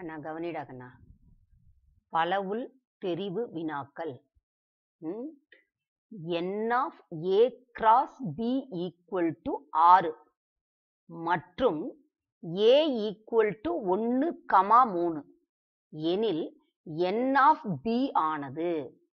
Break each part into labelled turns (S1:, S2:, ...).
S1: கண்ணா கவனிடா கண்ணா பலவுள் தெரிவு வினாக்கள் N of A cross B equal to ஆறு மற்றும் ஏ ஈக்குவல் டு ஒன்று கமா மூணு எனில் என் ஆஃப் பி ஆனது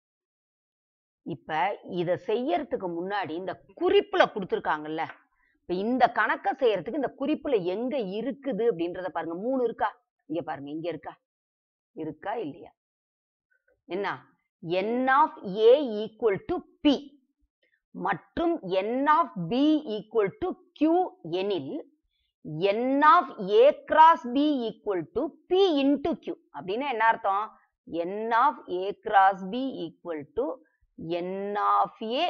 S1: இப்ப இத செய்யறதுக்கு முன்னாடி இந்த குறிப்புல கொடுத்துருக்காங்கல்ல இப்ப இந்த கணக்க செய்யறதுக்கு இந்த குறிப்புல எங்க இருக்குது அப்படின்றத பாருங்க மூணு இருக்கா இங்க பாருங்க இங்க இருக்கா இருக்கா இல்லையா என்ன N of A equal to P மற்றும் N of B equal to Q எனில் N of A cross B equal to P into Q அப்படின்னா என்ன அர்த்தம் N of A cross B equal to N of A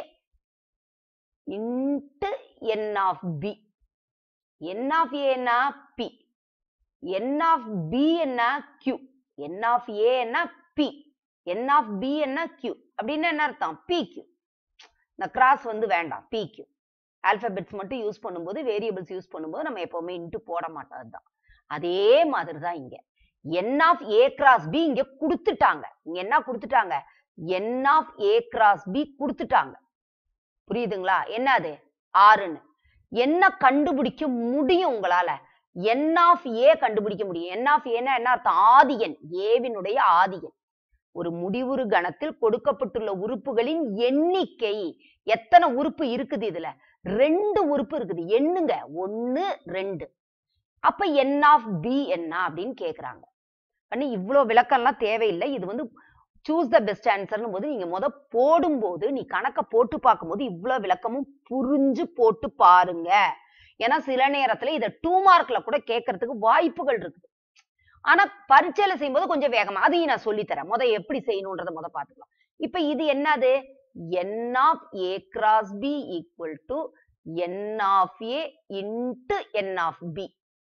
S1: into N of B N of A என்ன P N of B என்ன Q N of A என்ன P N of B என்ன Q அப்படின்னு என்ன அர்த்தம் பி கியூ இந்த cross வந்து வேண்டாம் பி கியூ ஆல்பபெட்ஸ் மட்டும் யூஸ் பண்ணும்போது வேரியபிள்ஸ் யூஸ் பண்ணும்போது நம்ம எப்பவுமே இன்ட்டு போட மாட்டோம் அதுதான் அதே மாதிரி தான் இங்க N of A cross B இங்க கொடுத்துட்டாங்க இங்க என்ன கொடுத்துட்டாங்க N of A cross B கொடுத்துட்டாங்க புரியுதுங்களா என்ன அது ஆறுன்னு என்ன கண்டுபிடிக்க முடியும் உங்களால என் ஆஃப் ஏ கண்டுபிடிக்க முடியும் என் ஆஃப் ஏன்னா என்ன அர்த்தம் ஆதியன் ஏவினுடைய ஆதியன் ஒரு முடிவுறு கணத்தில் கொடுக்கப்பட்டுள்ள உறுப்புகளின் எண்ணிக்கை எத்தனை உறுப்பு இருக்குது இதுல ரெண்டு உறுப்பு இருக்குது எண்ணுங்க ஒன்னு ரெண்டு அப்ப என் ஆஃப் பி என்ன அப்படின்னு கேக்குறாங்க கண்ணு இவ்வளவு விளக்கம்லாம் தேவையில்லை இது வந்து சூஸ் த பெஸ்ட் ஆன்சர்னு போது நீங்க முத போடும்போது நீ கணக்க போட்டு பார்க்கும்போது இவ்வளவு விளக்கமும் புரிஞ்சு போட்டு பாருங்க ஏன்னா சில நேரத்துல இத டூ மார்க்ல கூட கேட்கறதுக்கு வாய்ப்புகள் இருக்குது ஆனா பரீட்சையில செய்யும்போது கொஞ்சம் வேகமா அதையும் நான் சொல்லித்தரேன் முத எப்படி செய்யணும்ன்றத முத பாத்துக்கலாம் இப்ப இது என்னது N of A cross B equal to N of A into N of B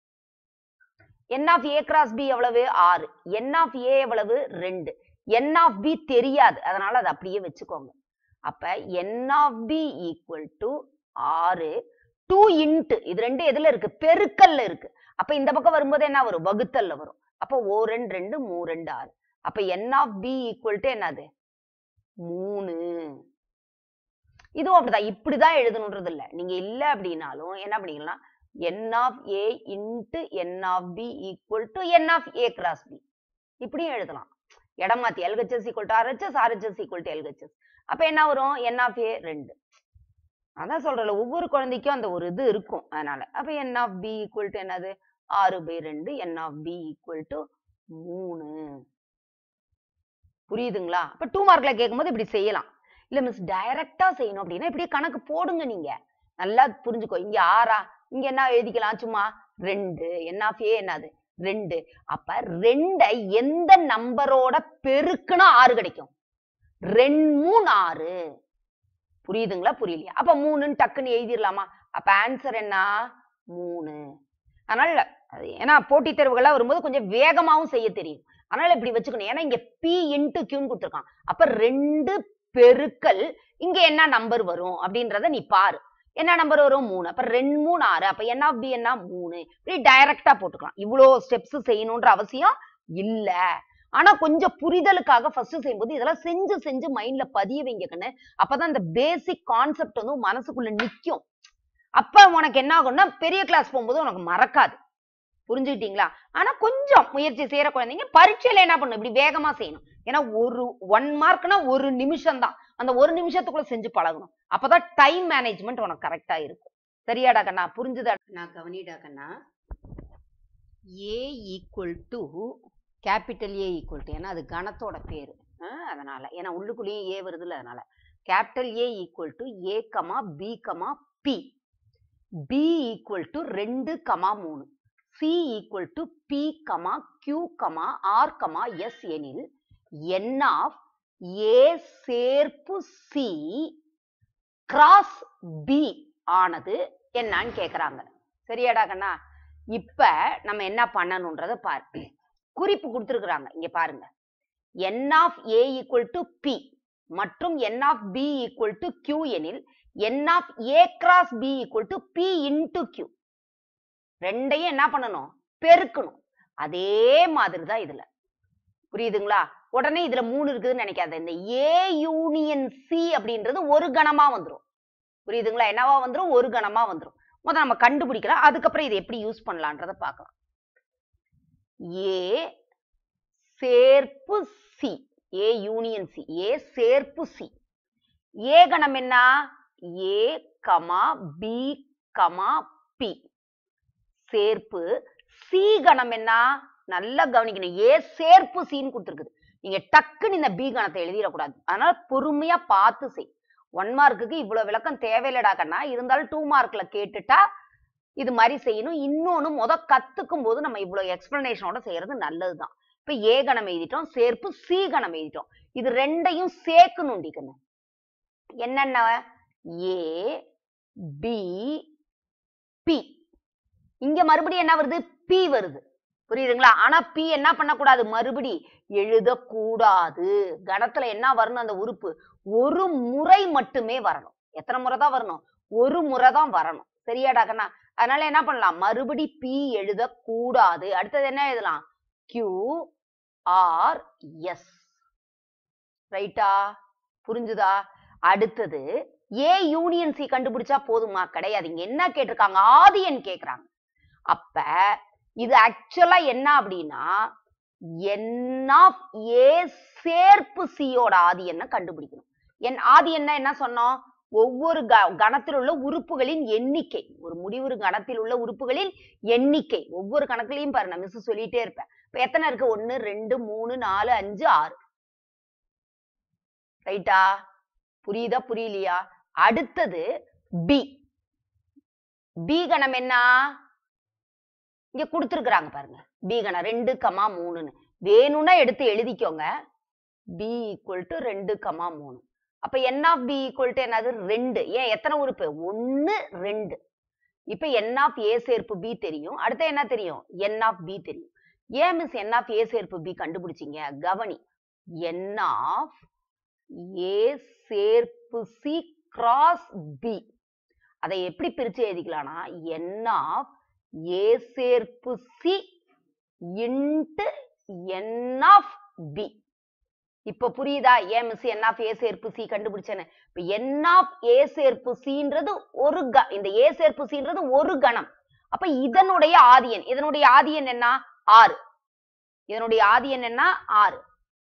S1: N of A cross B எவ்வளவு ஆறு என் ஆஃப் ஏ எவ்வளவு ரெண்டு என் ஆஃப் பி தெரியாது அதனால அதை அப்படியே வச்சுக்கோங்க அப்ப N of B equal to ஆறு டூ இன்ட்டு இது ரெண்டு எதுல இருக்கு பெருக்கல்ல இருக்கு அப்ப இந்த பக்கம் வரும்போது என்ன வரும் வகுத்தல்ல வரும் அப்ப ஓ ரெண்டு ரெண்டு மூ ரெண்டு ஆறு அப்ப N of B equal to என்னது மூணு இதுவும் அப்படிதான் இப்படிதான் எழுதணுன்றது இல்ல நீங்க இல்ல அப்படின்னாலும் என்ன பண்ணிக்கலாம் N of A into N of B equal to N of A cross B இப்படியும் எழுதலாம் இடம் மாத்தி LHS equal to RHS RHS equal to LHS அப்ப என்ன வரும் என் ஆஃப் ஏ ரெண்டு அதான் சொல்றல ஒவ்வொரு குழந்தைக்கும் அந்த ஒரு இது இருக்கும் அதனால அப்ப N of B equal to என்னது ஆறு பை ரெண்டு N of B equal to மூணு புரியுதுங்களா அப்ப டூ மார்க்ல கேட்கும்போது இப்படி செய்யலாம் இல்ல மிஸ் டைரக்டா செய்யணும் அப்படின்னா இப்படியே கணக்கு போடுங்க நீங்க நல்லா புரிஞ்சுக்கோ இங்க ஆறா இங்க என்ன எழுதிக்கலாம் சும்மா ரெண்டு என் ஆஃப் ஏ என்னது ரெண்டு அப்ப ரெண்டை எந்த நம்பரோட பெருக்குனா ஆறு கிடைக்கும் ரெண்டு மூணு ஆறு புரியுதுங்களா புரியலையா அப்ப மூணுன்னு டக்குன்னு எழுதிடலாமா அப்ப ஆன்சர் என்ன மூணு அதனால அது ஏன்னா போட்டித் தேர்வுகள்லாம் வரும்போது கொஞ்சம் வேகமாவும் செய்ய தெரியும் அதனால இப்படி வச்சுக்கணும் ஏன்னா இங்க பி இன்ட்டு கியூன்னு கொடுத்துருக்கான் அப்ப ரெண்டு பெருக்கல் இங்க என்ன நம்பர் வரும் அப்படின்றத நீ பாரு என்ன நம்பர் வரும் மூணு அப்ப ரெண்டு மூணு ஆறு அப்ப என்ன பி என்ன மூணு இப்படி டைரக்டா போட்டுக்கலாம் இவ்வளோ ஸ்டெப்ஸ் செய்யணும்ன்ற அவசியம் இல்ல ஆனா கொஞ்சம் புரிதலுக்காக ஃபர்ஸ்ட் செய்யும்போது இதெல்லாம் செஞ்சு செஞ்சு மைண்ட்ல பதிய வைங்க கண்ணு அப்பதான் இந்த பேசிக் கான்செப்ட் வந்து உன் மனசுக்குள்ள நிக்கும் அப்ப உனக்கு என்ன ஆகும்னா பெரிய கிளாஸ் போகும்போது உனக்கு மறக்காது புரிஞ்சுக்கிட்டீங்களா ஆனா கொஞ்சம் முயற்சி செய்யற குழந்தைங்க பரீட்சையில என்ன பண்ணும் இப்படி வேகமா செய்யணும் ஏன்னா ஒரு ஒன் மார்க்னா ஒரு நிமிஷம் தான் அந்த ஒரு நிமிஷத்துக்குள்ள செஞ்சு பழகணும் அப்பதான் டைம் மேனேஜ்மெண்ட் உனக்கு கரெக்டா இருக்கும் சரியாடா கண்ணா புரிஞ்சுதா நான் கவனிடா கண்ணா A equal to capital A equal to ஏன்னா அது கணத்தோட பேரு ஆஹ் அதனால ஏன்னா உள்ளுக்குள்ளேயும் ஏ வருதுல்ல அதனால capital A equal to A comma B comma B B equal to ரெண்டு கமா மூணு C equal to P comma Q comma R comma S எனில் என் ஆஃப் ஏ சேர்ப்பு சி கிராஸ் பி ஆனது என்னன்னு கேக்குறாங்க சரியாடா கண்ணா இப்ப நம்ம என்ன பண்ணணும்ன்றத பாரு குறிப்பு கொடுத்துருக்குறாங்க இங்க பாருங்க N of A equal to P மற்றும் N of B equal to Q எனில் N of A cross B equal to P into Q ரெண்டையும் என்ன பண்ணணும் பெருக்கணும் அதே மாதிரி தான் இதுல புரியுதுங்களா உடனே இதுல மூணு இருக்குதுன்னு நினைக்காத இந்த ஏ யூனியன் சி அப்படின்றது ஒரு கணமா வந்துரும் புரியுதுங்களா என்னவா வந்துரும் ஒரு கணமா வந்துரும் முத நம்ம கண்டுபிடிக்கலாம் அதுக்கப்புறம் இதை எப்படி யூஸ் பண்ணலான்றத பார்க்கலாம் ஏ சேர்ப்பு C A union C A சேர்ப்பு சி ஏ கணம் என்ன A comma B comma B சேர்ப்பு சி கணம் என்ன நல்லா கவனிக்கணும் ஏ சேர்ப்பு சின்னு கொடுத்துருக்குது நீங்க டக்குன்னு இந்த பி கணத்தை எழுதிடக்கூடாது அதனால பொறுமையா பார்த்து செய் ஒன் மார்க்குக்கு இவ்வளவு விளக்கம் தேவையில்லடா கண்ணா இருந்தாலும் டூ மார்க்ல கேட்டுட்டா இது மாதிரி செய்யணும் இன்னொன்னு முத கத்துக்கும் போது நம்ம இவ்வளவு எக்ஸ்பிளனேஷனோட செய்யறது நல்லதுதான் இப்ப ஏ கணம் எழுதிட்டோம் சேர்ப்பு சி கணம் எழுதிட்டோம் இது ரெண்டையும் சேர்க்கணும் டிக்கணும் என்னென்ன ஏ பி பி இங்க மறுபடியும் என்ன வருது பி வருது புரியுதுங்களா ஆனா பி என்ன பண்ணக்கூடாது மறுபடி எழுதக்கூடாது கணத்துல என்ன வரணும் அந்த உறுப்பு ஒரு முறை மட்டுமே வரணும் எத்தனை முறை தான் வரணும் ஒரு முறை தான் வரணும் சரியாடா கண்ணா அதனால என்ன பண்ணலாம் மறுபடி பி எழுதக்கூடாது அடுத்தது என்ன எழுதலாம் கியூ ஆர் எஸ் ரைட்டா புரிஞ்சுதா அடுத்தது ஏ யூனியன் சி கண்டுபிடிச்சா போதுமா கிடையாது இங்க என்ன கேட்டிருக்காங்க ஆதியன் கேக்குறாங்க அப்ப இது ஆக்சுவலா என்ன அப்படின்னா என் ஆஃப் ஏ சேர்ப்பு சியோட ஆதி என்ன கண்டுபிடிக்கணும் என் ஆதி என்ன என்ன சொன்னோம் ஒவ்வொரு க கணத்தில் உள்ள உறுப்புகளின் எண்ணிக்கை ஒரு முடிவுறு கணத்தில் உள்ள உறுப்புகளின் எண்ணிக்கை ஒவ்வொரு கணக்குலையும் பாரு நான் மிஸ் சொல்லிட்டே இருப்பேன் இப்ப எத்தனை இருக்கு ஒன்னு ரெண்டு மூணு நாலு அஞ்சு ஆறு ரைட்டா புரியுதா புரியலையா அடுத்தது பி பி கணம் என்ன இங்க கொடுத்துருக்குறாங்க பாருங்க பி கணம் ரெண்டு கமா மூணுன்னு வேணும்னா எடுத்து எழுதிக்கோங்க பி ஈக்குவல் டு ரெண்டு கமா மூணு அப்ப N of B equal to என்னது ரெண்டு ஏன் எத்தனை உறுப்பு ஒன்னு ரெண்டு இப்ப என் ஆஃப் ஏ சேர்ப்பு பி தெரியும் அடுத்து என்ன தெரியும் என் ஆஃப் பி தெரியும் ஏன் மிஸ் என் ஆஃப் ஏ சேர்ப்பு பி கண்டுபிடிச்சீங்க கவனி என் ஆஃப் ஏ சேர்ப்பு சி கிராஸ் பி அதை எப்படி பிரிச்சு எழுதிக்கலாம்னா என் ஆஃப் ஏ சேர்ப்பு C into N of B இப்ப புரியுதா ஏன் மிஸ் என் ஆஃப் ஏ சேர்ப்பு சி கண்டுபிடிச்சேன்னு இப்ப என் ஆஃப் ஏ சேர்ப்பு சின்றது ஒரு க இந்த ஏ சேர்ப்பு சின்றது ஒரு கணம் அப்ப இதனுடைய ஆதியன் இதனுடைய ஆதியன் என்ன ஆறு இதனுடைய ஆதியன் என்ன ஆறு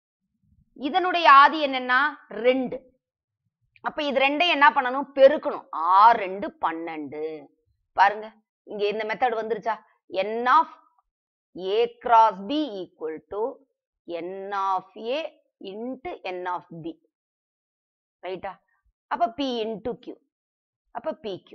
S1: இதனுடைய ஆதியன் என்ன ரெண்டு அப்ப இது ரெண்டையும் என்ன பண்ணணும் பெருக்கணும் ஆறு ரெண்டு பன்னெண்டு பாருங்க இங்க இந்த மெத்தட் வந்துருச்சா N of A cross B equal to N of A into N of B ரைட்டா அப்ப பி இன்ட்டு கியூ அப்ப பி கியூ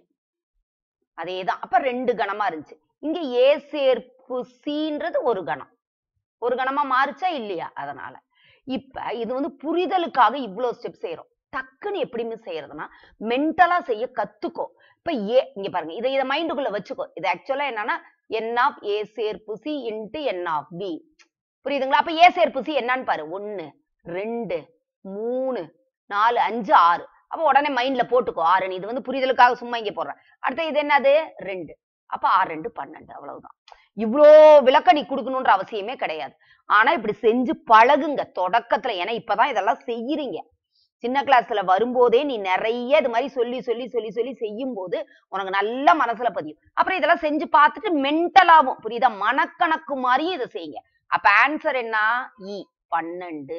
S1: அதேதான் அப்ப ரெண்டு கணமா இருந்துச்சு இங்க ஏ சேர்ப்பு சின்றது ஒரு கணம் ஒரு கணமா மாறுச்சா இல்லையா அதனால இப்ப இது வந்து புரிதலுக்காக இவ்வளவு ஸ்டெப் செய்யறோம் டக்குன்னு எப்படி மிஸ் செய்யறதுன்னா மென்டலா செய்ய கத்துக்கோ இப்ப ஏ இங்க பாருங்க இதை இதை மைண்டுக்குள்ள வச்சுக்கோ இது ஆக்சுவலா என்னன்னா என் ஆஃப் ஏ சேர்ப்பு C into N of B புரியுதுங்களா அப்ப ஏ சேர்ப்பு சி என்னன்னு பாரு ஒன்னு ரெண்டு மூணு நாலு அஞ்சு ஆறு அப்ப உடனே மைண்ட்ல போட்டுக்கோ ஆறுன்னு இது வந்து புரிதலுக்காக சும்மா இங்க போடுறேன் அடுத்து இது என்னது ரெண்டு அப்ப ஆறு ரெண்டு பன்னெண்டு அவ்வளவுதான் இவ்வளோ விளக்கம் நீ கொடுக்கணுன்ற அவசியமே கிடையாது ஆனா இப்படி செஞ்சு பழகுங்க தொடக்கத்துல ஏன்னா இப்பதான் இதெல்லாம் செய்யறீங்க சின்ன கிளாஸ்ல வரும்போதே நீ நிறைய இது மாதிரி சொல்லி சொல்லி சொல்லி சொல்லி செய்யும் போது உனக்கு நல்ல மனசுல பதியும் அப்புறம் இதெல்லாம் செஞ்சு பார்த்துட்டு மென்டலாவும் புரியுதா மனக்கணக்கு மாதிரியும் இதை செய்யுங்க அப்ப ஆன்சர் என்ன இ பன்னெண்டு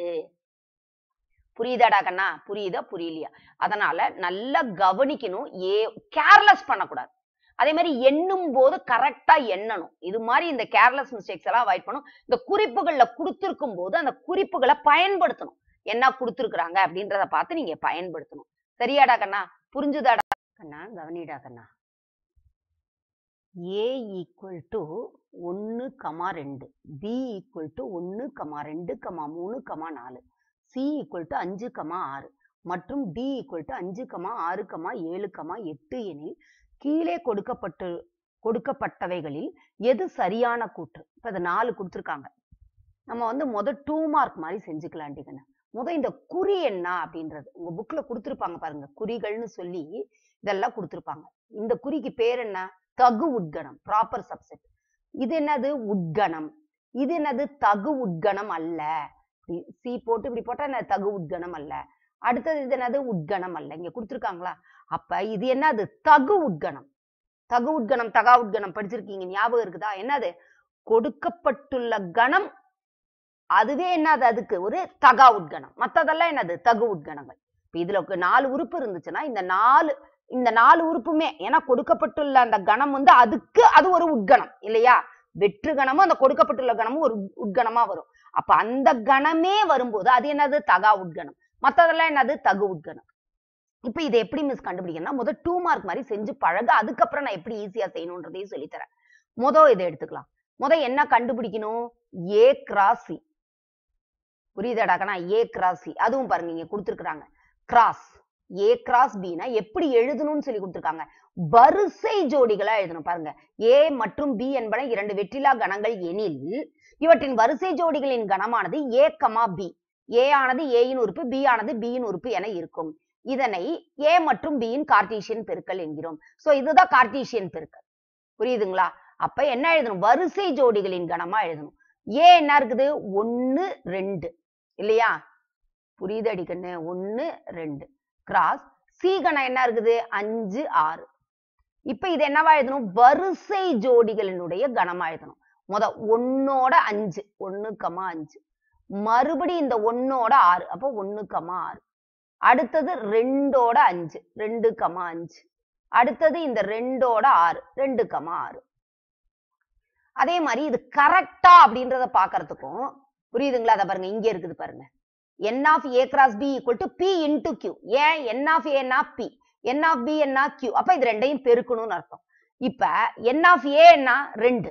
S1: புரியுதாடா கண்ணா புரியுதா புரியலையா அதனால நல்லா கவனிக்கணும் ஏ கேர்லெஸ் பண்ணக்கூடாது அதே மாதிரி எண்ணும் போது கரெக்டா எண்ணணும் இது மாதிரி இந்த கேர்லெஸ் மிஸ்டேக்ஸ் எல்லாம் அவாய்ட் பண்ணும் இந்த குறிப்புகள்ல கொடுத்திருக்கும் போது அந்த குறிப்புகளை பயன்படுத்தணும் என்ன கொடுத்துருக்குறாங்க அப்படின்றத பார்த்து நீங்க பயன்படுத்தணும் சரியாடா கண்ணா புரிஞ்சுதாடா கண்ணா கவனிடா கண்ணா ஏ ஈக்குவல் டு ஒன்னு கமா ரெண்டு பி ஈக்குவல் டு ஒன்னு கமா ரெண்டு கமா மூணு கமா நாலு சி ஈக்குவல் டு அஞ்சு கமா ஆறு மற்றும் டி ஈக்குவல் டு அஞ்சு கமா ஆறு கமா ஏழு கமா எட்டு எனில் கீழே கொடுக்கப்பட்டு கொடுக்கப்பட்டவைகளில் எது சரியான கூற்று இப்ப இது நாலு கொடுத்துருக்காங்க நம்ம வந்து முத டூ மார்க் மாதிரி செஞ்சுக்கலாம் டிகன முத இந்த குறி என்ன அப்படின்றது உங்க புக்ல கொடுத்துருப்பாங்க பாருங்க குறிகள்னு சொல்லி இதெல்லாம் கொடுத்துருப்பாங்க இந்த குறிக்கு பேர் என்ன தகு உட்கணம் ப்ராப்பர் சப்செட் இது என்னது உட்கணம் இது என்னது தகு உட்கணம் அல்ல சி போட்டு இப்படி போட்டா என்ன தகு உட்கணம் அல்ல அடுத்தது இது என்னது உட்கணம் அல்ல இங்க கொடுத்துருக்காங்களா அப்ப இது என்னது தகு உட்கணம் தகு உட்கணம் தகா உட்கணம் படிச்சிருக்கீங்க ஞாபகம் இருக்குதா என்னது கொடுக்கப்பட்டுள்ள கணம் அதுவே என்னது அதுக்கு ஒரு தகா உட்கணம் மத்ததெல்லாம் என்னது தகு உட்கணங்கள் இப்ப இதுல ஒரு நாலு உறுப்பு இருந்துச்சுன்னா இந்த நாலு இந்த நாலு உறுப்புமே ஏன்னா கொடுக்கப்பட்டுள்ள அந்த கணம் வந்து அதுக்கு அது ஒரு உட்கணம் இல்லையா வெற்று கணமும் அந்த கொடுக்கப்பட்டுள்ள கணமும் ஒரு உட்கணமா வரும் அப்ப அந்த கணமே வரும்போது அது என்னது தகா உட்கணம் மத்ததெல்லாம் என்னது தகு உட்கணம் இப்ப இதை எப்படி மிஸ் கண்டுபிடிக்கணும்னா முதல் டூ மார்க் மாதிரி செஞ்சு பழக அதுக்கப்புறம் நான் எப்படி ஈஸியா செய்யணுன்றதையும் சொல்லித்தரேன் முத இதை எடுத்துக்கலாம் முத என்ன கண்டுபிடிக்கணும் ஏ கிராஸ் சி புரியுதாடாக்கனா ஏ கிராஸ் சி அதுவும் பாருங்க இங்க கொடுத்துருக்காங்க கிராஸ் ஏ கிராஸ் பினா எப்படி எழுதணும்னு சொல்லி கொடுத்துருக்காங்க வரிசை ஜோடிகளா எழுதணும் பாருங்க ஏ மற்றும் பி என்பன இரண்டு வெற்றிலா கணங்கள் எனில் இவற்றின் வரிசை ஜோடிகளின் கணமானது ஏ கமா பி ஏ ஆனது ஏயின் உறுப்பு பி ஆனது பியின் உறுப்பு என இருக்கும் இதனை ஏ மற்றும் பியின் கார்டீசியன் பெருக்கல் என்கிறோம் சோ இதுதான் கார்டீசியன் பெருக்கல் புரியுதுங்களா அப்ப என்ன எழுதணும் வரிசை ஜோடிகளின் கணமா எழுதணும் ஏ என்ன இருக்குது ஒன்னு ரெண்டு இல்லையா புரியுது அடிக்கண்ணு ஒன்னு ரெண்டு கிராஸ் சி கணம் என்ன இருக்குது அஞ்சு ஆறு இப்ப இது என்னவா எழுதணும் வரிசை ஜோடிகளினுடைய கணமா எழுதணும் முத ஒன்னோட அஞ்சு ஒன்னு கமா அஞ்சு மறுபடி இந்த ஒன்னோட ஆறு அப்போ ஒன்னு கமா ஆறு அடுத்தது ரெண்டோட அஞ்சு ரெண்டு கமா அஞ்சு அடுத்தது இந்த ரெண்டோட ஆறு ரெண்டு கமா ஆறு அதே மாதிரி இது கரெக்டா அப்படின்றத பாக்குறதுக்கும் புரியுதுங்களா அதை பாருங்க இங்க இருக்குது பாருங்க N of A cross B equal to P into Q ஏன் என் ஆஃப் ஏன்னா பி என் ஆஃப் பி என்ன கியூ அப்ப இது ரெண்டையும் பெருக்கணும்னு அர்த்தம் இப்ப என் ஆஃப் ஏ என்ன ரெண்டு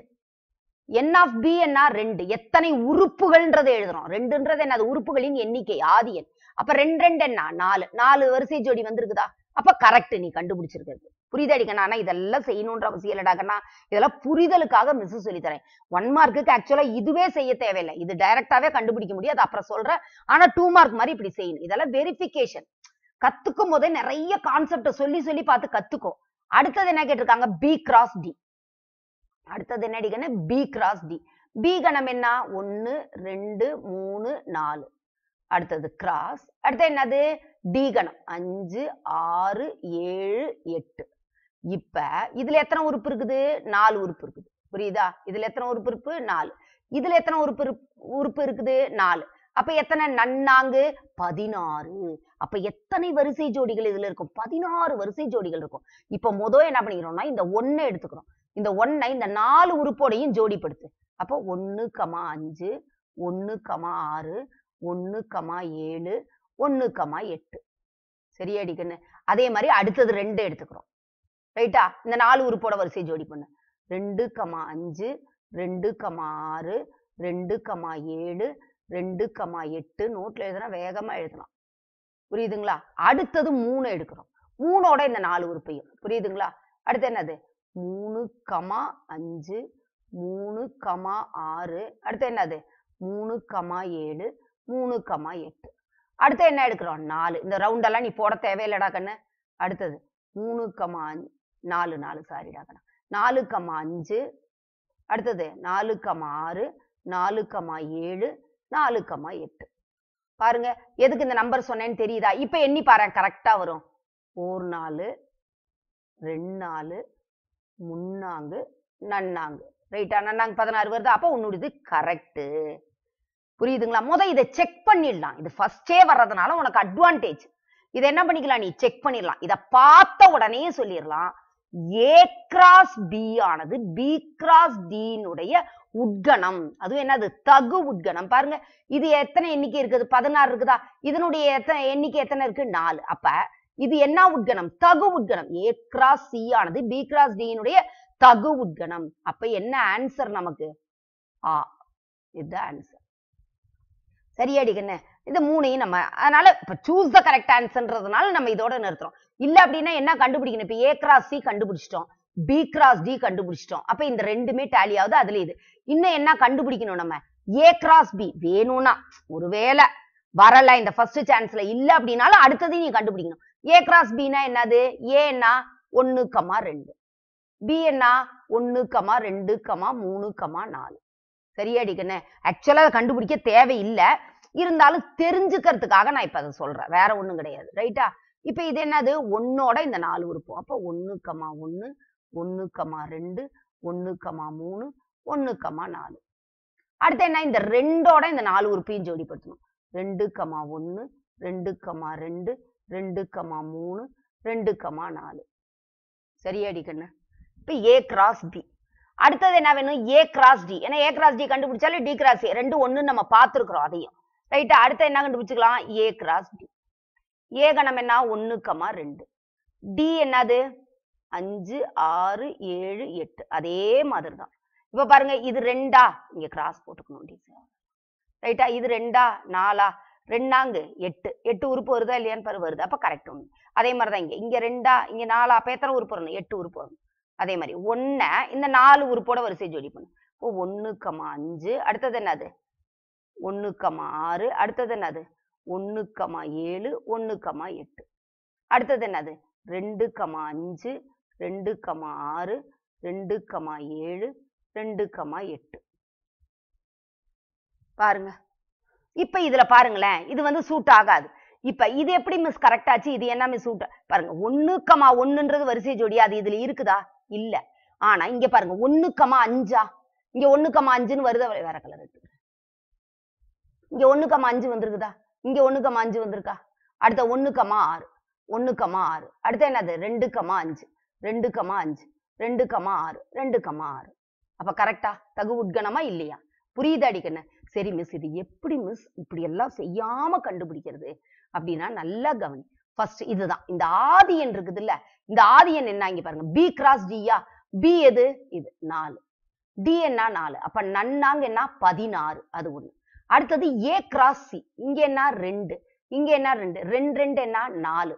S1: என் ஆஃப் பி என்ன ரெண்டு எத்தனை உறுப்புகள்ன்றதை எழுதுறோம் ரெண்டுன்றது என்னது உறுப்புகளின் எண்ணிக்கை ஆதி எண் அப்ப ரெண்டு ரெண்டு என்ன நாலு நாலு வரிசை ஜோடி வந்திருக்குதா அப்ப கரெக்ட் நீ கண்டுபிடிச்சிருக்கிறது புரியுதடிக்கண்ணா ஆனா இதெல்லாம் செய்யணுன்ற அவசியம் இல்லடாக்கண்ணா இதெல்லாம் புரிதலுக்காக மிஸ் சொல்லி தரேன் ஒன் மார்க்குக்கு ஆக்சுவலா இதுவே செய்ய தேவையில்லை இது டைரக்டாவே கண்டுபிடிக்க முடியாது அப்புறம் சொல்றேன் ஆனா டூ மார்க் மாதிரி இப்படி செய்யணும் இதெல்லாம் வெரிஃபிகேஷன் கத்துக்கும் போதே நிறைய கான்செப்ட சொல்லி சொல்லி பார்த்து கத்துக்கோ அடுத்தது என்ன கேட்டிருக்காங்க பி கிராஸ் டி அடுத்தது என்ன அடிக்கன்னு பி கிராஸ் டி பி கணம் என்ன ஒன்னு ரெண்டு மூணு நாலு அடுத்தது கிராஸ் அடுத்து என்னது டி கணம் அஞ்சு ஆறு ஏழு எட்டு இப்ப இதுல எத்தனை உறுப்பு இருக்குது நாலு உறுப்பு இருக்குது புரியுதா இதுல எத்தனை உறுப்பு இருக்கு நாலு இதுல எத்தனை உறுப்பு இருப்- உறுப்பு இருக்குது நாலு அப்ப எத்தனை நன்னாங்கு பதினாறு அப்ப எத்தனை வரிசை ஜோடிகள் இதுல இருக்கும் பதினாறு வரிசை ஜோடிகள் இருக்கும் இப்ப முதல் என்ன பண்ணிக்கிறோம்னா இந்த ஒன்னை எடுத்துக்கிறோம் இந்த ஒன்னை இந்த நாலு உறுப்போடையும் ஜோடிப்படுத்து அப்போ ஒன்னு கமா அஞ்சு ஒன்னு கமா ஆறு ஒன்னு கமா ஏழு ஒன்னு கமா எட்டு சரியாடி கண்ணு அதே மாதிரி அடுத்தது ரெண்டு எடுத்துக்கிறோம் ரைட்டா இந்த நாலு உறுப்போட வரிசை ஜோடி பண்ணு ரெண்டு கமா அஞ்சு ரெண்டு கமா ஆறு ரெண்டு கமா ஏழு ரெண்டு கமா எட்டு நோட்ல எழுதுனா வேகமா எழுதலாம் புரியுதுங்களா அடுத்தது மூணு எடுக்கிறோம் மூணோட இந்த நாலு உறுப்பையும் புரியுதுங்களா அடுத்து என்னது மூணு கமா அஞ்சு மூணு கமா ஆறு அடுத்து என்னது மூணு கமா ஏழு மூணு கமா எட்டு அடுத்து என்ன எடுக்கிறோம் நாலு இந்த ரவுண்டெல்லாம் நீ போட தேவையில்லடா கண்ணு அடுத்தது மூணு கமா அஞ்சு நாலு நாலு சாரிடா கண்ணா நாலு கமா அஞ்சு அடுத்தது நாலு கமா ஆறு நாலு கமா ஏழு நாலு கமா எட்டு பாருங்க எதுக்கு இந்த நம்பர் சொன்னேன்னு தெரியுதா இப்ப எண்ணி பாரு கரெக்டா வரும் ஒரு நாலு ரெண்டு நாலு முன்னாங்கு நன்னாங்கு ரைட்டா நன்னாங்கு பதினாறு வருது அப்ப உன்னுடையது கரெக்டு புரியுதுங்களா முத இதை செக் பண்ணிடலாம் இது ஃபர்ஸ்டே வர்றதுனால உனக்கு அட்வான்டேஜ் இதை என்ன பண்ணிக்கலாம் நீ செக் பண்ணிடலாம் இத பார்த்த உடனே சொல்லிடலாம் ஏ கிராஸ் பி ஆனது பி கிராஸ் டினுடைய உட்கணம் அதுவும் என்னது தகு உட்கணம் பாருங்க இது எத்தனை எண்ணிக்கை இருக்குது பதினாறு இருக்குதா இதனுடைய எத்தனை எண்ணிக்கை எத்தனை இருக்கு நாலு அப்ப இது என்ன உட்கணம் தகு உட்கணம் ஏ கிராஸ் சி ஆனது பி கிராஸ் டினுடைய தகு உட்கணம் அப்ப என்ன ஆன்சர் நமக்கு ஆ இதுதான் ஆன்சர் சரியாடி கண்ணு இது மூணையும் நம்ம அதனால இப்ப சூஸ் த கரெக்ட் ஆன்சர்ன்றதுனால நம்ம இதோட நிறுத்துறோம் இல்ல அப்படின்னா என்ன கண்டுபிடிக்கணும் இப்ப ஏ கிராஸ் சி கண்டுபிடிச்சிட்டோம் பி கிராஸ் டி கண்டுபிடிச்சிட்டோம் அப்ப இந்த ரெண்டுமே டேலி ஆகுது அதுல இது இன்னும் என்ன கண்டுபிடிக்கணும் நம்ம ஏ கிராஸ் பி வேணும்னா ஒருவேளை வரல இந்த ஃபர்ஸ்ட் சான்ஸ்ல இல்ல அப்படின்னாலும் அடுத்தது நீ கண்டுபிடிக்கணும் ஏ கிராஸ் பினா என்னது ஏ என்ன ஒன்னு கமா ரெண்டு பி என்ன ஒன்னு கமா ரெண்டு கமா மூணு கமா நாலு சரியாடி கண்ணு ஆக்சுவலா கண்டுபிடிக்க தேவையில்லை இருந்தாலும் தெரிஞ்சுக்கிறதுக்காக நான் இப்ப அதை சொல்றேன் வேற ஒண்ணும் கிடையாது ரைட்டா இப்ப இது என்னது ஒன்னோட இந்த நாலு உறுப்பு அப்ப ஒண்ணு கமா ஒண்ணு ஒண்ணு கமா ரெண்டு ஒண்ணு கமா மூணு ஒண்ணு கமா நாலு அடுத்து என்ன இந்த ரெண்டோட இந்த நாலு உறுப்பையும் ஜோடிப்படுத்தணும் ரெண்டு கமா ஒண்ணு ரெண்டு கமா ரெண்டு ரெண்டு கமா மூணு ரெண்டு கமா நாலு சரியாடி கண்ணு இப்ப ஏ கிராஸ் பி அடுத்தது என்ன வேணும் ஏ கிராஸ் டி ஏன்னா ஏ கிராஸ் டி கண்டுபிடிச்சாலே டி கிராஸ் ஏ ரெண்டு ஒண்ணு நம்ம பார்த்துருக்குறோம் அதையும் ரைட்டா அடுத்து என்ன கண்டுபிடிச்சுக்கலாம் ஏ கிராஸ் டி ஏ கணம் என்ன ஒண்ணு கமா ரெண்டு டி என்னது அஞ்சு ஆறு ஏழு எட்டு அதே மாதிரி தான் இப்ப பாருங்க இது ரெண்டா இங்க கிராஸ் போட்டுக்கணும் டி ரைட்டா இது ரெண்டா நாலா ரெண்டாங்கு எட்டு எட்டு உறுப்பு வருதா இல்லையான்னு பாரு வருது அப்ப கரெக்ட் ஒண்ணு அதே மாதிரி தான் இங்க இங்க ரெண்டா இங்க நாலா அப்ப எத்தனை உறுப்பு வரணும் எட்டு உறுப்பு வரணும் அதே மாதிரி ஒன்ன இந்த நாலு உறுப்போட வரிசை ஜோடி பண்ணும் இப்போ ஒண்ணு கமா அஞ்சு அடுத்தது என்னது ஒண்ணு கமா ஆறு அடுத்தது என்னது ஒண்ணு கமா ஏழு ஒண்ணு கமா எட்டு அடுத்தது என்னது ரெண்டு கமா அஞ்சு ரெண்டு கமா ஆறு ரெண்டு கமா ஏழு ரெண்டு கமா எட்டு பாருங்க இப்ப இதுல பாருங்களேன் இது வந்து சூட் ஆகாது இப்ப இது எப்படி மிஸ் கரெக்ட் ஆச்சு இது என்ன மிஸ் சூட் பாருங்க ஒண்ணு கமா ஒண்ணுன்றது வரிசை ஜோடி அது இதுல இருக்குதா இல்ல ஆனா இங்க பாருங்க ஒண்ணு கமா அஞ்சா இங்க ஒண்ணு கமா அஞ்சுன்னு வருதா வேற கலர் எடுத்துக்கிறேன் இங்க ஒண்ணு கமா அஞ்சு வந்திருக்குதா இங்க ஒண்ணு கமா அஞ்சு வந்திருக்கா அடுத்த ஒண்ணு கமா ஆறு ஒண்ணு கமா ஆறு அடுத்து என்னது ரெண்டு கமா அஞ்சு ரெண்டு கமா அஞ்சு ரெண்டு கமா ஆறு ரெண்டு கமா ஆறு அப்ப கரெக்டா தகு உட்கணமா இல்லையா புரியுதா அடிக்கண்ணு சரி மிஸ் இது எப்படி மிஸ் இப்படி எல்லாம் செய்யாம கண்டுபிடிக்கிறது அப்படின்னா நல்லா கவனி ஃபர்ஸ்ட் இதுதான் இந்த ஆதியன் இருக்குது இல்ல இந்த ஆதியன் என்ன இங்க பாருங்க பி கிராஸ் டியா பி எது இது நாலு டி என்ன நாலு அப்ப நன்னாங்க என்ன பதினாறு அது ஒண்ணு அடுத்தது ஏ கிராஸ் சி இங்க என்ன ரெண்டு இங்க என்ன ரெண்டு ரெண்டு ரெண்டு என்ன நாலு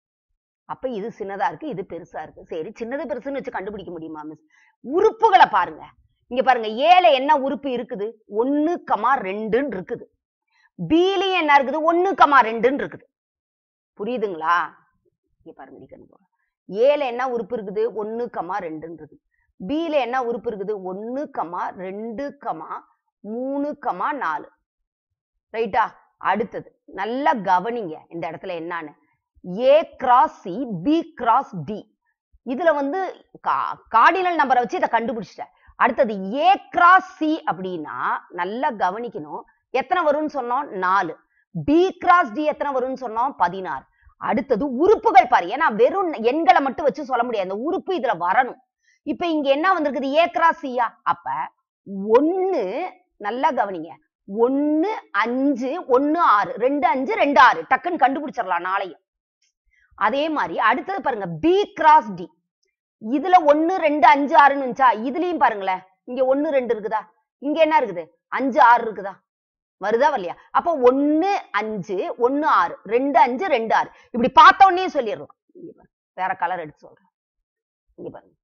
S1: அப்ப இது சின்னதா இருக்கு இது பெருசா இருக்கு சரி சின்னது பெருசுன்னு வச்சு கண்டுபிடிக்க முடியுமா மிஸ் உறுப்புகளை பாருங்க இங்க பாருங்க ஏல என்ன உறுப்பு இருக்குது ஒண்ணு கமா ரெண்டுன்னு இருக்குது பிலயும் என்ன இருக்குது ஒண்ணு கமா ரெண்டுன்னு இருக்குது புரியுதுங்களா இங்க பாருங்க இங்க கண்ணு போடுறேன். ஏல என்ன உறுப்பு இருக்குது ஒண்ணு கமா ரெண்டுன்னு இருக்குது பில என்ன உறுப்பு இருக்குது ஒண்ணு கமா ரெண்டு கமா மூணு கமா நாலு ரைட்டா அடுத்தது நல்லா கவனிங்க இந்த இடத்துல என்னன்னு A cross C B cross D இதுல வந்து கார்டினல் நம்பரை வச்சு இதை கண்டுபிடிச்சிட்டேன் அடுத்தது ஏ கிராஸ் சி அப்படின்னா நல்லா கவனிக்கணும் எத்தனை வரும்னு சொன்னோம் நாலு பி கிராஸ் டி எத்தனை வரும்னு சொன்னோம் பதினாறு அடுத்தது உறுப்புகள் பாரு ஏன்னா வெறும் எண்களை மட்டும் வச்சு சொல்ல முடியாது அந்த உறுப்பு இதுல வரணும் இப்ப இங்க என்ன வந்திருக்குது ஏ கிராஸ் சியா அப்ப ஒண்ணு நல்லா கவனிங்க ஒண்ணு அஞ்சு ஒண்ணு ஆறு ரெண்டு அஞ்சு ரெண்டு ஆறு டக்குன்னு கண்டுபிடிச்சிடலாம் நாளையும் அதே மாதிரி அடுத்தது பாருங்க பி கிராஸ் டி இதுல ஒண்ணு ரெண்டு அஞ்சு ஆறுன்னு இருந்துச்சா இதுலயும் பாருங்களேன் இங்க ஒண்ணு ரெண்டு இருக்குதா இங்க என்ன இருக்குது அஞ்சு ஆறு இருக்குதா வருதா வரலையா அப்போ ஒண்ணு அஞ்சு ஒண்ணு ஆறு ரெண்டு அஞ்சு ரெண்டு ஆறு இப்படி பார்த்த உடனே சொல்லிடலாம் இங்க பாருங்க. வேற கலர் எடுத்து சொல்றேன் இங்க பாருங்க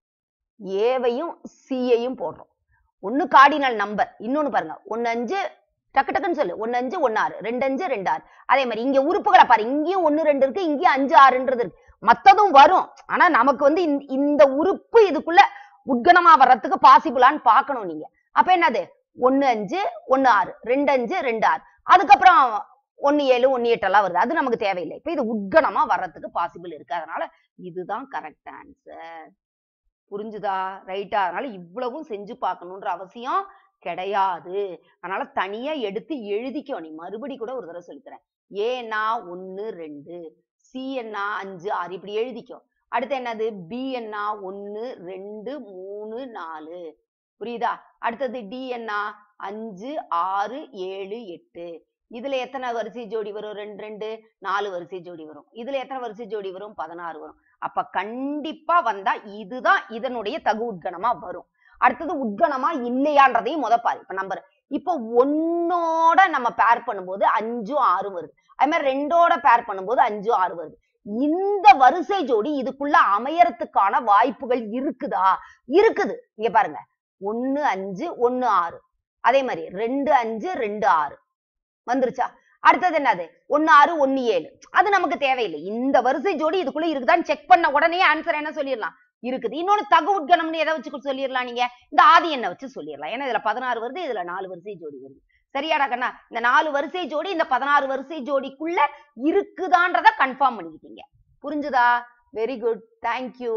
S1: ஏவையும் சியையும் போடுறோம் ஒண்ணு கார்டினல் நம்பர் இன்னொன்னு பாருங்க ஒண்ணு அஞ்சு டக்கு டக்குன்னு சொல்லு ஒண்ணு அஞ்சு ஒண்ணு ஆறு ரெண்டு அஞ்சு ரெண்டு ஆறு அதே மாதிரி இங்க உறுப்புகளை பாரு இங்கேயும் ஒண்ணு ரெண்டு இருக்கு இங்கேயும் அஞ்சு ஆறுன்றது இருக்கு மத்ததும் வரும் ஆனா நமக்கு வந்து இந்த- இந்த உறுப்பு இதுக்குள்ள உட்கணமா வர்றதுக்கு பாசிபிளான்னு பார்க்கணும் நீங்க அப்ப என்னது ஒண்ணு அஞ்சு ஒண்ணு ஆறு ரெண்டு அஞ்சு ரெண்டு ஆறு அதுக்கப்புறம் ஒண்ணு ஏழு ஒண்ணு எட்டு எல்லாம் வருது அது நமக்கு தேவையில்லை இப்ப இது உட்கணமா வர்றதுக்கு பாசிபிள் இருக்கு அதனால இதுதான் கரெக்ட் ஆன்சர் புரிஞ்சுதா ரைட்டா அதனால இவ்வளவும் செஞ்சு பார்க்கணுன்ற அவசியம் கிடையாது அதனால தனியா எடுத்து எழுதிக்கோ நீ மறுபடி கூட ஒரு தடவை சொல்லித்தரேன் ஏன்னா ஒண்ணு ரெண்டு சி என்ன அஞ்சு ஆறு இப்படி எழுதிக்கோ அடுத்து என்னது பி என்ன ஒண்ணு ரெண்டு மூணு நாலு புரியுதா அடுத்தது டி என்ன அஞ்சு ஆறு ஏழு எட்டு இதுல எத்தனை வரிசை ஜோடி வரும் ரெண்டு ரெண்டு நாலு வரிசை ஜோடி வரும் இதுல எத்தனை வரிசை ஜோடி வரும் பதினாறு வரும் அப்ப கண்டிப்பா வந்தா இதுதான் இதனுடைய தகு உட்கணமா வரும் அடுத்தது உட்கணமா இல்லையான்றதையும் முத பாரு இப்ப நம்பர் இப்போ ஒன்னோட நம்ம பேர் பண்ணும்போது அஞ்சும் ஆறும் வருது அது மாதிரி ரெண்டோட பேர் பண்ணும்போது அஞ்சும் ஆறு வருது இந்த வரிசை ஜோடி இதுக்குள்ள அமையறதுக்கான வாய்ப்புகள் இருக்குதா இருக்குது இங்க பாருங்க ஒண்ணு அஞ்சு ஒண்ணு ஆறு அதே மாதிரி ரெண்டு அஞ்சு ரெண்டு ஆறு வந்துருச்சா அடுத்தது என்னது ஒண்ணு ஆறு ஒண்ணு ஏழு அது நமக்கு தேவையில்லை இந்த வரிசை ஜோடி இதுக்குள்ள இருக்குதான்னு செக் பண்ண உடனே ஆன்சர் என்ன சொல்லிடலாம் இருக்குது இன்னொன்னு தகு உட்கணம்னு எதை வச்சு சொல்லிடலாம் நீங்க இந்த ஆதி எண்ணை வச்சு சொல்லிடலாம் ஏன்னா இதுல பதினாறு வருது இதுல நாலு வரிசை ஜோடி வருது சரியாடா கண்ணா இந்த நாலு வரிசை ஜோடி இந்த பதினாறு வரிசை ஜோடிக்குள்ள இருக்குதான்றத கன்ஃபார்ம் பண்ணிக்கிட்டீங்க புரிஞ்சுதா வெரி குட் தேங்க்யூ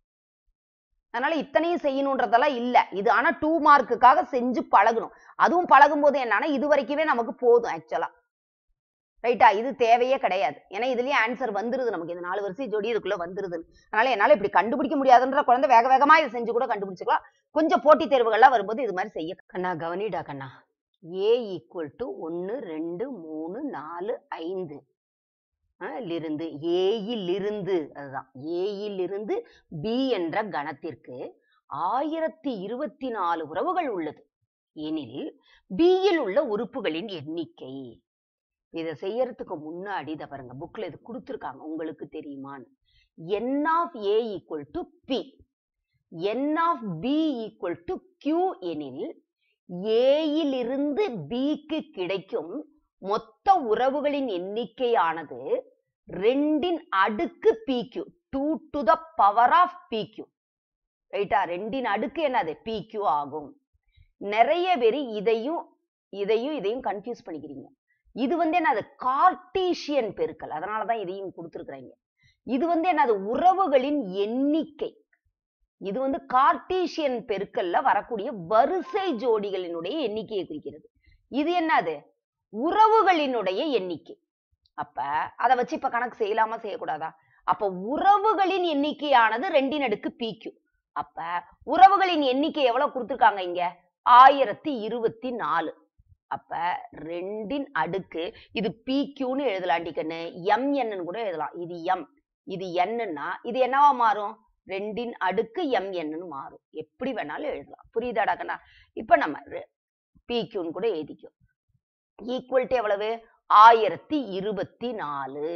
S1: அதனால இத்தனையும் செய்யணுன்றதெல்லாம் இல்ல இது ஆனா டூ மார்க்குக்காக செஞ்சு பழகணும் அதுவும் பழகும் போது என்னன்னா இது வரைக்குமே நமக்கு போதும் ஆக்சுவலா ரைட்டா இது தேவையே கிடையாது ஏன்னா இதுலயே ஆன்சர் வந்துருது நமக்கு இந்த நாலு வரிசை ஜோடி இதுக்குள்ள வந்துருது அதனால என்னால இப்படி கண்டுபிடிக்க முடியாதுன்ற குழந்தை வேக வேகமா இதை செஞ்சு கூட கண்டுபிடிச்சுக்கலாம் கொஞ்சம் போட்டித் தேர்வுகள்லாம் வரும்போது இது மாதிரி செய்ய கண்ணா கவனிடா கண்ணா ஏ ஈக்குவல் டு ஒன்னு ரெண்டு மூணு நாலு ஐந்து இருந்து ஏயிலிருந்து அதுதான் ஏயிலிருந்து பி என்ற கணத்திற்கு ஆயிரத்தி இருபத்தி நாலு உறவுகள் உள்ளது எனில் பியில் உள்ள உறுப்புகளின் எண்ணிக்கை இதை செய்யறதுக்கு முன்னாடி இதை பாருங்க புக்ல இது கொடுத்துருக்காங்க உங்களுக்கு தெரியுமான்னு N of A equal to P N of B equal to Q எனில் ஏயிலிருந்து பிக்கு கிடைக்கும் மொத்த உறவுகளின் எண்ணிக்கையானது ரெண்டின் அடுக்கு P Q two to the power of P Q ரைட்டா ரெண்டின் அடுக்கு என்னது பிக்யூ ஆகும் நிறைய பேர் இதையும் இதையும் இதையும் கன்ஃபியூஸ் பண்ணிக்கிறீங்க இது வந்து என்னது கார்டீசியன் பெருக்கல் அதனாலதான் இதையும் கொடுத்துருக்குறாங்க இது வந்து என்னது உறவுகளின் எண்ணிக்கை இது வந்து கார்டீசியன் பெருக்கல்ல வரக்கூடிய வரிசை ஜோடிகளினுடைய எண்ணிக்கையை குறிக்கிறது இது என்னது உறவுகளினுடைய எண்ணிக்கை அப்ப அதை வச்சு இப்ப கணக்கு செய்யலாமா செய்யக்கூடாதா அப்ப உறவுகளின் எண்ணிக்கையானது ரெண்டின் அடுக்கு பிக்யூ அப்ப உறவுகளின் எண்ணிக்கை எவ்வளவு கொடுத்துருக்காங்க இங்க ஆயிரத்தி இருபத்தி நாலு அப்ப ரெண்டின் அடுக்கு இது பிக்யூன்னு எழுதலாண்டி கண்ணு எம் என்னன்னு கூட எழுதலாம் இது எம் இது என்னன்னா இது என்னவா மாறும் ரெண்டின் அடுக்கு எம் என்னன்னு மாறும் எப்படி வேணாலும் எழுதலாம் புரியுதாடா கண்ணா இப்ப நம்ம பிக்யூன்னு கூட எழுதிக்கும் ஈக்குவல் டு எவ்வளவு ஆயிரத்தி இருபத்தி நாலு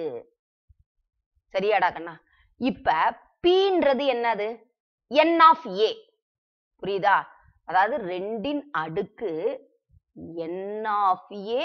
S1: சரியாடா கண்ணா இப்ப பீன்றது என்னது என் ஆஃப் ஏ புரியுதா அதாவது ரெண்டின் அடுக்கு N of A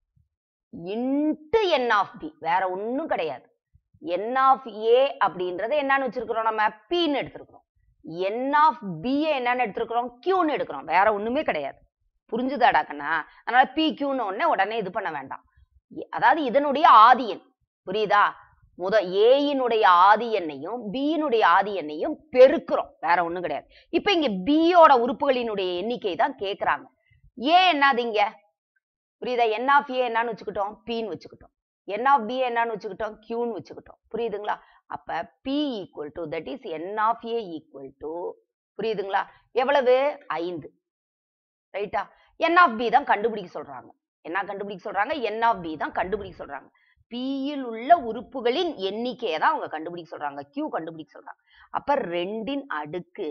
S1: into N of B வேற ஒண்ணும் கிடையாது என் ஆஃப் ஏ அப்படின்றத என்னன்னு வச்சிருக்கிறோம் நம்ம பின்னு எடுத்திருக்கிறோம் என் ஆஃப் பி என்னன்னு எடுத்திருக்கிறோம் கியூன்னு எடுக்கிறோம் வேற ஒண்ணுமே கிடையாது புரிஞ்சுதாடா கண்ணா அதனால பி கியூன்னு உடனே உடனே இது பண்ண வேண்டாம் எ- அதாவது இதனுடைய ஆதி எண் புரியுதா முத ஏயினுடைய ஆதி எண்ணையும் பியினுடைய ஆதி எண்ணையும் பெருக்கிறோம் வேற ஒண்ணும் கிடையாது இப்ப இங்க பியோட உறுப்புகளினுடைய எண்ணிக்கை தான் கேக்குறாங்க ஏ என்னது இங்க புரியுதா என் ஆஃப் ஏ என்னன்னு வச்சுக்கிட்டோம் பின்னு வச்சுக்கிட்டோம் என் ஆஃப் பி என்னன்னு வச்சுக்கிட்டோம் கியூன்னு வச்சுக்கிட்டோம் புரியுதுங்களா அப்ப P equal to that is N of A equal to புரியுதுங்களா எவ்வளவு ஐந்து ரைட்டா என் ஆஃப் பி தான் கண்டுபிடிக்க சொல்றாங்க என்ன கண்டுபிடிக்க சொல்றாங்க என் ஆஃப் பி தான் கண்டுபிடிக்க சொல்றாங்க பியில் உள்ள உறுப்புகளின் எண்ணிக்கையை தான் அவங்க கண்டுபிடிக்க சொல்றாங்க கியூ கண்டுபிடிக்க சொல்றாங்க அப்ப ரெண்டின் அடுக்கு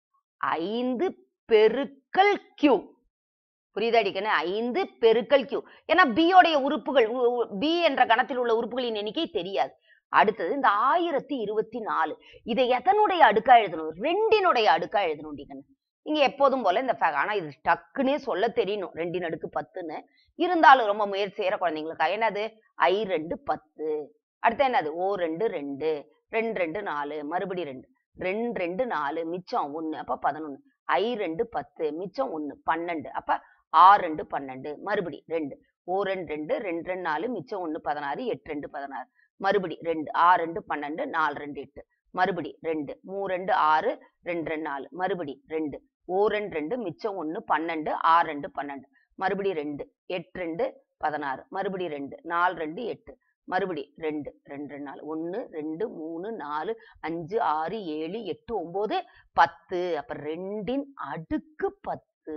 S1: ஐந்து பெருக்கல் கியூ புரியுதா அடிக்கணும் ஐந்து பெருக்கல் கியூ ஏன்னா பியோடைய உறுப்புகள் பி என்ற கணத்தில் உள்ள உறுப்புகளின் எண்ணிக்கை தெரியாது அடுத்தது இந்த ஆயிரத்தி இருபத்தி நாலு இதை எதனுடைய அடுக்கா எழுதணும் ரெண்டினுடைய அடுக்கா எழுதணும் டிக்கணும் இங்க எப்போதும் போல இந்த fact- ஆனா இது டக்குன்னே சொல்ல தெரியணும் ரெண்டின் அடுக்கு பத்துன்னு இருந்தாலும் ரொம்ப முயற்சி செய்யற குழந்தைங்களுக்கு என்னது ஐ ரெண்டு பத்து அடுத்து என்னது ஓ ரெண்டு ரெண்டு ரெண்டு ரெண்டு நாலு மறுபடி ரெண்டு ரெண்டு ரெண்டு நாலு மிச்சம் ஒண்ணு அப்ப பதினொன்னு ஐ ரெண்டு பத்து மிச்சம் ஒண்ணு பன்னெண்டு அப்ப ஆறு ரெண்டு பன்னெண்டு மறுபடி ரெண்டு ஓ ரெண்டு ரெண்டு ரெண்டு ரெண்டு நாலு மிச்சம் ஒண்ணு பதினாறு எட்டு ரெண்டு பதினாறு மறுபடி ரெண்டு ஆறு ரெண்டு பன்னெண்டு நாலு ரெண்டு எட்டு மறுபடி ரெண்டு மூ ரெண்டு ஆறு ரெண்டு ரெண்டு நாலு மறுபடி ரெண்டு ஓ ரெண்டு ரெண்டு மிச்சம் ஒண்ணு பன்னெண்டு ஆறு ரெண்டு பன்னெண்டு மறுபடி ரெண்டு எட்டு ரெண்டு பதினாறு மறுபடி ரெண்டு நாலு ரெண்டு எட்டு மறுபடி ரெண்டு ரெண்டு ரெண்டு நாலு ஒண்ணு ரெண்டு மூணு நாலு அஞ்சு ஆறு ஏழு எட்டு ஒன்பது பத்து அப்ப ரெண்டின் அடுக்கு பத்து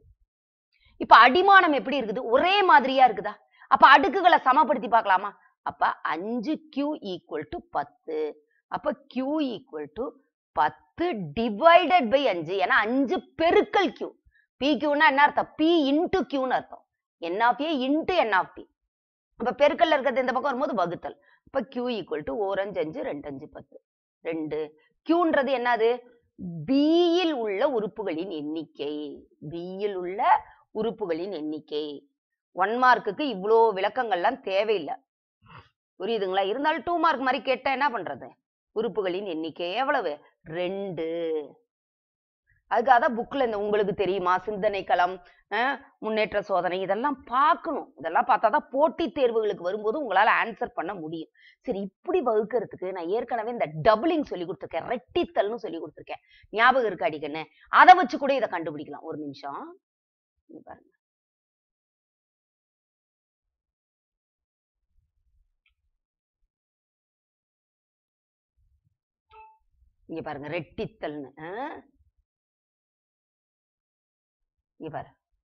S1: இப்ப அடிமானம் எப்படி இருக்குது ஒரே மாதிரியா இருக்குதா அப்ப அடுக்குகளை சமப்படுத்தி பார்க்கலாமா அப்ப அஞ்சு கியூ ஈக்குவல் டு பத்து அப்ப கியூ ஈக்குவல் டு பத்து டிவைடட் பை அஞ்சு ஏன்னா அஞ்சு பெருக்கல் கியூ பி கியூன்னா என்ன அர்த்தம் பி இன்டு கியூன்னு அர்த்தம் N of A into N of B அப்ப பெருக்கல்ல இருக்கிறது இந்த பக்கம் வரும்போது வகுத்தல் அப்ப கியூ ஈக்குவல் டு ஓரஞ்சு அஞ்சு ரெண்டு அஞ்சு பத்து ரெண்டு கியூன்றது என்னது பியில் உள்ள உறுப்புகளின் எண்ணிக்கை பியில் உள்ள உறுப்புகளின் எண்ணிக்கை ஒன் மார்க்குக்கு இவ்வளோ விளக்கங்கள்லாம் தேவையில்லை புரியுதுங்களா இருந்தாலும் டூ மார்க் மாதிரி கேட்டா என்ன பண்றது உறுப்புகளின் எண்ணிக்கை எவ்வளவு ரெண்டு அதுக்காக தான் புக்ல இந்த உங்களுக்கு தெரியுமா சிந்தனை களம் அஹ், முன்னேற்ற சோதனை இதெல்லாம் பார்க்கணும் இதெல்லாம் பார்த்தா தான் போட்டித் தேர்வுகளுக்கு வரும்போது உங்களால ஆன்சர் பண்ண முடியும் சரி இப்படி வகுக்கிறதுக்கு நான் ஏற்கனவே இந்த டபுளிங் சொல்லி கொடுத்துருக்கேன் ரெட்டித்தல்னு சொல்லி கொடுத்துருக்கேன் ஞாபகம் இருக்கு அடிக்கன்னு அதை வச்சு கூட இதை கண்டுபிடிக்கலாம் ஒரு நிமிஷம் இங்க பாருங்க இங்க பாருங்க ரெட்டித்தல்னு ஆஹ். இங்க பாரு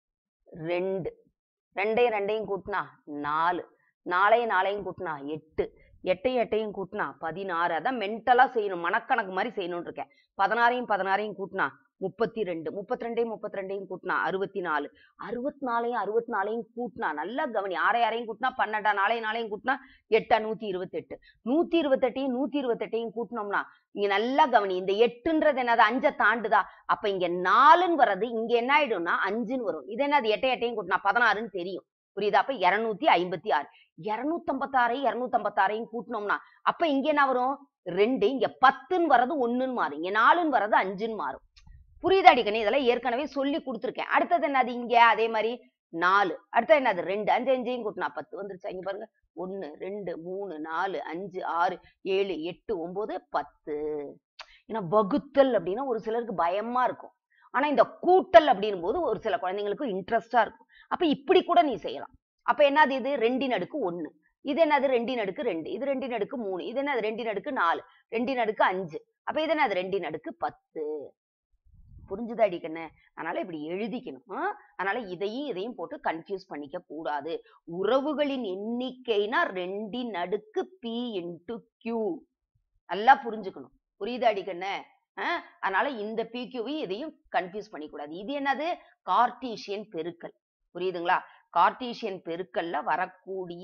S1: ரெண்டு ரெண்டையும் ரெண்டையும் கூட்டினா நாலு நாலையும் நாலையும் கூட்டினா எட்டு எட்டையும் எட்டையும் கூட்டினா பதினாறு அதான் மென்டலா செய்யணும் மனக்கணக்கு மாதிரி செய்யணும்னு இருக்கேன் பதினாறையும் பதினாறையும் கூட்டினா முப்பத்தி ரெண்டு முப்பத்தி ரெண்டையும் முப்பத்தி ரெண்டையும் கூட்டினா அறுபத்தி நாலு அறுபத்தி நாலையும் அறுபத்தி நாலையும் கூட்டினா நல்லா கவனி ஆறை ஆறையும் கூட்டினா பன்னெண்டா நாளையும் நாளையும் கூட்டினா எட்டா நூத்தி இருபத்தெட்டு நூத்தி இருபத்தெட்டையும் நூத்தி இருபத்தெட்டையும் கூட்டினோம்னா இங்க நல்லா கவனி இந்த எட்டுன்றது என்னது அஞ்சை தாண்டுதா அப்ப இங்க நாலுன்னு வர்றது இங்க என்ன ஆயிடும்னா அஞ்சுன்னு வரும் இது என்னது எட்டை எட்டையும் கூட்டினா பதினாறுன்னு தெரியும் புரியுதா அப்ப இருநூத்தி ஐம்பத்தி ஆறு இருநூத்தம்பத்தாறையும் இருநூத்தம்பத்தாறையும் கூட்டினோம்னா அப்ப இங்க என்ன வரும் ரெண்டு இங்க பத்துன்னு வர்றது ஒண்ணுன்னு மாறும் இங்க நாலுன்னு வர்றது அஞ்சுன்னு மாறும் புரியுதா அடிக்கணும் இதெல்லாம் ஏற்கனவே சொல்லி கொடுத்துருக்கேன் அடுத்தது என்னது இங்க அதே மாதிரி நாலு அடுத்தது என்னது ரெண்டு அஞ்சு அஞ்சையும் கூட்டினா பத்து வந்துருச்சா இங்க பாருங்க ஒண்ணு ரெண்டு மூணு நாலு அஞ்சு ஆறு ஏழு எட்டு ஒன்பது பத்து ஏன்னா வகுத்தல் அப்படின்னா ஒரு சிலருக்கு பயமா இருக்கும் ஆனா இந்த கூட்டல் அப்படின்னும் போது ஒரு சில குழந்தைங்களுக்கு இன்ட்ரெஸ்டா இருக்கும் அப்ப இப்படி கூட நீ செய்யலாம் அப்ப என்னது இது ரெண்டின் அடுக்கு ஒண்ணு இது என்னது ரெண்டின் அடுக்கு ரெண்டு இது ரெண்டின் அடுக்கு மூணு இது என்னது ரெண்டின் அடுக்கு நாலு ரெண்டின் அடுக்கு அஞ்சு அப்ப இது என்னது ரெண்டின் அடுக்கு பத்து புரிஞ்சுதா அடிக்கண்ணு அதனால இப்படி எழுதிக்கணும் ஆ? அதனால இதையும் இதையும் போட்டு கன்ஃபியூஸ் பண்ணிக்க கூடாது உறவுகளின் எண்ணிக்கைனா ரெண்டின் அடுக்கு பி இன்டு கியூ நல்லா புரிஞ்சுக்கணும் புரியுதா அடிக்கண்ணு ஆ? அதனால இந்த பிக்யூவையும் இதையும் கன்ஃபியூஸ் பண்ணிக்கூடாது இது என்னது கார்ட்டீசியன் பெருக்கல் புரியுதுங்களா கார்ட்டீசியன் பெருக்கல்ல வரக்கூடிய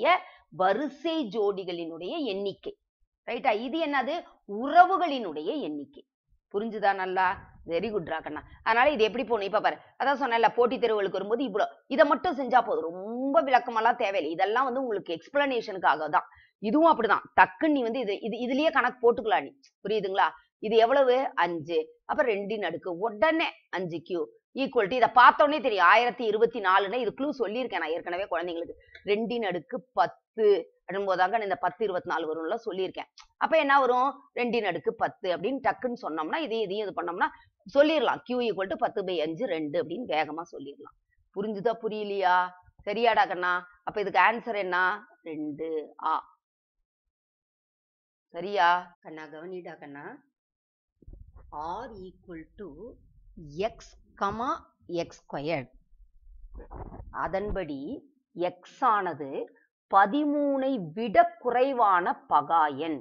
S1: வரிசை ஜோடிகளினுடைய எண்ணிக்கை ரைட்டா இது என்னது உறவுகளினுடைய எண்ணிக்கை புரிஞ்சுதா நல்லா வெரி குட் ராக்கண்ணா அதனால இது எப்படி போகணும் இப்ப பாரு அதான் சொன்னேன்ல போட்டித் தேர்வுகளுக்கு வரும்போது இவ்வளோ இதை மட்டும் செஞ்சா போதும் ரொம்ப விளக்கமெல்லாம் தேவையில்லை இதெல்லாம் வந்து உங்களுக்கு எக்ஸ்பிளனேஷனுக்காக தான் இதுவும் அப்படிதான் டக்குன்னு நீ வந்து இது இது இதுலயே கணக்கு போட்டுக்கலாம் நீ புரியுதுங்களா இது எவ்வளவு அஞ்சு அப்ப ரெண்டின் அடுக்கு உடனே அஞ்சு கியூ ஈக்குவல் டு இதை பார்த்தோன்னே தெரியும் ஆயிரத்தி இருபத்தி நாலுன்னு இது க்ளூ சொல்லியிருக்கேன் நான் ஏற்கனவே குழந்தைங்களுக்கு ரெண்டின் அடுக்கு பத்து அப்படின் போதாங்க இந்த பத்து இருபத்தி நாலு வரும்ல சொல்லியிருக்கேன் அப்ப என்ன வரும் ரெண்டின் அடுக்கு பத்து அப்படின்னு டக்குன்னு சொன்னோம்னா இதையும் இதையும் இது பண்ணோம்னா சொல்லிடலாம் கியூ ஈக்குவல் டு பத்து பை அஞ்சு ரெண்டு அப்படின்னு வேகமா சொல்லிடலாம் புரிஞ்சுதா புரியலையா சரியாடா கண்ணா அப்ப இதுக்கு ஆன்சர் என்ன ரெண்டு ஆ சரியா கண்ணா கவனிடா கண்ணா R equal to X comma X squared அதன்படி எக்ஸ் ஆனது பதிமூனை விட குறைவான பகாயன்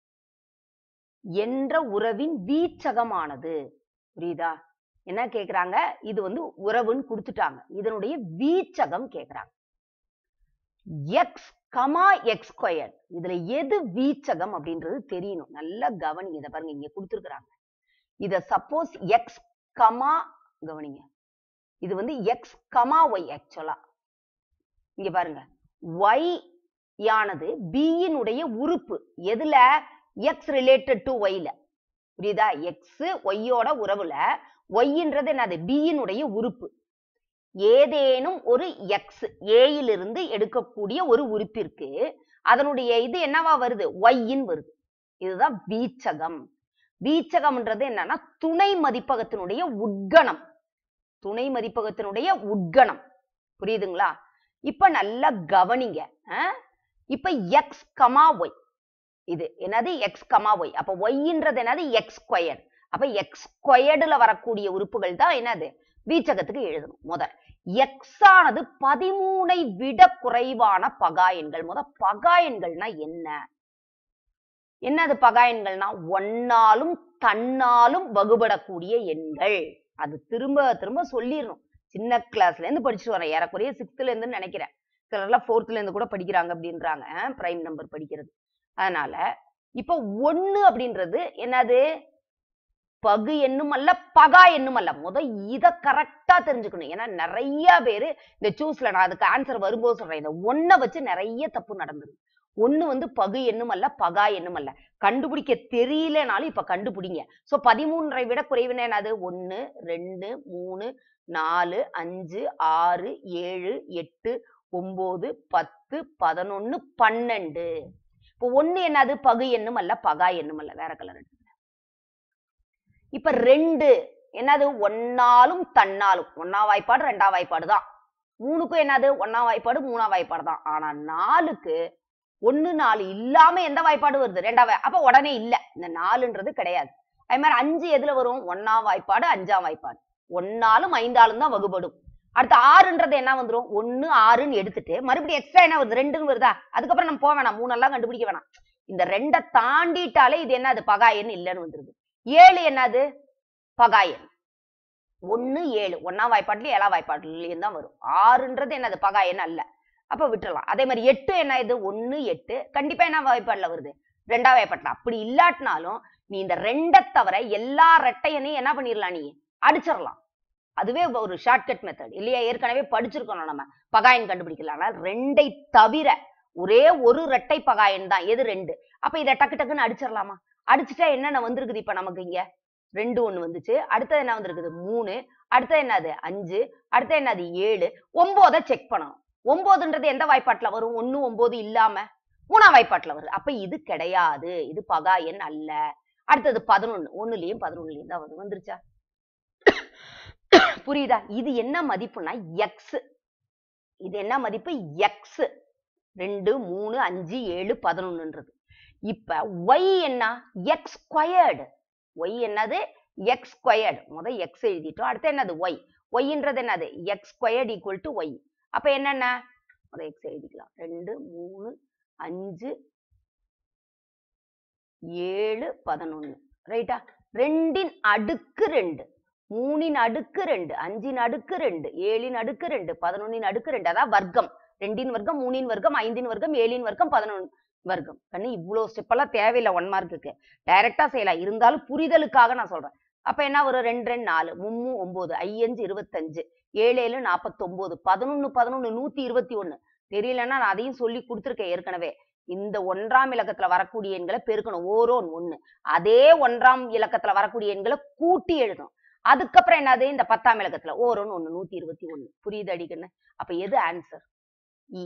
S1: என்ற உறவின் வீச்சகமானது புரியுதா என்ன கேக்குறாங்க இது வந்து உறவுன்னு கொடுத்துட்டாங்க இதனுடைய வீச்சகம் கேக்குறாங்க எக்ஸ் கமா எக்ஸ் ஸ்கொயர் இதுல எது வீச்சகம் அப்படின்றது தெரியணும் நல்லா கவனிங்க இதை பாருங்க இங்க கொடுத்துருக்காங்க இத சப்போஸ் எக்ஸ் கமா கவனிங்க இது வந்து எக்ஸ் கமா ஒய் ஆக்சுவலா இங்க பாருங்க ஒய் யானது பியினுடைய உறுப்பு எதுல எக்ஸ் ரிலேட்டட் டு ஒய்ல புரியுதா எக்ஸ் ஒய்யோட உறவுல ஒய்ன்றது என்னது பியினுடைய உறுப்பு ஏதேனும் ஒரு எக்ஸ் ஏயிலிருந்து எடுக்கக்கூடிய ஒரு உறுப்பிற்கு அதனுடைய இது என்னவா வருது ஒய்யின் வருது இதுதான் வீச்சகம் வீச்சகம்ன்றது என்னன்னா துணை மதிப்பகத்தினுடைய உட்கணம் துணை மதிப்பகத்தினுடைய உட்கணம் புரியுதுங்களா இப்ப நல்லா கவனிங்க அஹ்? இப்ப எக்ஸ் கமா ஒய் இது என்னது எக்ஸ் கமா ஒய் அப்ப ஒய்ன்றது என்னது எக்ஸ் ஸ்கொயர் அப்ப எக்ஸ் ஸ்கொயர்டுல வரக்கூடிய உறுப்புகள் தான் என்னது வீச்சகத்துக்கு எழுதணும் முதல் எக்ஸ் ஆனது பதிமூனை விட குறைவான பகாயன்கள் முத பகாயன்கள்னா என்ன என்னது பகாயன்கள்னா ஒன்னாலும் தன்னாலும் வகுபடக்கூடிய எண்கள் அது திரும்ப திரும்ப சொல்லிடணும் சின்ன கிளாஸ்ல இருந்து படிச்சுட்டு வரேன் ஏறக்குறைய சிக்ஸ்த்ல இருந்து நினைக்கிறேன் சிலர்லாம் ஃபோர்த்ல இருந்து கூட படிக்கிறாங்க அப்படின்றாங்க பிரைம் நம்பர் படிக்கிறது அதனால இப்ப ஒண்ணு அப்படின்றது என்னது பகு என்னும் அல்ல பகா என்னும் அல்ல முத இத கரெக்டா தெரிஞ்சுக்கணும் ஏன்னா நிறைய பேரு இந்த சூஸ்ல நான் அதுக்கு ஆன்சர் வரும்போது சொல்றேன் இந்த ஒன்ன வச்சு நிறைய தப்பு நடந்தது ஒண்ணு வந்து பகு என்னும் அல்ல பகா என்னும் அல்ல கண்டுபிடிக்க தெரியலனாலும் இப்ப கண்டுபிடிங்க சோ பதிமூன்றை விட குறைவுன்னு என்னது ஒன்னு ரெண்டு மூணு நாலு அஞ்சு ஆறு ஏழு எட்டு ஒன்பது பத்து பதினொன்னு பன்னெண்டு இப்போ ஒண்ணு என்னது பகு என்னும் அல்ல பகா என்னும் அல்ல வேற கலர் எடுத்து இப்ப ரெண்டு என்னது ஒன்னாலும் தன்னாலும் ஒன்னா வாய்ப்பாடு ரெண்டா வாய்ப்பாடு தான் மூணுக்கும் என்னது ஒன்னா வாய்ப்பாடு மூணா வாய்ப்பாடு தான் ஆனா நாலுக்கு ஒண்ணு நாலு இல்லாம எந்த வாய்ப்பாடு வருது ரெண்டா வாய் அப்ப உடனே இல்ல இந்த நாலுன்றது கிடையாது அது மாதிரி அஞ்சு எதுல வரும் ஒன்னா வாய்ப்பாடு அஞ்சாம் வாய்ப்பாடு ஒன்னாலும் ஐந்தாலும் தான் வகுபடும் அடுத்து ஆறுன்றது என்ன வந்துரும் ஒண்ணு ஆறுன்னு எடுத்துட்டு மறுபடியும் எக்ஸ்ட்ரா என்ன வருது ரெண்டுன்னு வருதா அதுக்கப்புறம் நம்ம போக வேணாம் மூணெல்லாம் கண்டுபிடிக்க வேணாம் இந்த ரெண்டை தாண்டிட்டாலே இது என்னது பகாயன் இல்லைன்னு வந்துருது ஏழு என்னது பகாயன் ஒண்ணு ஏழு ஒன்னாம் வாய்ப்பாட்டுலயும் ஏழாம் வாய்ப்பாட்டுலயும் தான் வரும் ஆறுன்றது என்னது பகாயன் அல்ல அப்ப விட்டுறலாம் அதே மாதிரி எட்டு என்ன இது ஒண்ணு எட்டு கண்டிப்பா என்ன வாய்ப்பாடுல வருது ரெண்டாம் வாய்ப்பாட்டுல அப்படி இல்லாட்டினாலும் நீ இந்த ரெண்டை தவிர எல்லா ரெட்டையனையும் என்ன பண்ணிடலாம் நீ அடிச்சிடலாம் அதுவே ஒரு ஷார்ட்கட் மெத்தட் இல்லையா ஏற்கனவே படிச்சிருக்கோம் நம்ம பகாயன் கண்டுபிடிக்கலாம் ஆனால் ரெண்டை தவிர ஒரே ஒரு ரெட்டை பகாயன் தான் எது ரெண்டு அப்ப இதை டக்கு டக்குன்னு அடிச்சிடலாமா அடிச்சுட்டா என்னென்ன வந்திருக்குது இப்ப நமக்கு இங்க ரெண்டு ஒண்ணு வந்துச்சு அடுத்தது என்ன வந்திருக்குது மூணு அடுத்தது என்னது அஞ்சு அடுத்தது என்னது ஏழு ஒன்பதை செக் பண்ணணும் ஒன்பதுன்றது எந்த வாய்ப்பாட்டுல வரும் ஒண்ணு ஒன்பது இல்லாம மூணாம் வாய்ப்பாட்டுல வருது அப்ப இது கிடையாது இது பகா எண் அல்ல அடுத்தது பதினொன்னு ஒண்ணுலயும் பதினொன்னுலயும் தான் வரும் வந்துருச்சா புரியுதா இது என்ன மதிப்புனா எக்ஸ் இது என்ன மதிப்பு எக்ஸ் ரெண்டு மூணு அஞ்சு ஏழு பதினொன்னுன்றது இப்ப ஒய் என்ன எக்ஸ் ஸ்கொயர்டு ஒய் என்னது எக்ஸ் ஸ்கொயர்டு முத எக்ஸ் எழுதிட்டோம் அடுத்து என்னது ஒய் ஒய்ன்றது என்னது X squared equal to Y அப்ப என்னென்ன முத எக்ஸ் எழுதிக்கலாம் ரெண்டு மூணு அஞ்சு ஏழு பதினொன்னு ரைட்டா ரெண்டின் அடுக்கு ரெண்டு மூணின் அடுக்கு ரெண்டு அஞ்சின் அடுக்கு ரெண்டு ஏழின் அடுக்கு ரெண்டு பதினொன்னின் அடுக்கு ரெண்டு அதான் வர்க்கம் ரெண்டின் வர்க்கம் மூணின் வர்க்கம் ஐந்தின் வர்க்கம் ஏழின் வர்க்கம் பதினொன்னு வர்க்கம் கண்ணு இவ்வளவு ஸ்டெப் எல்லாம் தேவையில்லை ஒன் மார்க்குக்கு டைரக்டா செய்யலாம் இருந்தாலும் புரிதலுக்காக நான் சொல்றேன் அப்ப என்ன வரும் ரெண்டு ரெண்டு நாலு மும்மு ஒன்பது ஐயஞ்சு இருபத்தஞ்சு ஏழு ஏழு நாற்பத்தொன்பது பதினொன்னு பதினொன்னு நூத்தி இருபத்தி ஒண்ணு தெரியலன்னா நான் அதையும் சொல்லி கொடுத்துருக்கேன் ஏற்கனவே இந்த ஒன்றாம் இலக்கத்துல வரக்கூடிய எண்களை பெருக்கணும் ஓரோன் ஒண்ணு அதே ஒன்றாம் இலக்கத்துல வரக்கூடிய எண்களை கூட்டி எழுதணும் அதுக்கப்புறம் என்னது இந்த பத்தாம் இலக்கத்துல ஓரோன்னு ஒண்ணு நூத்தி இருபத்தி ஒண்ணு புரியுது அடிக்கண்ணு அப்ப எது ஆன்சர் இ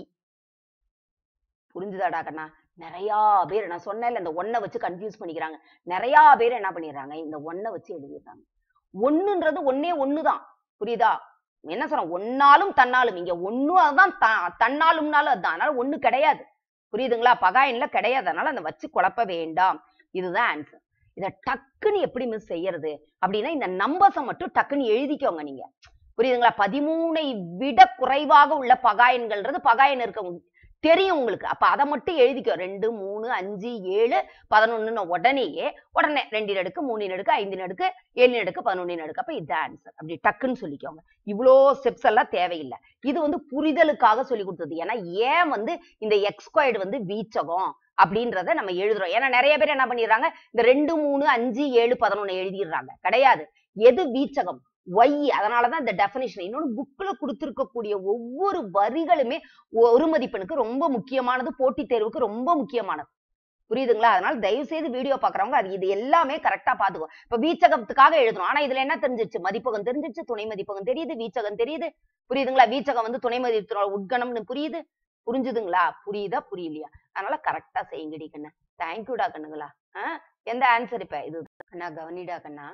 S1: புரிஞ்சுதாடா கண்ணா நிறைய பேர் நான் சொன்னேன்ல இந்த ஒன்னை வச்சு கன்ஃபியூஸ் பண்ணிக்கிறாங்க நிறைய பேர் என்ன பண்ணிடுறாங்க இந்த ஒன்னை வச்சு எழுதிடுறாங்க ஒண்ணுன்றது ஒன்னே ஒண்ணுதான் புரியுதா என்ன சொல்றேன் ஒன்னாலும் தன்னாலும் இங்க ஒண்ணும் அதுதான் த- தன்னாலும்னாலும் அதுதான் அதனால ஒண்ணு கிடையாது புரியுதுங்களா பகாயன்ல கிடையாது அதனால அந்த வச்சு குழப்ப வேண்டாம் இதுதான் ஆன்சர் இத டக்குன்னு எப்படி மிஸ் செய்யறது அப்படின்னா இந்த நம்பர்ஸை மட்டும் டக்குன்னு எழுதிக்கோங்க நீங்க புரியுதுங்களா பதிமூணை விட குறைவாக உள்ள பகாயன்கள்ன்றது பகாயன் இருக்க தெரியும் உங்களுக்கு அப்ப அதை மட்டும் எழுதிக்கோ ரெண்டு மூணு அஞ்சு ஏழு பதினொன்னு உடனேயே உடனே ரெண்டின் அடுக்கு மூணின் அடுக்கு ஐந்தின் அடுக்கு ஏழின் அடுக்கு பதினொன்னின் அடுக்கு அப்ப இதுதான் ஆன்சர் அப்படி டக்குன்னு சொல்லிக்கோங்க இவ்வளோ ஸ்டெப்ஸ் எல்லாம் தேவையில்லை இது வந்து புரிதலுக்காக சொல்லி கொடுத்தது ஏன்னா ஏன் வந்து இந்த எக்ஸ்கொயர்டு வந்து வீச்சகம் அப்படின்றத நம்ம எழுதுறோம் ஏன்னா நிறைய பேர் என்ன பண்ணிடுறாங்க இந்த ரெண்டு மூணு அஞ்சு ஏழு பதினொன்னு எழுதிடுறாங்க கிடையாது எது வீச்சகம் ஒய் அதனாலதான் இந்த டெஃபினேஷன் இன்னொன்னு புக்ல கொடுத்திருக்கக்கூடிய ஒவ்வொரு வரிகளுமே ஒரு மதிப்பெண்ணுக்கு ரொம்ப முக்கியமானது போட்டித் தேர்வுக்கு ரொம்ப முக்கியமானது புரியுதுங்களா அதனால தயவு செய்து வீடியோ பாக்குறவங்க அது இது எல்லாமே கரெக்டா பாத்துக்கோ இப்ப வீச்சகத்துக்காக எழுதணும் ஆனா இதுல என்ன தெரிஞ்சிருச்சு மதிப்பகம் தெரிஞ்சிருச்சு துணை மதிப்பகம் தெரியுது வீச்சகம் தெரியுது புரியுதுங்களா வீச்சகம் வந்து துணை மதிப்பத்தோட உட்கணம்னு புரியுது புரிஞ்சுதுங்களா புரியுதா புரியலையா அதனால கரெக்டா செய்யுங்கடி கண்ணா தேங்க்யூடா கண்ணுங்களா ஆஹ் எந்த ஆன்சர் இப்ப இது கண்ணா கவனிடா கண்ணா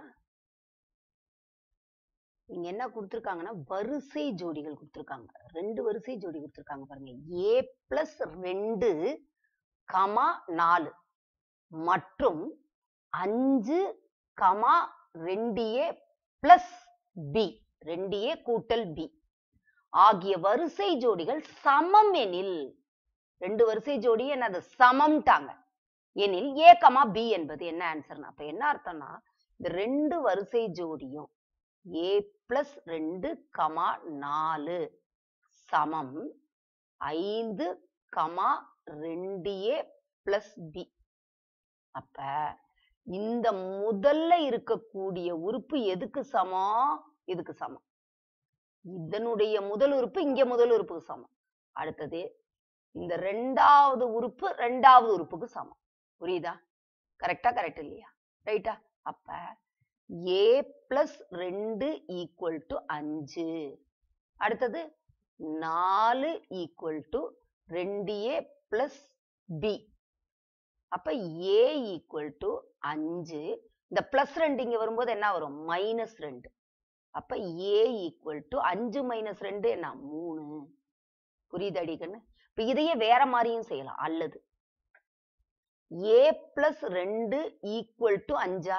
S1: இங்க என்ன கொடுத்திருக்காங்கன்னா வரிசை ஜோடிகள் கொடுத்திருக்காங்க ரெண்டு வரிசை ஜோடி கொடுத்திருக்காங்க பாருங்க ஏ பிளஸ் ரெண்டு கமா நாலு மற்றும் அஞ்சு கமா ரெண்டு ஏ பிளஸ் பி ரெண்டு ஏ கூட்டல் பி ஆகிய வரிசை ஜோடிகள் சமம் எனில் ரெண்டு வரிசை ஜோடி என்னது சமம்ட்டாங்க எனில் ஏ கமா பி என்பது என்ன ஆன்சர்னா அப்ப என்ன அர்த்தம்னா இந்த ரெண்டு வரிசை ஜோடியும் ஏ பிளஸ் ரெண்டு கமா நாலு சமம் ஐந்து கமா ரெண்டு ஏ பிளஸ் பி அப்ப இந்த முதல்ல இருக்கக்கூடிய உறுப்பு எதுக்கு சமம் இதுக்கு சமம் இதனுடைய முதல் உறுப்பு இங்க முதல் உறுப்புக்கு சமம் அடுத்தது இந்த ரெண்டாவது உறுப்பு ரெண்டாவது உறுப்புக்கு சமம் புரியுதா கரெக்டா கரெக்ட் இல்லையா ரைட்டா அப்ப ஏ பிளஸ் ரெண்டு ஈக்குவல் டு அஞ்சு அடுத்தது நாலு ஈக்குவல் டு ரெண்டு ஏ பிளஸ் பி அப்ப ஏ ஈக்குவல் டு அஞ்சு இந்த பிளஸ் ரெண்டு இங்க வரும்போது என்ன வரும் மைனஸ் ரெண்டு அப்ப ஏ ஈக்குவல் டு அஞ்சு மைனஸ் ரெண்டு என்ன மூணு புரியுது அடிக்கண்ணு இப்ப இதையே வேற மாதிரியும் செய்யலாம் அல்லது ஏ பிளஸ் ரெண்டு ஈக்குவல் டு அஞ்சா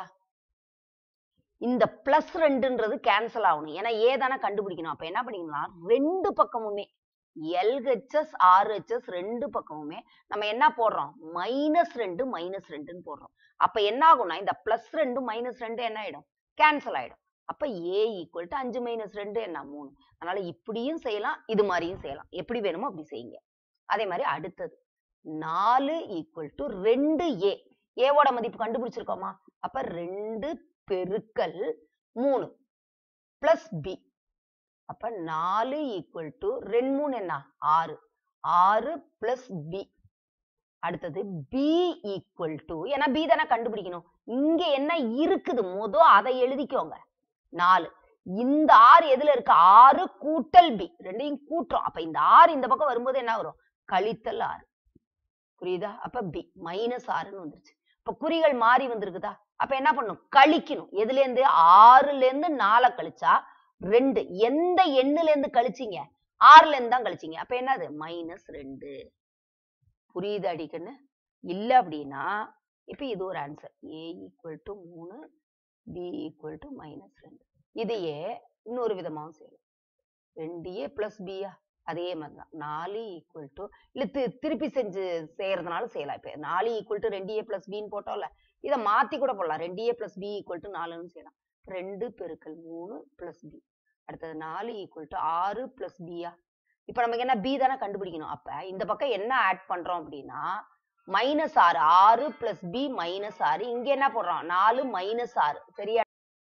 S1: இந்த பிளஸ் ரெண்டுன்றது கேன்சல் ஆகணும் ஏன்னா ஏ தானே கண்டுபிடிக்கணும் அப்ப என்ன பண்ணிக்கலாம் ரெண்டு பக்கமுமே எல்ஹெச்எஸ் ஆர்ஹெச்எஸ் ரெண்டு பக்கமுமே நம்ம என்ன போடுறோம் மைனஸ் ரெண்டு மைனஸ் ரெண்டுன்னு போடுறோம் அப்ப என்ன ஆகும்னா இந்த பிளஸ் ரெண்டு மைனஸ் ரெண்டு என்ன ஆயிடும் கேன்சல் ஆயிடும் அப்ப ஏ ஈக்குவல் டு அஞ்சு மைனஸ் ரெண்டு என்ன மூணு அதனால இப்படியும் செய்யலாம் இது மாதிரியும் செய்யலாம் எப்படி வேணுமோ அப்படி செய்யுங்க அதே மாதிரி அடுத்தது நாலு ஈக்குவல் டு ரெண்டு ஏ ஏவோட மதிப்பு கண்டுபிடிச்சிருக்கோமா அப்ப ரெண்டு பெருக்கல் மூணு பிளஸ் பி அப்ப நாலு ஈக்குவல் டு ரெண்டு மூணு என்ன ஆறு ஆறு பிளஸ் பி அடுத்தது பி ஈக்குவல் டு ஏன்னா பி தானே கண்டுபிடிக்கணும் இங்க என்ன இருக்குது மொத அதை எழுதிக்கோங்க நாலு இந்த ஆறு எதுல இருக்கு ஆறு கூட்டல் பி ரெண்டையும் கூட்டுறோம் அப்ப இந்த ஆறு இந்த பக்கம் வரும்போது என்ன வரும் கழித்தல் ஆறு புரியுதா அப்ப பி மைனஸ் ஆறுன்னு வந்துருச்சு இப்ப குறிகள் மாறி வந்திருக்குதா அப்ப என்ன பண்ணும் கழிக்கணும் எதுல இருந்து ஆறுல இருந்து நாலை கழிச்சா ரெண்டு எந்த எண்ணுல இருந்து கழிச்சீங்க ஆறுல இருந்து தான் கழிச்சீங்க அப்ப என்னது மைனஸ் ரெண்டு புரியுது அடிக்கன்னு இல்ல அப்படின்னா இப்ப இது ஒரு ஆன்சர் ஏ ஈக்குவல் டு மூணு பி ஈக்குவல் டு மைனஸ் ரெண்டு இதையே இன்னொரு விதமாவும் செய்யலாம் ரெண்டு ஏ பிளஸ் பியா அதே மாதிரி தான் நாலு ஈக்குவல் டு இல்ல தி- திருப்பி செஞ்சு செய்யறதுனால செய்யலாம் இப்ப நாலு ஈக்குவல் டு ரெண்டு ஏ பிளஸ் பின்னு போட்டோம்ல இதை மாத்தி கூட போடலாம் ரெண்டு A plus B equal to நாலுன்னு செய்யலாம் ரெண்டு பெருக்கல் மூணு பிளஸ் பி அடுத்தது நாலு ஈக்குவல் டு ஆறு பிளஸ் பியா இப்ப நமக்கு என்ன பி தானே கண்டுபிடிக்கணும் அப்ப இந்த பக்கம் என்ன ஆட் பண்றோம் அப்படின்னா மைனஸ் ஆறு ஆறு பிளஸ் பி மைனஸ் ஆறு இங்க என்ன போடுறோம் நாலு மைனஸ் ஆறு சரியா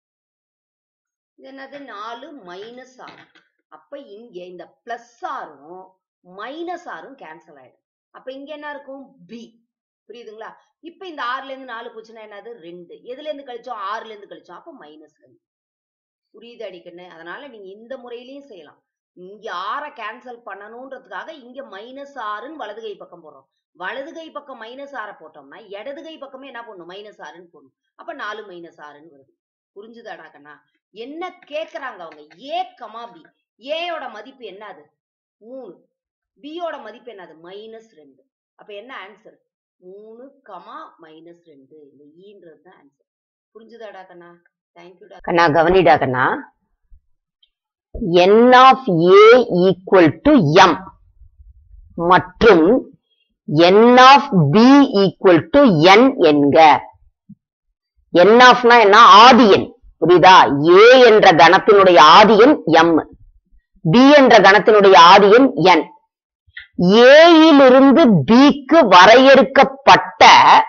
S1: இது என்னது நாலு மைனஸ் ஆறு அப்ப இங்க இந்த பிளஸ் ஆறும் மைனஸ் ஆறும் கேன்சல் ஆயிடும் அப்ப இங்க என்ன இருக்கும் பி புரியுதுங்களா இப்ப இந்த ஆறுல இருந்து நாலு போச்சுன்னா என்னது ரெண்டு எதுல இருந்து கழிச்சோம் ஆறுல இருந்து கழிச்சோம் அப்ப மைனஸ் ரெண்டு புரியுது அடிக்கண்ணு அதனால நீங்க இந்த முறையிலயும் செய்யலாம் இங்க ஆற கேன்சல் பண்ணணும்ன்றதுக்காக இங்க மைனஸ் ஆறுன்னு வலது கை பக்கம் போடுறோம் வலது கை பக்கம் மைனஸ் ஆற போட்டோம்னா இடது கை பக்கமே என்ன பண்ணும் மைனஸ் ஆறுன்னு போடணும் அப்ப நாலு மைனஸ் ஆறுன்னு வருது புரிஞ்சுதாடா கண்ணா என்ன கேக்குறாங்க அவங்க ஏ கமா பி ஏயோட மதிப்பு என்னது மூணு பியோட மதிப்பு என்னது மைனஸ் ரெண்டு அப்ப என்ன ஆன்சர் மூணு கமா மைனஸ் ரெண்டு இந்த ஈன்றது தான் ஆன்சர் புரிஞ்சுதாடா கண்ணா தேங்க்யூடா கண்ணா கவனிடா கண்ணா n of a equal to m மற்றும் n of b equal to n என்க n of னா என்ன ஆதி எண் புரியுதா a என்ற கணத்தினுடைய ஆதி எண் m b என்ற கணத்தினுடைய ஆதி எண் n a யிலிருந்து b க்கு வரையறுக்கப்பட்ட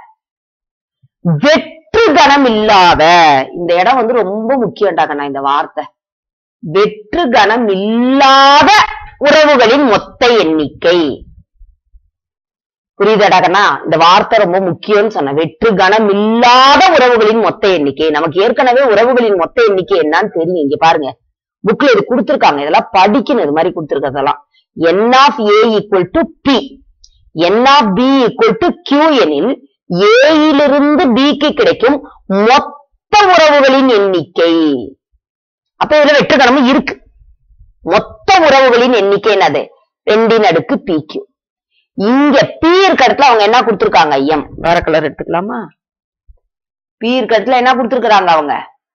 S1: வெற்று கணம் இல்லாத இந்த இடம் வந்து ரொம்ப முக்கியம்டா கண்ணா இந்த வார்த்தை வெற்று கணம் இல்லாத உறவுகளின் மொத்த எண்ணிக்கை புரியுதாடா கண்ணா இந்த வார்த்தை ரொம்ப முக்கியம்னு சொன்ன வெற்று கணம் இல்லாத உறவுகளின் மொத்த எண்ணிக்கை நமக்கு ஏற்கனவே உறவுகளின் மொத்த எண்ணிக்கை என்னன்னு தெரியும் இங்க பாருங்க புக்ல இது கொடுத்திருக்காங்க இதெல்லாம் படிக்கணும் இது மாதிரி கொடுத்திருக்கிறதெல்லாம் n of a equal to p n of b equal to q எனில் a யிலிருந்து b க்கு கிடைக்கும் மொத்த உறவுகளின் எண்ணிக்கை அப்ப இதுல வெற்று கணமும் இருக்கு மொத்த உறவுகளின் எண்ணிக்கை என்னது ரெண்டின் அடுக்கு PQ இங்க P இருக்க இடத்துல அவங்க என்ன கொடுத்திருக்காங்க M வேற கலர் எடுத்துக்கலாமா P இருக்க இடத்துல என்ன கொடுத்திருக்காங்க அவங்க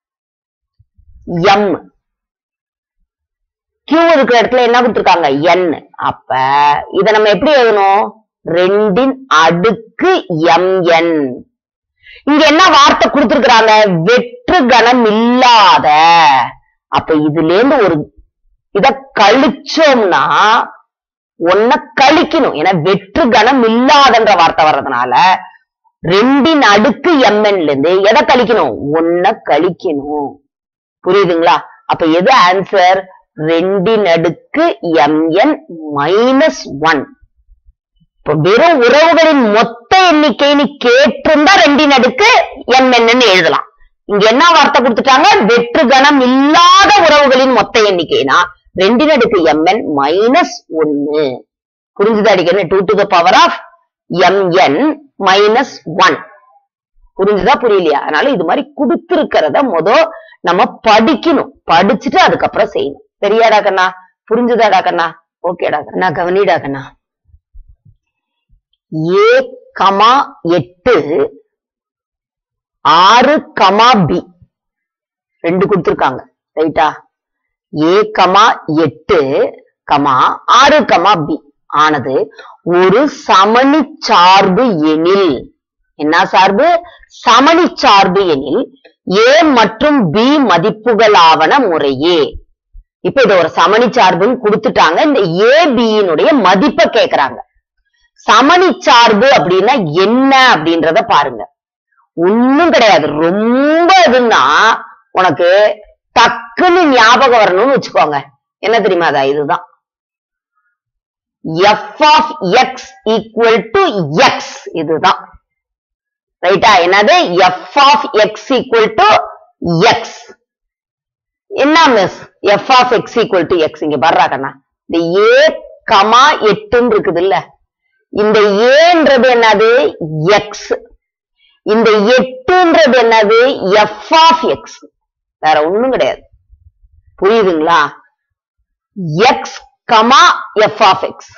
S1: M Q இருக்கிற இடத்துல என்ன கொடுத்திருக்காங்க N அப்ப இத நம்ம எப்படி எழுதணும் ரெண்டின் அடுக்கு MN இங்க என்ன வார்த்தை கொடுத்திருக்கிறாங்க வெற்று கணம் இல்லாத அப்ப இதுல இருந்து ஒரு இத கழிச்சோம்னா ஒன்ன கழிக்கணும் ஏன்னா வெற்று கணம் இல்லாதன்ற வார்த்தை வர்றதுனால ரெண்டின் அடுக்கு mnல இருந்து எதை கழிக்கணும் ஒன்ன கழிக்கணும் புரியுதுங்களா அப்ப எது ஆன்சர் ரெண்டின் அடுக்கு mn மைனஸ் ஒன் இப்ப வெறும் உறவுகளின் மொத்த எண்ணிக்கைன்னு கேட்டிருந்தா ரெண்டின் அடுக்கு mn எழுதலாம் இங்க என்ன வார்த்தை கொடுத்துட்டாங்க வெற்று கணம் இல்லாத உறவுகளின் மொத்த எண்ணிக்கைனா ரெண்டின் அடுக்கு mn மைனஸ் ஒன்னு புரிஞ்சுதா அடிக்கணும் two to the power of mn minus one புரிஞ்சுதா புரியலையா அதனால இது மாதிரி கொடுத்திருக்கிறத முத நம்ம படிக்கணும் படிச்சுட்டு அதுக்கப்புறம் செய்யணும் சரியாடா கண்ணா புரிஞ்சுதாடா கண்ணா ஓகேடா கண்ணா கவனிடா கண்ணா ஏ கமா எட்டு ஆறு கமா பி ரெண்டு கொடுத்திருக்காங்க ரைட்டா ஏ கமா எட்டு கமா ஆறு கமா பி ஆனது ஒரு சமணி சார்பு எனில் என்ன சார்பு சமணி சார்பு எனில் ஏ மற்றும் பி மதிப்புகளாவன முறையே இப்ப இது ஒரு சமணி சார்புன்னு கொடுத்துட்டாங்க இந்த ஏ பியினுடைய மதிப்பை கேக்குறாங்க சமணி சார்பு அப்படின்னா என்ன அப்படின்றத பாருங்க ஒண்ணும் கிடையாது ரொம்ப இதுன்னா உனக்கு டக்குன்னு ஞாபகம் வரணும்னு வச்சுக்கோங்க என்ன தெரியுமா அதா இதுதான் F of X equal to X இதுதான் ரைட்டா என்னது F of X equal to X என்ன miss F of X equal to X இங்க பர்றா கண்ணா இந்த ஏ கமா எட்டுன்னு இருக்குது இல்ல இந்த ஏன்றது என்னது எக்ஸ் இந்த எட்டுன்றது என்னது எஃப் ஆஃப் எக்ஸ் வேற ஒண்ணும் கிடையாது புரியுதுங்களா X comma F of X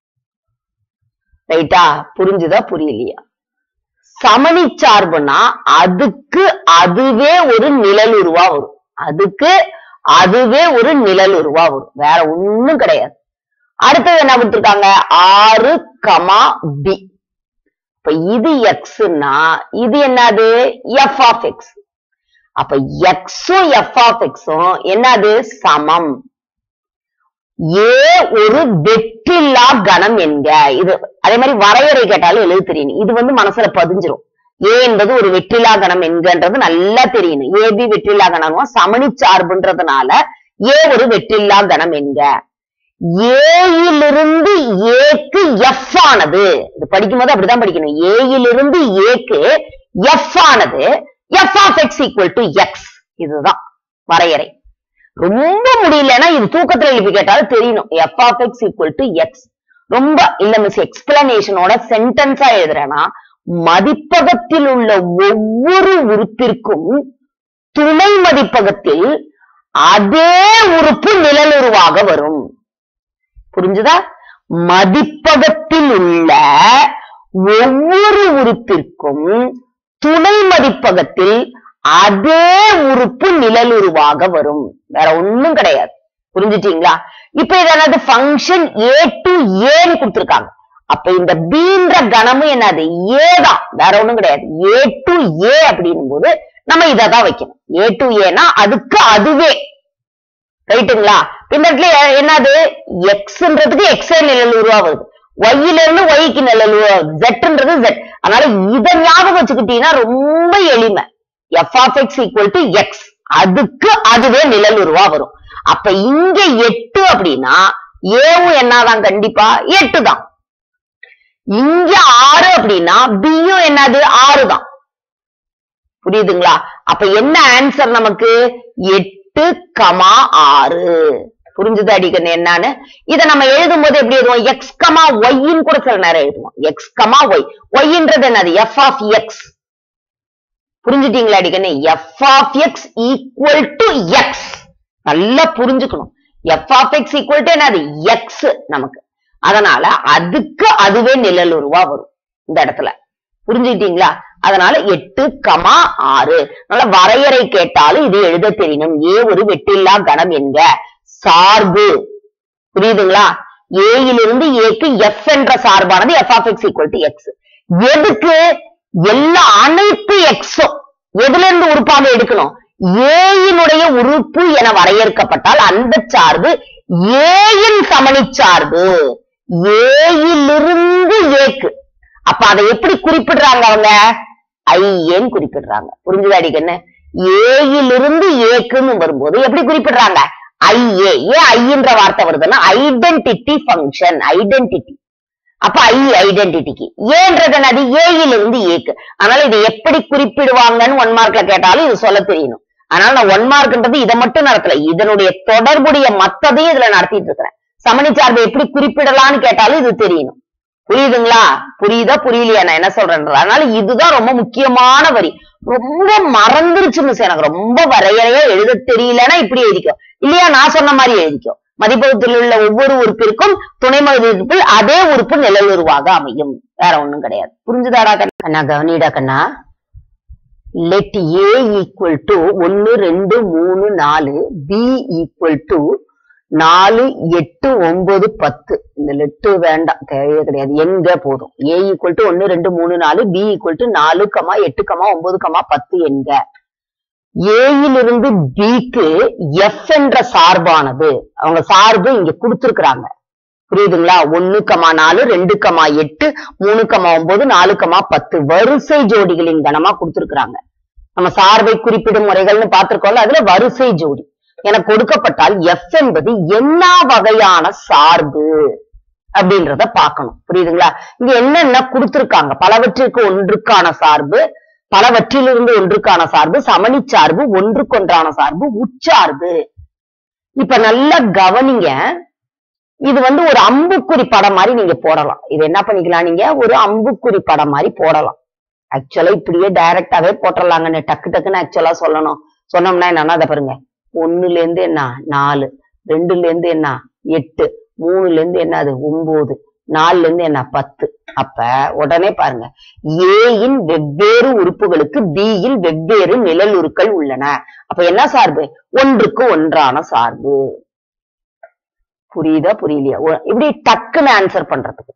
S1: ரைட்டா புரிஞ்சுதா புரியலையா சமணி சார்புனா அதுக்கு அதுவே ஒரு நிழலுருவா வரும் அதுக்கு அதுவே ஒரு நிழலுருவா வரும் வேற ஒண்ணும் கிடையாது அடுத்தது என்ன கொடுத்திருக்காங்க ஆறு கமா பி இப்ப இது எக்ஸ்னா இது என்னது எஃப் ஆஃப் எக்ஸ் அப்ப எக்ஸும் எஃப் ஆஃப் எக்ஸும் என்னது சமம் ஏ ஒரு வெற்றில்லா கணம் என்க இது அதே மாதிரி வரையறை கேட்டாலும் எழுத தெரியணும் இது வந்து மனசுல பதிஞ்சிரும் ஏ என்பது ஒரு வெற்றிலா கணம் என்கன்றது நல்லா தெரியணும் ஏபி வெற்றில்லா கணமும் சமணி சார்புன்றதுனால ஏ ஒரு வெற்றில்லா கணம் என்க ஏயிலிருந்து ஏக்கு எஃப் ஆனது இது படிக்கும்போது அப்படிதான் படிக்கணும் ஏயிலிருந்து ஏக்கு எஃப் ஆனது F of X equal to X இதுதான் வரையறை ரொம்ப முடியலன்னா இது தூக்கத்துல எழுப்பி கேட்டாலும் தெரியணும் F of X equal to X ரொம்ப இல்ல மிஸ் எக்ஸ்பிளனேஷனோட சென்டென்ஸா எழுதுறேன்னா மதிப்பகத்தில் உள்ள ஒவ்வொரு உறுப்பிற்கும் துணை மதிப்பகத்தில் அதே உறுப்பு நிழலுருவாக வரும் புரிஞ்சுதா மதிப்பகத்தில் உள்ள ஒவ்வொரு உறுப்பிற்கும் துணை மதிப்பகத்தில் அதே உறுப்பு நிழலுருவாக வரும் வேற ஒண்ணும் கிடையாது புரிஞ்சுட்டீங்களா இப்ப இது என்னது ஃபங்க்ஷன் ஏ டு ஏன்னு கொடுத்திருக்காங்க அப்ப இந்த பீன்ற கணமும் என்னது ஏ தான் வேற ஒண்ணும் கிடையாது ஏ டு ஏ அப்படின்னும் போது நம்ம இதை தான் வைக்கணும் ஏ டு ஏனா அதுக்கு அதுவே ரைட்டுங்களா இந்த இடத்துல என்னது எக்ஸ்ன்றதுக்கு எக்ஸே நிழல் உருவாகுது ஒய்ல இருந்து ஒய்க்கு நிழல் ஜெட்ன்றது ஜெட் அதனால இதை ஞாபகம் வச்சுக்கிட்டீங்கன்னா ரொம்ப எளிமை F of X equal to X அதுக்கு அதுவே நிழல் உருவா வரும் அப்ப இங்க எட்டு அப்படின்னா ஏவும் என்னதான் கண்டிப்பா எட்டு தான் இங்க ஆறு அப்படின்னா பியும் என்னது ஆறு தான் புரியுதுங்களா அப்ப என்ன ஆன்சர் நமக்கு எட்டு கமா ஆறு புரிஞ்சுது அடிக்கணும் என்னன்னு இத நம்ம எழுதும் போது எப்படி எழுதுவோம் எக்ஸ் கமா ஒய்ன்னு கூட சில நேரம் எழுதுவோம் எக்ஸ் கமா ஒய் ஒய்ன்றது என்னது எஃப் ஆஃப் எக்ஸ் புரிஞ்சுட்டீங்களா அடிக்கணும் F of X equal to X நல்லா புரிஞ்சுக்கணும் F of X equal to என்னது எக்ஸ் நமக்கு அதனால அதுக்கு அதுவே நிழல் உருவா வரும் இந்த இடத்துல புரிஞ்சுக்கிட்டீங்களா அதனால எட்டு கமா ஆறு அதனால வரையறை கேட்டாலும் இது எழுத தெரியணும் ஏ ஒரு வெட்டில்லா கணம் என்க சார்பு புரியுதுங்களா ஏயிலிருந்து ஏக்கு எஃப் என்ற சார்பானது F of X equal to X எதுக்கு எல்லா அனைத்து எக்ஸும் எதுல இருந்து உறுப்பாக எடுக்கணும் ஏயினுடைய உறுப்பு என வரையறுக்கப்பட்டால் அந்த சார்பு ஏயின் சமணி சார்பு ஏயிலிருந்து ஏக்கு அப்ப அதை எப்படி குறிப்பிடுறாங்க அவங்க ஐஏன்னு குறிப்பிடுறாங்க புரிஞ்சுதாடி கண்ணு ஏயிலிருந்து ஏக்குன்னு வரும்போது எப்படி குறிப்பிடுறாங்க ஐஏ ஏன் ஐன்ற வார்த்தை வருதுன்னா ஐடென்டிட்டி ஃபங்க்ஷன் ஐடென்டிட்டி அப்ப ஐ ஐடென்டிட்டிக்கு ஏன்றது என்னது ஏயிலிருந்து ஏக்கு அதனால இதை எப்படி குறிப்பிடுவாங்கன்னு ஒன் மார்க்ல கேட்டாலும் இது சொல்ல தெரியணும் அதனால நான் ஒன் மார்க்ன்றது இதை மட்டும் நடத்தல இதனுடைய தொடர்புடைய மத்ததையும் இதுல நடத்திட்டு இருக்கிறேன் சமணி சார்பை எப்படி குறிப்பிடலாம்னு கேட்டாலும் இது தெரியணும் புரியுதுங்களா புரியுதா புரியலையா நான் என்ன சொல்றேன்றது அதனால இதுதான் ரொம்ப முக்கியமான வரி ரொம்ப மறந்துருச்சு மிஸ் எனக்கு ரொம்ப வரையறையா எழுத தெரியலன்னா இப்படி எழுதிக்கோ இல்லையா நான் சொன்ன மாதிரி எழுதிக்கோ மதிப்பகத்தில் உள்ள ஒவ்வொரு உறுப்பிற்கும் துணை மதிப்பில் அதே உறுப்பு நிழலுருவாக அமையும் வேற ஒண்ணும் கிடையாது புரிஞ்சுதாடா கண்ணா கண்ணா கவனிடா கண்ணா லெட் ஏ ஈக்குவல் டு ஒன்னு ரெண்டு மூணு நாலு பி ஈக்குவல் டு நாலு எட்டு ஒன்பது பத்து இந்த லெட்டு வேண்டாம் தேவையே கிடையாது எங்க போதும் ஏ ஈக்குவல் டு ஒன்னு ரெண்டு மூணு நாலு பி ஈக்குவல் டு நாலு கமா எட்டு கமா ஒன்பது கமா பத்து என்க ஏயிலிருந்து பிக்கு எஃப் என்ற சார்பானது அவங்க சார்பு இங்க கொடுத்திருக்கிறாங்க புரியுதுங்களா ஒன்னு கமா நாலு ரெண்டு கமா எட்டு மூணு கமா ஒன்பது நாலு கமா பத்து வரிசை ஜோடிகளின் கணமா கொடுத்திருக்கிறாங்க நம்ம சார்பை குறிப்பிடும் முறைகள்னு பார்த்திருக்கோம்ல அதுல வரிசை ஜோடி எனக்கு கொடுக்கப்பட்டால் எஃப் என்பது என்ன வகையான சார்பு அப்படின்றத பார்க்கணும் புரியுதுங்களா இங்க என்னென்ன கொடுத்திருக்காங்க பலவற்றிற்கு ஒன்றுக்கான சார்பு பலவற்றிலிருந்து ஒன்றுக்கான சார்பு சமணி சார்பு ஒன்றுக்கொன்றான சார்பு உச்சார்பு இப்ப நல்லா கவனிங்க இது வந்து ஒரு அம்புக்குறி படம் மாதிரி நீங்க போடலாம் இது என்ன பண்ணிக்கலாம் நீங்க ஒரு அம்புக்குறி படம் மாதிரி போடலாம் ஆக்சுவலா இப்படியே டைரக்டாவே போட்டுடலாங்கன்னு டக்கு டக்குன்னு ஆக்சுவலா சொல்லணும் சொன்னோம்னா என்னன்னா அதை பாருங்க ஒண்ணுல இருந்து என்ன நாலு ரெண்டுல இருந்து என்ன எட்டு மூணுல இருந்து என்ன அது ஒன்பது நாலுல இருந்து என்ன பத்து அப்ப உடனே பாருங்க ஏயின் வெவ்வேறு உறுப்புகளுக்கு பியில் வெவ்வேறு நிழலுருக்கள் உள்ளன அப்ப என்ன சார்பு ஒன்றுக்கு ஒன்றான சார்பு புரியுதா புரியலையா ஒ- இப்படி டக்குன்னு ஆன்சர் பண்றதுக்கு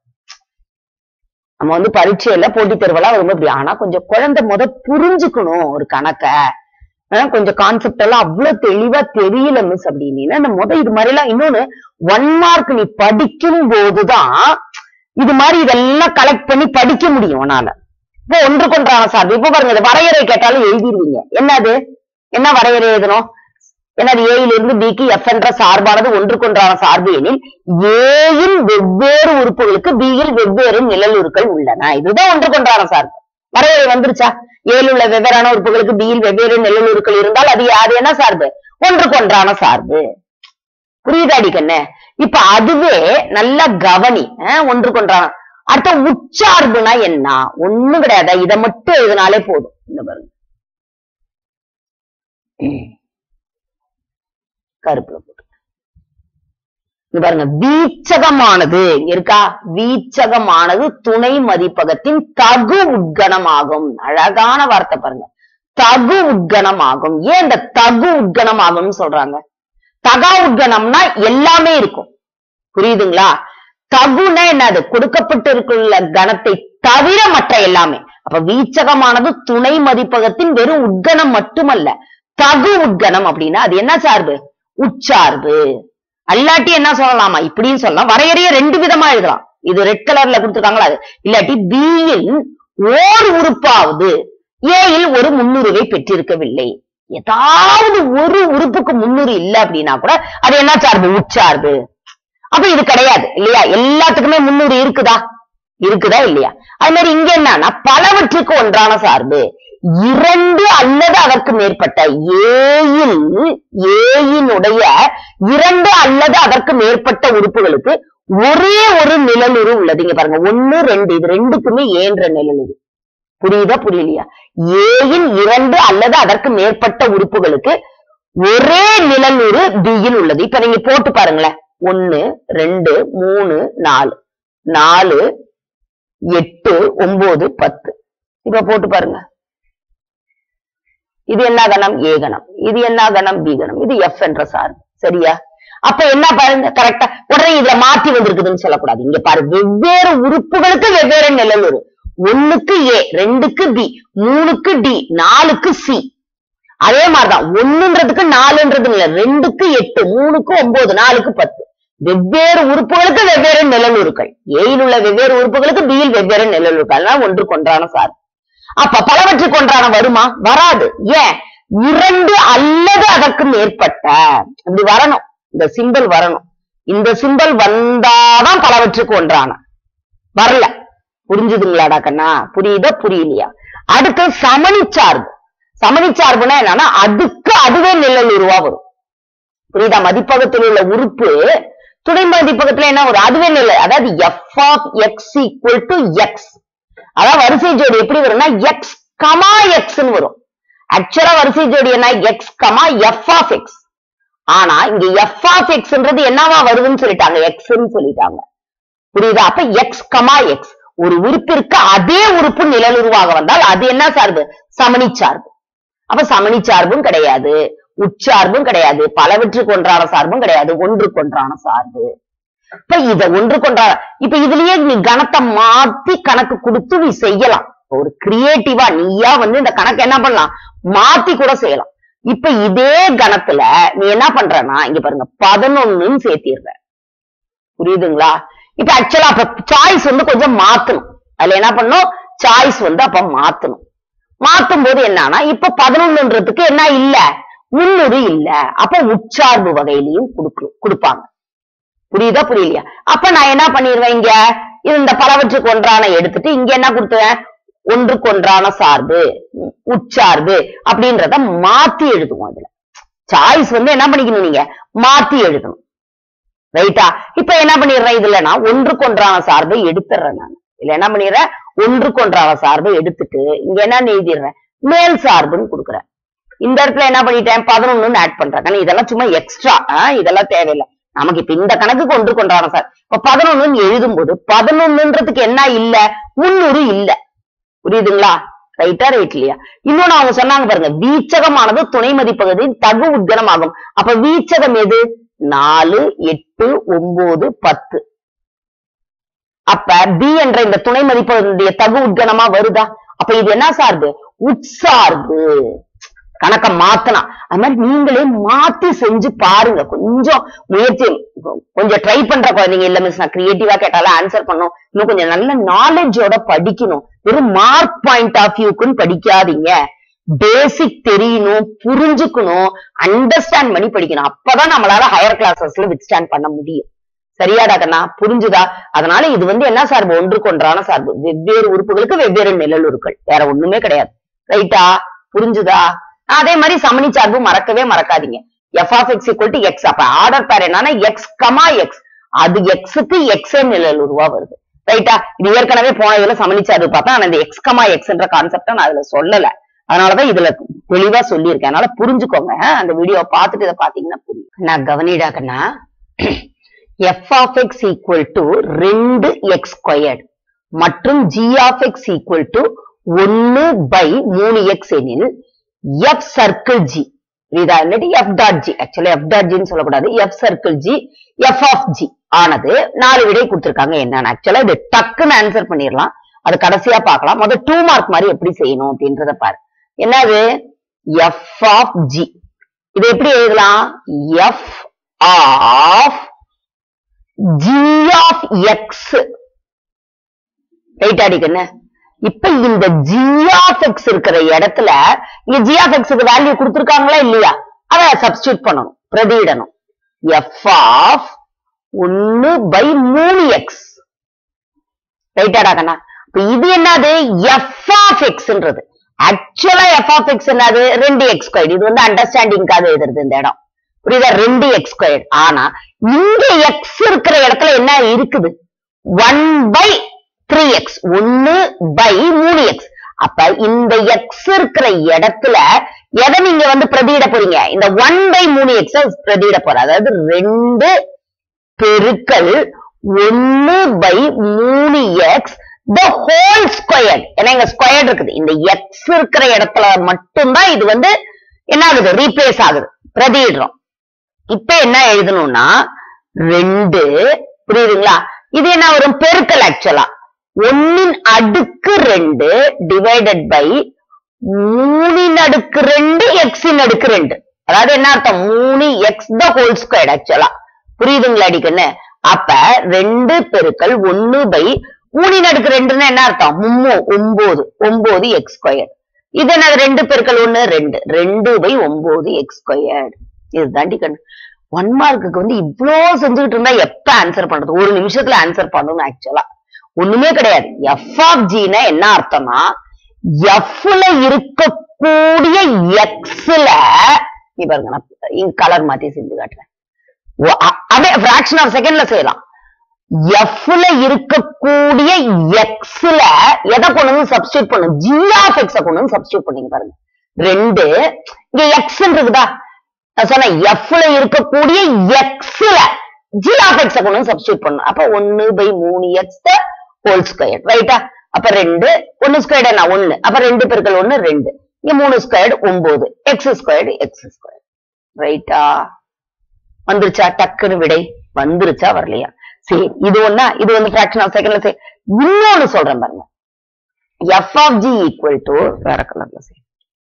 S1: நம்ம வந்து பரீட்சையில போட்டித் தேர்வெல்லாம் வரும்போது இப்படி ஆனா கொஞ்சம் குழந்தை முத புரிஞ்சுக்கணும் ஒரு கணக்க ஆஹ் கொஞ்சம் கான்செப்ட் எல்லாம் அவ்வளவு தெளிவா தெரியல மிஸ் அப்படின்னு அந்த முத இது மாதிரி எல்லாம் இன்னொன்னு ஒன் மார்க் நீ படிக்கும் போதுதான் இது மாதிரி இதெல்லாம் கலெக்ட் பண்ணி படிக்க முடியும் உன்னால இப்போ ஒன்றுக்கொன்றான சார்பு இப்போ பாருங்க இது வரையறை கேட்டாலும் எழுதிருவீங்க என்னது என்ன வரையறை எழுதணும் என்னது ஏயில இருந்து பிக்கு எஃப் என்ற சார்பானது ஒன்றுக்கொன்றான சார்பு எனில் ஏயின் வெவ்வேறு உறுப்புகளுக்கு பியில் வெவ்வேறு நிழலுருக்கள் உள்ளன இதுதான் ஒன்றுக்கொன்றான சார்பு வரையறை வந்துருச்சா ஏழில் உள்ள வெவ்வேறான உறுப்புகளுக்கு பியில் வெவ்வேறு நிழலுருக்கள் இருந்தால் அது அது என்ன சார்பு ஒன்றுக்கொன்றான சார்பு புரியுதாடி கண்ணு இப்ப அதுவே நல்லா கவனி அஹ், ஒன்றுக்கொன்றான அடுத்த உச்சார்புனா என்ன ஒண்ணும் கிடையாது இதை மட்டும் எழுதினாலே போதும் இந்த பாருங்க கருப்புல போட்டு இங்க பாருங்க வீச்சகமானது இங்க இருக்கா வீச்சகமானது துணை மதிப்பகத்தின் தகு உட்கணமாகும் அழகான வார்த்தை பாருங்க தகு உட்கணமாகும் ஏன் இந்த தகு உட்கணமாகும்னு சொல்றாங்க தகா உட்கணம்னா எல்லாமே இருக்கும் புரியுதுங்களா தகுனா என்னது கொடுக்கப்பட்டு இருக்குள்ள கணத்தை தவிர மற்ற எல்லாமே அப்ப வீச்சகமானது துணை மதிப்பகத்தின் வெறும் உட்கணம் மட்டுமல்ல தகு உட்கணம் அப்படின்னா அது என்ன சார்பு உச்சார்பு அல்லாட்டி என்ன சொல்லலாமா இப்படின்னு சொல்லலாம் வரையறைய ரெண்டு விதமா எழுதலாம் இது ரெட் கலர்ல கொடுத்துருக்காங்களா அது இல்லாட்டி பியில் ஓர் உறுப்பாவது ஏயில் ஒரு முன்னுரிவை பெற்றிருக்கவில்லை ஏதாவது ஒரு உறுப்புக்கு முன்னுரி இல்ல அப்படின்னா கூட அது என்ன சார்பு உச்சார்பு அப்ப இது கிடையாது இல்லையா எல்லாத்துக்குமே முன்னுரி இருக்குதா இருக்குதா இல்லையா அது மாதிரி இங்க என்னன்னா பலவற்றுக்கு ஒன்றான சார்பு இரண்டு அல்லது அதற்கு மேற்பட்ட ஏயில் ஏயினுடைய இரண்டு அல்லது அதற்கு மேற்பட்ட உறுப்புகளுக்கு ஒரே ஒரு நிழலுரு உள்ளது இங்க பாருங்க ஒண்ணு ரெண்டு இது ரெண்டுக்குமே ஏன்ற நிழலுரு புரியுதா புரியலையா ஏயின் இரண்டு அல்லது அதற்கு மேற்பட்ட உறுப்புகளுக்கு ஒரே நிழலுரு பியில் உள்ளது இப்ப நீங்க போட்டு பாருங்களேன் ஒன்னு ரெண்டு மூணு நாலு நாலு எட்டு ஒன்பது பத்து இப்ப போட்டு பாருங்க இது என்ன கணம் ஏ கணம் இது என்ன கணம் பி கணம் இது எஃப் என்ற சார்பு சரியா அப்ப என்ன பாருங்க கரெக்டா உடனே இதுல மாத்தி வந்திருக்குதுன்னு சொல்லக்கூடாது இங்க பாரு வெவ்வேறு உறுப்புகளுக்கு வெவ்வேறு நிழலுரு ஒண்ணுக்கு ஏ ரெண்டுக்கு பி மூணுக்கு டி நாலுக்கு சி அதே மாதிரிதான் ஒண்ணுன்றதுக்கு நாலுன்றது இல்ல ரெண்டுக்கு எட்டு மூணுக்கு ஒன்பது நாலுக்கு பத்து வெவ்வேறு உறுப்புகளுக்கு வெவ்வேறு நிழலுருக்கள் ஏயில் உள்ள வெவ்வேறு உறுப்புகளுக்கு பியில் வெவ்வேறு நிழலுருக்கள் அதனால ஒன்றுக்கு ஒன்றான சார்பு அப்ப பலவற்றுக்கு ஒன்றான வருமா வராது ஏன் இரண்டு அல்லது அதற்கு மேற்பட்ட இப்படி வரணும் இந்த சிம்பல் வரணும் இந்த சிம்பல் வந்தாதான் பலவற்றுக்கு ஒன்றான வரல புரிஞ்சுதுங்களாடா கண்ணா புரியுதா புரியலையா அடுத்து சமணி சார்பு சமணி சார்புனா என்னன்னா அதுக்கு அதுவே நிழல் உருவா வரும் புரியுதா மதிப்பகத்தில் உள்ள உறுப்பு துணை மதிப்பகத்துல என்ன வரும் அதுவே நிழல் அதாவது F of X equal to X அதாவது வரிசை ஜோடி எப்படி வரும்னா எக்ஸ் கமா எக்ஸ்னு வரும் ஆக்சுவலா வரிசை ஜோடி என்ன X comma F of X ஆனா இங்க எஃப் ஆஃப் எக்ஸ்ன்றது என்னவா வருதுன்னு சொல்லிட்டாங்க எக்ஸ்ன்னு சொல்லிட்டாங்க புரியுதா அப்ப எக்ஸ் கமா எக்ஸ் ஒரு உறுப்பிற்கு அதே உறுப்பு நிழலுருவாக வந்தால் அது என்ன சார்பு சமணி சார்பு அப்ப சமணி சார்பும் கிடையாது உட்சார்பும் கிடையாது பலவற்றுக்கு ஒன்றான சார்பும் கிடையாது ஒன்றுக்கு ஒன்றான சார்பு இப்ப இத ஒன்றுக்கு ஒன்றான இப்ப இதுலயே நீ கணத்தை மாத்தி கணக்கு கொடுத்து நீ செய்யலாம் ஒரு கிரியேட்டிவா நீயா வந்து இந்த கணக்கு என்ன பண்ணலாம் மாத்தி கூட செய்யலாம் இப்ப இதே கணத்துல நீ என்ன பண்றன்னா இங்க பாருங்க பதினொன்னுன்னு சேர்த்திடுற புரியுதுங்களா இப்ப ஆக்சுவலா அப்ப சாய்ஸ் வந்து கொஞ்சம் மாத்தணும் அதுல என்ன பண்ணும் சாய்ஸ் வந்து அப்ப மாத்தணும் மாத்தும் போது என்னன்னா இப்ப பதினொன்னுன்றதுக்கு என்ன இல்ல முன்னூறு இல்ல அப்ப உட்சார்பு வகையிலையும் கொடுக்கு கொடுப்பாங்க புரியுதா புரியலையா அப்ப நான் என்ன பண்ணிடுவேன் இங்க இது இந்த பலவற்றுக்கு ஒன்றான எடுத்துட்டு இங்க என்ன கொடுத்துவேன் ஒன்றுக்கு ஒன்றான சார்பு உ- உட்சார்பு அப்படின்றத மாத்தி எழுதுவோம் அதுல சாய்ஸ் வந்து என்ன பண்ணிக்கணும் நீங்க மாத்தி எழுதணும் ரைட்டா இப்ப என்ன பண்ணிடுறேன் இதுல நான் ஒன்றுக்கு ஒன்றான சார்பை எடுத்துடுறேன் நான் இதுல என்ன பண்ணிடுறேன் ஒன்றுக்கு ஒன்றான சார்பை எடுத்துட்டு இங்க என்ன எழுதிடுறேன் மேல் சார்புன்னு கொடுக்குறேன் இந்த இடத்துல என்ன பண்ணிட்டேன் பதினொன்னு ஆட் பண்றேன் ஆனா இதெல்லாம் சும்மா எக்ஸ்ட்ரா இதெல்லாம் தேவையில்லை நமக்கு இப்ப இந்த கணக்குக்கு ஒன்றுக்கு ஒன்றான சார் இப்ப பதினொன்னு எழுதும் போது பதினொன்னுன்றதுக்கு என்ன இல்ல முன்னூறு இல்ல புரியுதுங்களா ரைட்டா ரைட் இல்லையா இன்னொன்னு அவங்க சொன்னாங்க பாருங்க வீச்சகமானது துணை மதிப்பகுதியின் தகு உட்கணமாகும் அப்ப வீச்சகம் எது நாலு எட்டு ஒன்பது பத்து அப்ப பி என்ற இந்த துணை மதிப்பகுதிய தகு உட்கணமா வருதா அப்ப இது என்ன சார்பு உட்சார்பு கணக்க மாத்தலாம் அது மாதிரி நீங்களே மாத்தி செஞ்சு பாருங்க கொஞ்சம் முயற்சி கொஞ்சம் ட்ரை பண்ற குழந்தைங்க இல்ல மிஸ் நான் கிரியேட்டிவா கேட்டாலும் ஆன்சர் பண்ணும் இன்னும் கொஞ்சம் நல்ல நாலேஜோட படிக்கணும் வெறும் மார்க் பாயிண்ட் ஆஃப் வியூக்குன்னு படிக்காதீங்க பேசிக் தெரியணும் புரிஞ்சுக்கணும் அண்டர்ஸ்டாண்ட் பண்ணி படிக்கணும் அப்பதான் நம்மளால ஹையர் கிளாஸஸ்ல வித்ஸ்டாண்ட் பண்ண முடியும் சரியாடா கண்ணா புரிஞ்சுதா அதனால இது வந்து என்ன சார்பு ஒன்றுக்கு ஒன்றான சார்பு வெவ்வேறு உறுப்புகளுக்கு வெவ்வேறு நிழலுருக்கள் வேற ஒண்ணுமே கிடையாது ரைட்டா புரிஞ்சுதா அதே மாதிரி சமணி சார்பு மறக்கவே மறக்காதீங்க F of X equal to X அப்ப ஆர்டர் பேர் என்னன்னா எக்ஸ் கமா எக்ஸ் அது எக்ஸுக்கு எக்ஸ் நிழலுருவா வருது ரைட்டா இது ஏற்கனவே போன இதுல சமணி சார்பு பார்த்தா ஆனா இந்த எக்ஸ் கமா எக்ஸ்ன்ற கான்செப்ட நான் அதுல சொல்லல அதனாலதான் இதுல தெளிவா சொல்லியிருக்கேன் அதனால புரிஞ்சுக்கோங்க அந்த வீடியோ பார்த்துட்டு இதை பாத்தீங்கன்னா புரியும் நான் கவனிடா கண்ணா F of X equal to ரெண்டு எக்ஸ் ஸ்கொயர்ட் மற்றும் G of X equal to ஒன்னு பை மூணு எக்ஸ் எனில் எஃப் சர்க்கிள் ஜி புரியுதா இல்லாட்டி F dot G actually F dot ஜின்னு சொல்லக்கூடாது F circle G F of G ஆனது நாலு விடை கொடுத்திருக்காங்க என்னன்னு ஆக்சுவலா இது டக்குன்னு ஆன்சர் பண்ணிடலாம் அது கடைசியா பார்க்கலாம் முதல் டூ மார்க் மாதிரி எப்படி செய்யணும் அப்படின்றத பாரு என்னது எஃப் ஆஃப் ஜி இது எப்படி எழுதலாம் F of G of X right அடிக்கண்ணு இப்ப இந்த ஜி ஆஃப் எக்ஸ் இருக்கிற இடத்துல இங்க ஜி ஆஃப் எக்ஸுக்கு வேல்யூ கொடுத்திருக்காங்களா இல்லையா அத சப்ஸ்டியூட் பண்ணணும் பிரதியிடணும் எஃப் ஆஃப் ஒன்னு பை மூணு எக்ஸ் ரைட்டாடா கண்ணா இப்ப இது என்னது எஃப் ஆஃப் எக்ஸ்ன்றது ஆக்சுவலா எஃப் ஆஃப் எக்ஸ் என்னது ரெண்டு எக்ஸ் ஸ்கொயர் இது வந்து அண்டர்ஸ்டாண்டிங்காக எழுதுறது இந்த இடம் புரியுதா ரெண்டு எக்ஸ் ஸ்கொயர் ஆனா இங்க எக்ஸ் இருக்கிற இடத்துல என்ன இருக்குது ஒன் பை த்ரீ எக்ஸ் ஒன்னு பை மூணு எக்ஸ் அப்ப இந்த எக்ஸ் இருக்கிற இடத்துல எதை நீங்க வந்து பிரதியிட போறீங்க இந்த ஒன் பை மூணு எக்ஸ் பிரதியிட போற அதாவது ரெண்டு பெருக்கல் ஒன்னு பை மூணு எக்ஸ் த ஹோல் ஸ்கொயர் ஏன்னா இங்க ஸ்கொயர் இருக்குது இந்த எக்ஸ் இருக்கிற இடத்துல மட்டும்தான் இது வந்து என்ன ஆகுது ரீப்ளேஸ் ஆகுது பிரதியிடுறோம் இப்ப என்ன எழுதணும்னா ரெண்டு புரியுதுங்களா இது என்ன வரும் பெருக்கல் ஆக்சுவலா ஒன்னின் அடுக்கு ரெண்டு டிவைடட் பை மூணின் அடுக்கு ரெண்டு எக்ஸின் அடுக்கு ரெண்டு அதாவது என்ன அர்த்தம் மூணு எக்ஸ் த ஹோல் ஸ்கொயர் ஆக்சுவலா புரியுதுங்களா அடிக்கண்ணு அப்ப ரெண்டு பெருக்கல் ஒண்ணு பை மூணின் அடுக்கு ரெண்டுன்னா என்ன அர்த்தம் மும்மு ஒன்பது ஒன்பது எக்ஸ் ஸ்கொயர் இது என்ன ரெண்டு பெருக்கல் ஒண்ணு ரெண்டு ரெண்டு பை ஒன்பது எக்ஸ் ஸ்கொயர் இதுதாண்டி கண்ணு ஒன் மார்க்குக்கு வந்து இவ்ளோ செஞ்சுக்கிட்டு இருந்தா எப்ப ஆன்சர் பண்றது ஒரு நிமிஷத்துல ஆன்சர் பண்ணணும் ஆக்சுவலா ஒண்ணுமே கிடையாது எஃப் ஆஃப் ஜினா என்ன அர்த்தம்னா எஃப்ல இருக்கக்கூடிய எக்ஸ்ல நீ பாருங்க நான் கலர் மாத்தி செஞ்சு காட்டுறேன் ஓ, அ- அதே பிராக்ஷன் ஆஃப் செகண்ட்ல செய்யலாம் எஃப்ல இருக்கக்கூடிய எக்ஸ்ல எதை கொண்டு வந்து சப்ஸ்டியூட் பண்ணும் ஜி ஆஃப் எக்ஸ கொண்டு வந்து சப்ஸ்டியூட் பண்ணீங்க பாருங்க ரெண்டு இங்க எக்ஸ் இருக்குதா நான் சொன்னேன் எஃப்ல இருக்கக்கூடிய எக்ஸ்ல ஜி ஆஃப் எக்ஸ கொண்டு வந்து சப்ஸ்டியூட் பண்ணும் அப்ப ஒன்னு பை மூணு எக்ஸ் ஹோல் ஸ்கொயர் ரைட்டா அப்ப ரெண்டு ஒன்னு ஸ்கொயர் என்ன ஒன்னு அப்ப ரெண்டு பெருக்கல் ஒன்னு ரெண்டு இங்க மூணு ஸ்கொயர் ஒன்பது எக்ஸ் ஸ்கொயர் எக்ஸ் ஸ்கொயர் ரைட்டா வந்துருச்சா டக்குன்னு விடை வந்துருச்சா வரலையா சரி இது ஒண்ணா இது வந்து ஃபிராக்ஷன் ஆஃப் செகண்ட்ல சரி இன்னொன்னு சொல்றேன் பாருங்க F of G equal to வேற கலர்ல சரி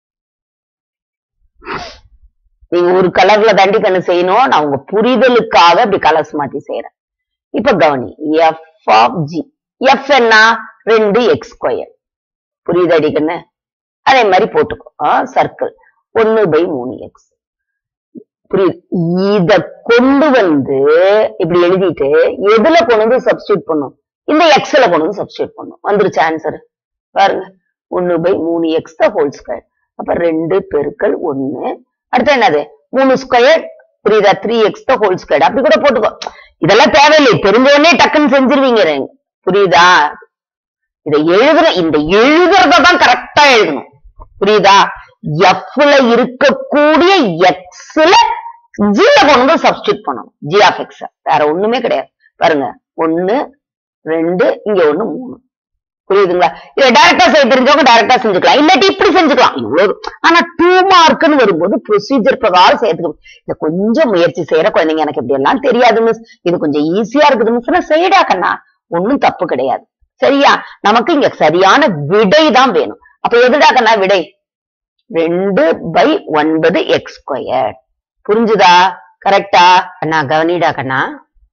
S1: நீங்க ஒரு கலர்ல தண்டி கண்ணு செய்யணும் நான் உங்க புரிதலுக்காக இப்படி கலர்ஸ் மாத்தி செய்யறேன் இப்ப கவனி எஃப் ஆஃப் ஜி எஃப் என்ன ரெண்டு எக்ஸ் ஸ்கொயர் புரியுது அடிக்கண்ணு அதே மாதிரி போட்டுக்கோ சர்க்கிள் ஒன்னு பை மூணு எக்ஸ் புரியுது இத கொண்டு வந்து இப்படி எழுதிட்டு எதுல கொண்டு வந்து சப்ஸ்டியூட் பண்ணும் இந்த எக்ஸ்ல கொண்டு வந்து சப்ஸ்டியூட் பண்ணும் வந்துருச்சு ஆன்சர் பாருங்க ஒன்னு பை மூணு எக்ஸ் த ஹோல் ஸ்கொயர் அப்ப ரெண்டு பெருக்கல் ஒன்னு அடுத்து என்னது மூணு ஸ்கொயர் புரியுதா three X the whole square அப்படி கூட போட்டுக்கோ இதெல்லாம் தேவையில்லை தெரிஞ்ச உடனே டக்குன்னு செஞ்சிருவீங்க நீங்க. புரியுதா இதை எழுதுற இந்த எழுதுறத தான் கரெக்டா எழுதணும் புரியுதா எஃப்ல இருக்கக்கூடிய எக்ஸ்ல ஜில கொண்டு வந்து சப்ஸ்டியூட் பண்ணணும் ஜி ஆஃப் எக்ஸ் வேற ஒண்ணுமே கிடையாது பாருங்க ஒன்னு ரெண்டு இங்க ஒண்ணு மூணு புரியுதுங்களா இதை டைரக்டா செய்ய தெரிஞ்சவங்க டைரக்டா செஞ்சுக்கலாம் இல்லாட்டி இப்படி செஞ்சுக்கலாம் இவ்வளவு ஆனா டூ மார்க்னு வரும்போது ப்ரொசீஜர் பிரகாரம் சேர்த்துக்கணும் இத கொஞ்சம் முயற்சி செய்யற குழந்தைங்க எனக்கு இப்படி எல்லாம் தெரியாது மிஸ் இது கொஞ்சம் ஈஸியா இருக்குது மிஸ் செய்யடா கண்ணா ஒண்ணும் தப்பு கிடையாது சரியா நமக்கு இங்க சரியான விடை தான் வேணும் அப்ப எதுடா கண்ணா விடை ரெண்டு பை ஒன்பது எக்ஸ் ஸ்கொயர் புரிஞ்சுதா கரெக்டா கண்ணா கவனிடா கண்ணா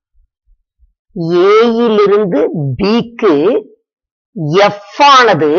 S1: ஏயிலிருந்து பிக்கு எஃப் ஆனது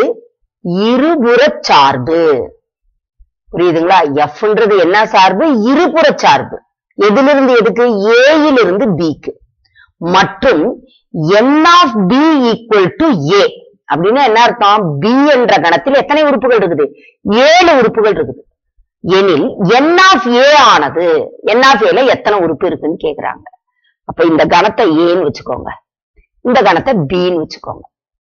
S1: இருபுற சார்பு புரியுதுங்களா எஃப்ன்றது என்ன சார்பு இருபுற சார்பு எதிலிருந்து எதுக்கு ஏயிலிருந்து பிக்கு மற்றும் N of B equal to A அப்படின்னா என்ன அர்த்தம் பி என்ற கணத்தில் எத்தனை உறுப்புகள் இருக்குது ஏழு உறுப்புகள் இருக்குது எனில் என் ஆஃப் ஏ ஆனது என் ஆஃப் ஏல எத்தனை உறுப்பு இருக்குன்னு கேக்குறாங்க அப்ப இந்த கணத்தை ஏன்னு வச்சுக்கோங்க இந்த கணத்தை பின்னு வச்சுக்கோங்க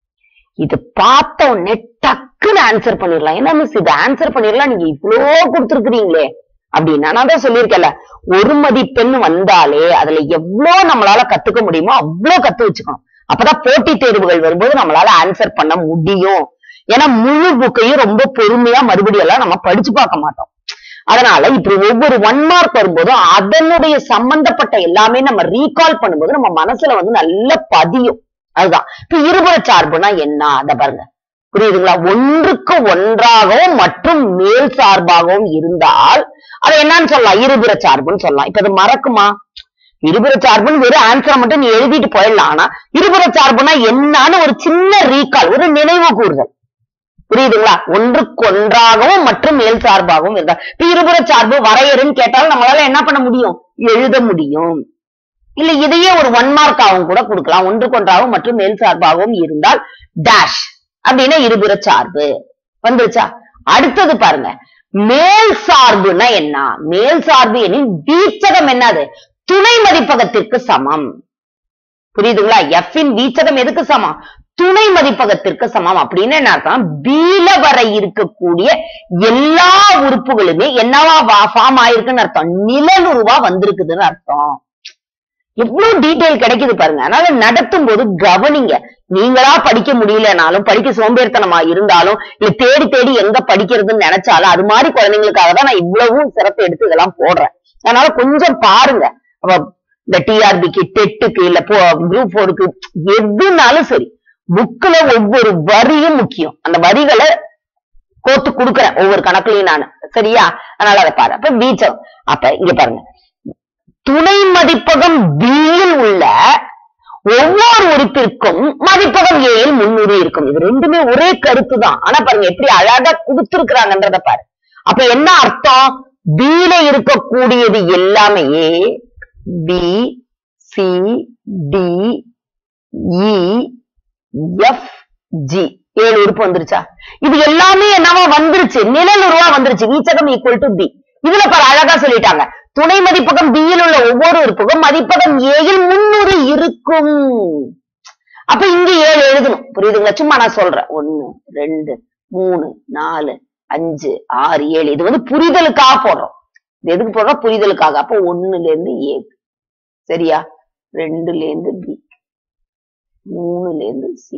S1: இது பார்த்த உடனே டக்குன்னு ஆன்சர் பண்ணிடலாம் என்ன மிஸ் இது ஆன்சர் பண்ணிடலாம் நீங்க இவ்வளோ கொடுத்துருக்கீங்களே அப்படின்னா நான் தான் சொல்லியிருக்கேன்ல ஒரு மதிப்பெண் வந்தாலே அதுல எவ்வளவு நம்மளால கத்துக்க முடியுமோ அவ்வளவு கத்து வச்சுக்கணும் அப்பதான் போட்டித் தேர்வுகள் வரும்போது நம்மளால ஆன்சர் பண்ண முடியும் ஏன்னா முழு புக்கையும் ரொம்ப பொறுமையா மறுபடியும் எல்லாம் நம்ம படிச்சு பார்க்க மாட்டோம் அதனால இப்படி ஒவ்வொரு ஒன் மார்க் வரும்போதும் அதனுடைய சம்பந்தப்பட்ட எல்லாமே நம்ம ரீகால் பண்ணும்போது நம்ம மனசுல வந்து நல்ல பதியும் அதுதான் இப்ப இருபுற சார்புனா என்ன அத பாருங்க புரியுதுங்களா ஒன்றுக்கு ஒன்றாகவும் மற்றும் மேல் சார்பாகவும் இருந்தால் அதை என்னன்னு சொல்லலாம் இருபுற சார்புன்னு சொல்லலாம் இப்ப அது மறக்குமா இருபுற சார்புன்னு வெறும் ஆன்சரை மட்டும் நீ எழுதிட்டு போயிடலாம் ஆனா இருபுற சார்புனா என்னன்னு ஒரு சின்ன ரீகால் ஒரு நினைவு கூறுதல் புரியுதுங்களா ஒன்றுக்கு ஒன்றாகவும் மற்றும் மேல் சார்பாகவும் இருந்தால் இப்ப இருபுற சார்பு வரையறுன்னு கேட்டால் நம்மளால என்ன பண்ண முடியும் எழுத முடியும் இல்ல இதையே ஒரு ஒன் மார்க் ஆகவும் கூட கொடுக்கலாம் ஒன்றுக்கு ஒன்றாகவும் மற்றும் மேல் சார்பாகவும் இருந்தால் டேஷ் அப்படின்னா இருபுற சார்பு வந்துருச்சா அடுத்தது பாருங்க மேல் சார்புனா என்ன மேல் சார்பு எனில் வீச்சகம் என்னது துணை மதிப்பகத்திற்கு சமம் புரியுதுங்களா எஃப் இன் வீச்சகம் எதுக்கு சமம் துணை மதிப்பகத்திற்கு சமம் அப்படின்னு என்ன அர்த்தம் பீல வர இருக்கக்கூடிய எல்லா உறுப்புகளுமே என்னவா ஃபார்ம் ஆயிருக்குன்னு அர்த்தம் நிழலுருவா வந்திருக்குதுன்னு அர்த்தம் எவ்வளவு டீடைல் கிடைக்குது பாருங்க அதனால நடத்தும் போது கவனிங்க நீங்களா படிக்க முடியலனாலும் படிக்க சோம்பேறித்தனமா இருந்தாலும் இல்ல தேடி தேடி எங்க படிக்கிறதுன்னு நினைச்சாலும் அது மாதிரி குழந்தைங்களுக்காக தான் நான் இவ்வளவும் சிறப்பு எடுத்து இதெல்லாம் போடுறேன் அதனால கொஞ்சம் பாருங்க அப்ப இந்த டிஆர்பிக்கு டெட்டுக்கு இல்ல குரூப் போருக்கு எதுனாலும் சரி புக்ல ஒவ்வொரு வரியும் முக்கியம் அந்த வரிகளை கோத்து கொடுக்குறேன் ஒவ்வொரு கணக்குலயும் நான் சரியா அதனால அதை பாரு அப்ப பீச்சம் அப்ப இங்க பாருங்க துணை மதிப்பகம் பியில் உள்ள ஒவ்வொரு உறுப்பிற்கும் மதிப்பகம் ஏயில் முன்னுரி இருக்கும் இது ரெண்டுமே ஒரே கருத்து தான் ஆனா பாருங்க எப்படி அழகா கொடுத்திருக்கிறாங்கன்றத பாரு அப்ப என்ன அர்த்தம் பில இருக்கக்கூடியது எல்லாமே A B C D E F G ஏழு உறுப்பு வந்துருச்சா இது எல்லாமே என்னவா வந்துருச்சு நிழல் உருவா வந்துருச்சு வீச்சகம் ஈக்குவல் டு பி இதுல பாரு அழகா சொல்லிட்டாங்க துணை மதிப்பகம் B யில் உள்ள ஒவ்வொரு உறுப்புக்கும் மதிப்பகம் A யில் முன்னூறு இருக்கும் அப்ப இங்க ஏழு எழுதணும் புரியுதுங்களா சும்மா நான் சொல்றேன் ஒண்ணு ரெண்டு மூணு நாலு அஞ்சு ஆறு ஏழு இது வந்து புரிதலுக்காக போடுறோம் இது எதுக்கு போடுறோம் புரிதலுக்காக அப்ப ஒண்ணுல இருந்து ஏ சரியா ரெண்டுல இருந்து பி மூணுல இருந்து சி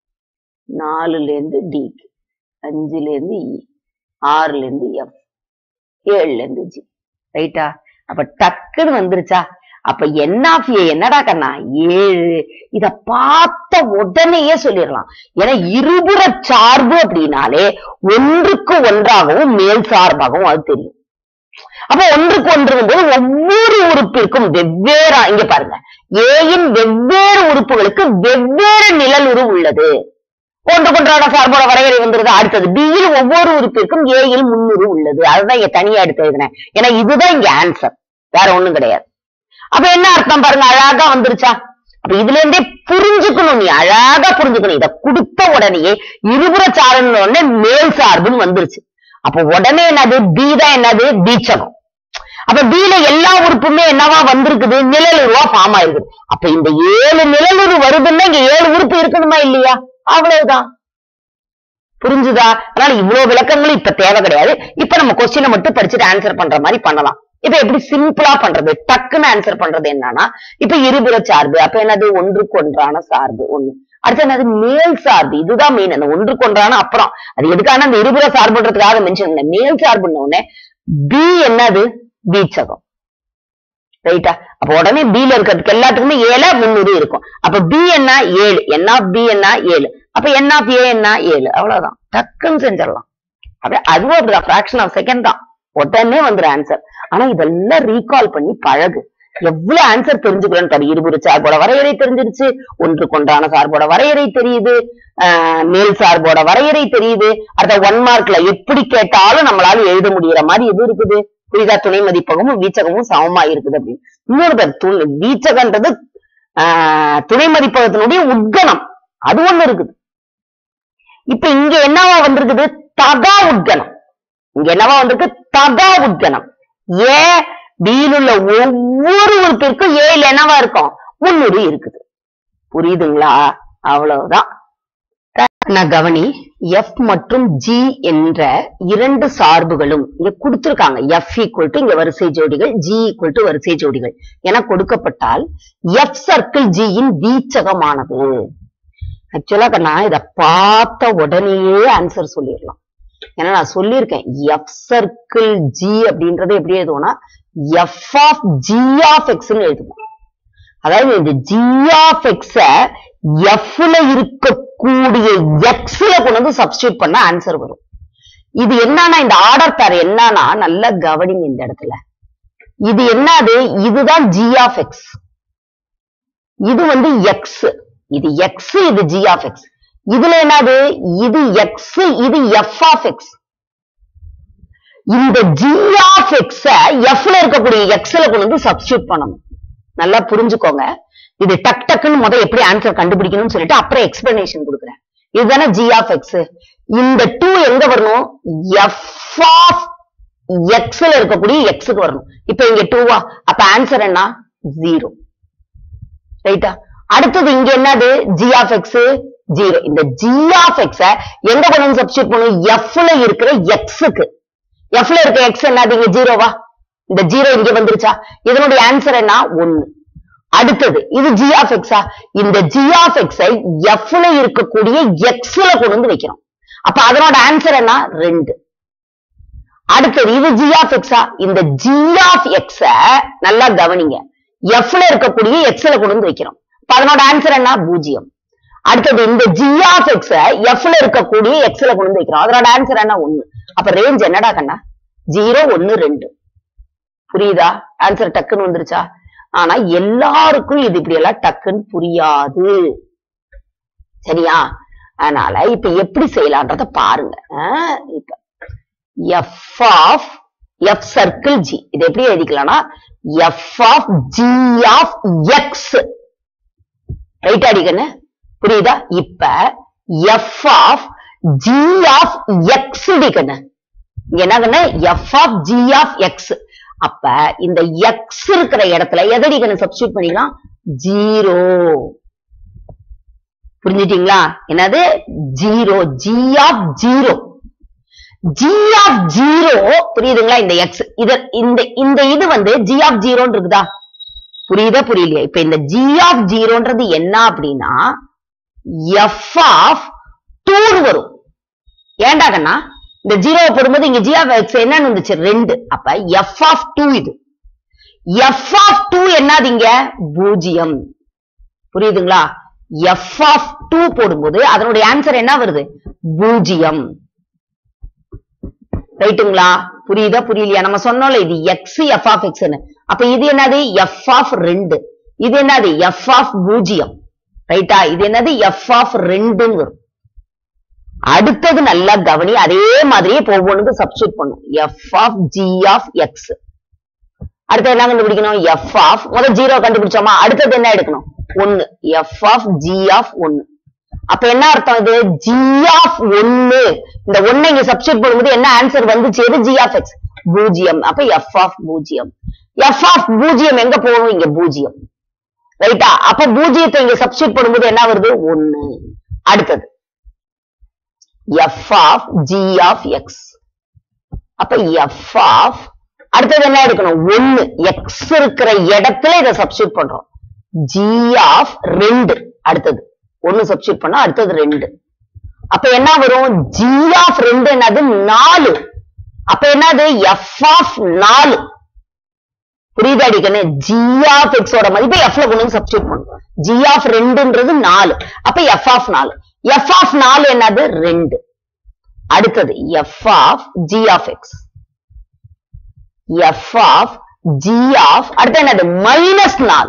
S1: நாலுல இருந்து டி அஞ்சுல இருந்து இ ஆறுல இருந்து எஃப் ஏழுல இருந்து ஜி ரைட்டா அப்ப டக்குன்னு வந்துருச்சா அப்ப என் ஆஃப் ஏ என்னடா கண்ணா ஏழு இத பார்த்த உடனேயே சொல்லிடலாம் ஏன்னா இருபுற சார்பு அப்படின்னாலே ஒன்றுக்கு ஒன்றாகவும் மேல் சார்பாகவும் அது தெரியும் அப்ப ஒன்றுக்கு ஒன்று போது ஒவ்வொரு உறுப்பிற்கும் வெவ்வேறா இங்க பாருங்க ஏயின் வெவ்வேறு உறுப்புகளுக்கு வெவ்வேறு நிழல் உரு உள்ளது ஒன்றுக்கொன்றான சார்போட வரையறை வந்துருது அடுத்தது பியில் ஒவ்வொரு உறுப்பிற்கும் ஏயில் முன்னுரு உள்ளது அதுதான் இங்க தனியா எடுத்து எழுதினேன் ஏன்னா இதுதான் இங்க ஆன்சர் வேற ஒண்ணும் கிடையாது அப்ப என்ன அர்த்தம் பாருங்க அழகா வந்துருச்சா அப்ப இதுல இருந்தே புரிஞ்சுக்கணும் நீ அழகா புரிஞ்சுக்கணும் இத கொடுத்த உடனேயே இருபுற சார்புன்னு உடனே மேல் சார்புன்னு வந்துருச்சு அப்ப உடனே என்னது பி தான் என்னது பீச்சகம் அப்ப பீல எல்லா உறுப்புமே என்னவா வந்திருக்குது நிழலுருவா ஃபார்ம் ஆயிருக்குது அப்ப இந்த ஏழு நிழலுரு வருதுன்னா இங்க ஏழு உறுப்பு இருக்கணுமா இல்லையா அவ்வளவுதான் புரிஞ்சுதா அதனால இவ்வளவு விளக்கங்களும் இப்ப தேவை கிடையாது இப்ப நம்ம கொஸ்டினை மட்டும் படிச்சுட்டு ஆன்சர் பண்ற மாதிரி பண்ணலாம் இப்ப எப்படி சிம்பிளா பண்றது டக்குன்னு ஆன்சர் பண்றது என்னன்னா இப்ப இருபுற சார்பு அப்ப என்னது ஒன்றுக்கு ஒன்றான சார்பு ஒண்ணு அடுத்து என்னது மேல் சார்பு இதுதான் மெயின் அந்த ஒன்றுக்கு ஒன்றான அப்புறம் அது எதுக்கான அந்த இருபுற சார்புன்றதுக்காக மென்ஷன் பண்ண மேல் சார்புன்ன உடனே பி என்னது பீச்சகம் ரைட்டா அப்ப உடனே பில இருக்கிறதுக்கு எல்லாத்துக்குமே ஏழா முன்னூறு இருக்கும் அப்ப பி என்ன ஏழு என் ஆஃப் பி என்ன ஏழு அப்ப என் ஆஃப் ஏ என்ன ஏழு அவ்வளவுதான் டக்குன்னு செஞ்சிடலாம் அப்படியே அதுவும் அப்படிதான் ஃபிராக்ஷன் ஆஃப் செகண்ட் தான் உடனே வந்துடும் ஆன்சர் ஆனா இதெல்லாம் ரீகால் பண்ணி பழகு எவ்வளவு ஆன்சர் தெரிஞ்சுக்கிறேன்னு பாரு இருபுறு சார்போட வரையறை தெரிஞ்சிருச்சு ஒன்றுக்கொன்றான சார்போட வரையறை தெரியுது ஆஹ் மேல் சார்போட வரையறை தெரியுது அடுத்த ஒன் மார்க்ல எப்படி கேட்டாலும் நம்மளால எழுத முடியற மாதிரி எது இருக்குது புரியுதா துணை மதிப்பகமும் வீச்சகமும் சமமா இருக்குது அப்படின்னு இன்னொரு பேர் துணை வீச்சகன்றது ஆஹ் துணை மதிப்பகத்தினுடைய உட்கணம் அது ஒண்ணு இருக்குது இப்ப இங்க என்னவா வந்திருக்குது தகா உட்கணம் இங்க என்னவா வந்திருக்கு தகா உட்கணம் ஏன் பியில் உள்ள ஒவ்வொரு உறுப்பிற்கும் ஏழு என்னவா இருக்கும் முன்னூறு இருக்குது புரியுதுங்களா அவ்வளவுதான் நான் கவனி எஃப் மற்றும் ஜி என்ற இரண்டு சார்புகளும் இங்க கொடுத்திருக்காங்க எஃப் ஈக்குவல் டு இங்க வரிசை ஜோடிகள் ஜி ஈக்குவல் டு வரிசை ஜோடிகள் என கொடுக்கப்பட்டால் எஃப் சர்க்கிள் ஜியின் வீச்சகமானது ஆக்சுவலா நான் இத பார்த்த உடனேயே ஆன்சர் சொல்லிடலாம் ஏன்னா நான் சொல்லியிருக்கேன் எஃப் சர்க்கிள் ஜி அப்படின்றது எப்படி எழுதுவோம்னா எஃப் ஆஃப் ஜி ஆஃப் எக்ஸ்ன்னு எழுதுவோம் அதாவது இந்த ஜி ஆஃப் எக்ஸ எஃப்ல இருக்கக்கூடிய எக்ஸ்ல கொண்டு வந்து சப்ஸ்டியூட் பண்ண ஆன்சர் வரும் இது என்னன்னா இந்த ஆர்டர் பேர் என்னன்னா நல்லா கவனிங்க இந்த இடத்துல இது என்னது இதுதான் ஜி ஆஃப் எக்ஸ் இது வந்து எக்ஸ் இது எக்ஸ் இது ஜி ஆஃப் எக்ஸ் இதுல என்னது இது எக்ஸ் இது எஃப் ஆஃப் எக்ஸ் இந்த ஜி ஆஃப் எக்ஸ எஃப்ல இருக்கக்கூடிய எக்ஸ்ல கொண்டு வந்து சப்ஸ்டியூட் பண்ணணும் நல்லா புரிஞ்சுக்கோங்க இது டக் டக்குன்னு முத எப்படி ஆன்சர் கண்டுபிடிக்கணும்னு சொல்லிட்டு அப்புறம் எக்ஸ்பிளனேஷன் கொடுக்குறேன் இதுதானே ஜி ஆஃப் எக்ஸ் இந்த டூ எங்க வரணும் எஃப் ஆஃப் எக்ஸ்ல இருக்கக்கூடிய எக்ஸுக்கு வரணும் இப்ப இங்க டூவா அப்ப ஆன்சர் என்ன ஜீரோ ரைட்டா அடுத்தது இங்க என்னது ஜி ஆஃப் எக்ஸ் ஜீரோ இந்த ஜி ஆஃப் எக்ஸ எங்க கொண்டு வந்து சப்ஸ்டியூட் பண்ணும் எஃப்ல இருக்கிற எக்ஸுக்கு எஃப்ல இருக்க எக்ஸ் என்னது இங்க ஜீரோவா இந்த ஜீரோ இங்க வந்துருச்சா இதனுடைய ஆன்சர் என்ன ஒன்னு அடுத்தது இது ஜி ஆஃப் எக்ஸா இந்த ஜி ஆஃப் எக்ஸை எஃப்ல இருக்கக்கூடிய எக்ஸ்ல கொண்டு வந்து வைக்கிறோம் அப்ப அதனோட ஆன்சர் என்ன ரெண்டு அடுத்தது இது ஜி ஆஃப் எக்ஸா இந்த ஜி ஆஃப் எக்ஸ நல்லா கவனிங்க எஃப்ல இருக்கக்கூடிய எக்ஸ்ல கொண்டு வந்து வைக்கிறோம் அப்ப அதனோட ஆன்சர் என்ன பூஜ்ஜியம் அடுத்தது இந்த ஜி ஆஃப் எக்ஸ எஃப்ல இருக்கக்கூடிய எக்ஸ்ல கொண்டு வந்து வைக்கிறோம் அதனோட ஆன்சர் என்ன ஒண்ணு அப்ப ரேஞ்ச் என்னடா கண்ணா ஜீரோ ஒன்னு ரெண்டு புரியுதா ஆன்சர் டக்குன்னு வந்துருச்சா ஆனா எல்லாருக்கும் இது இப்படி எல்லாம் டக்குன்னு புரியாது சரியா அதனால இப்ப எப்படி செய்யலான்றத பாருங்க ஆஹ் இப்ப F of F circle G இது எப்படி எழுதிக்கலாம்னா F of G of X right அடிக்கண்ணு புரியுதா இப்ப F of G of X அடிக்கண்ணு இங்க என்ன கண்ணு F of G of X அப்ப இந்த எக்ஸ் இருக்கிற இடத்துல எதடி கண்ணு சப்ஸ்டியூட் பண்ணிக்கலாம் ஜீரோ புரிஞ்சுட்டீங்களா என்னது zero G of zero G of zero புரியுதுங்களா இந்த எக்ஸ் இத இந்த இந்த இது வந்து ஜி ஆஃப் ஜீரோன்னு இருக்குதா புரியுதா புரியலையா இப்ப இந்த ஜி ஆஃப் ஜீரோன்றது என்ன அப்படின்னா எஃப் ஆஃப் டூன்னு வரும் ஏன்டா கண்ணா இந்த ஜீரோவை போடும்போது இங்க ஜி ஆஃப் எக்ஸ் என்னன்னு வந்துச்சு ரெண்டு அப்ப எஃப் ஆஃப் டூ இது எஃப் ஆஃப் டூ என்னது இங்க பூஜ்ஜியம் புரியுதுங்களா எஃப் ஆஃப் டூ போடும்போது அதனுடைய ஆன்சர் என்ன வருது பூஜ்ஜியம் ரைட்டுங்களா புரியுதா புரியலையா நம்ம சொன்னோம்ல இது எக்ஸ் எஃப் ஆஃப் எக்ஸ்னு அப்ப இது என்னது எஃப் ஆஃப் ரெண்டு இது என்னது எஃப் ஆஃப் பூஜ்ஜியம் ரைட்டா இது என்னது எஃப் ஆஃப் ரெண்டுன்னு வரும் அடுத்தது நல்லா கவனி அதே மாதிரியே இப்போ ஒவ்வொன்றுக்கும் சப்ஸ்டியூட் பண்ணும் f of G of x அடுத்து என்ன கண்டுபிடிக்கணும் எஃப் ஆஃப் முதல் ஜீரோ கண்டுபிடிச்சோமா அடுத்தது என்ன எடுக்கணும் ஒன்னு எஃப் ஆஃப் ஜி ஆஃப் ஒன்னு அப்ப என்ன அர்த்தம் இது ஜி ஆஃப் ஒன்னு இந்த ஒண்ணை இங்க சப்ஸ்டியூட் பண்ணும்போது என்ன ஆன்சர் வந்துச்சு எது ஜி ஆஃப் எக்ஸ் பூஜ்ஜியம் அப்ப எஃப் ஆஃப் பூஜ்ஜியம் எஃப் ஆஃப் பூஜ்ஜியம் எங்க போகணும் இங்க பூஜ்ஜியம் ரைட்டா அப்ப பூஜ்ஜியத்தை இங்க சப்ஸ்டியூட் பண்ணும்போது என்ன வருது ஒன்னு அடுத்தது f of G of X அப்ப எஃப் ஆஃப் அடுத்தது என்ன எடுக்கணும் ஒன்னு எக்ஸ் இருக்கிற இடத்துல இதை சப்ஸ்டியூட் பண்றோம் ஜி ஆஃப் ரெண்டு அடுத்தது ஒன்னு சப்ஸ்டியூட் பண்ணா அடுத்தது ரெண்டு அப்ப என்ன வரும் ஜி ஆஃப் ரெண்டு என்னது நாலு அப்ப என்னது எஃப் ஆஃப் நாலு புரியுது அடிக்கணும் ஜி ஆஃப் எக்ஸோட மதிப்பை எஃப்ல கொண்டு வந்து சப்ஸ்டியூட் பண்ணும் ஜி ஆஃப் ரெண்டுன்றது நாலு அப்ப எஃப் ஆஃப் நாலு எஃப் ஆஃப் நாலு என்னது ரெண்டு அடுத்தது f of G of x f of G of அடுத்து என்னது மைனஸ் நாலு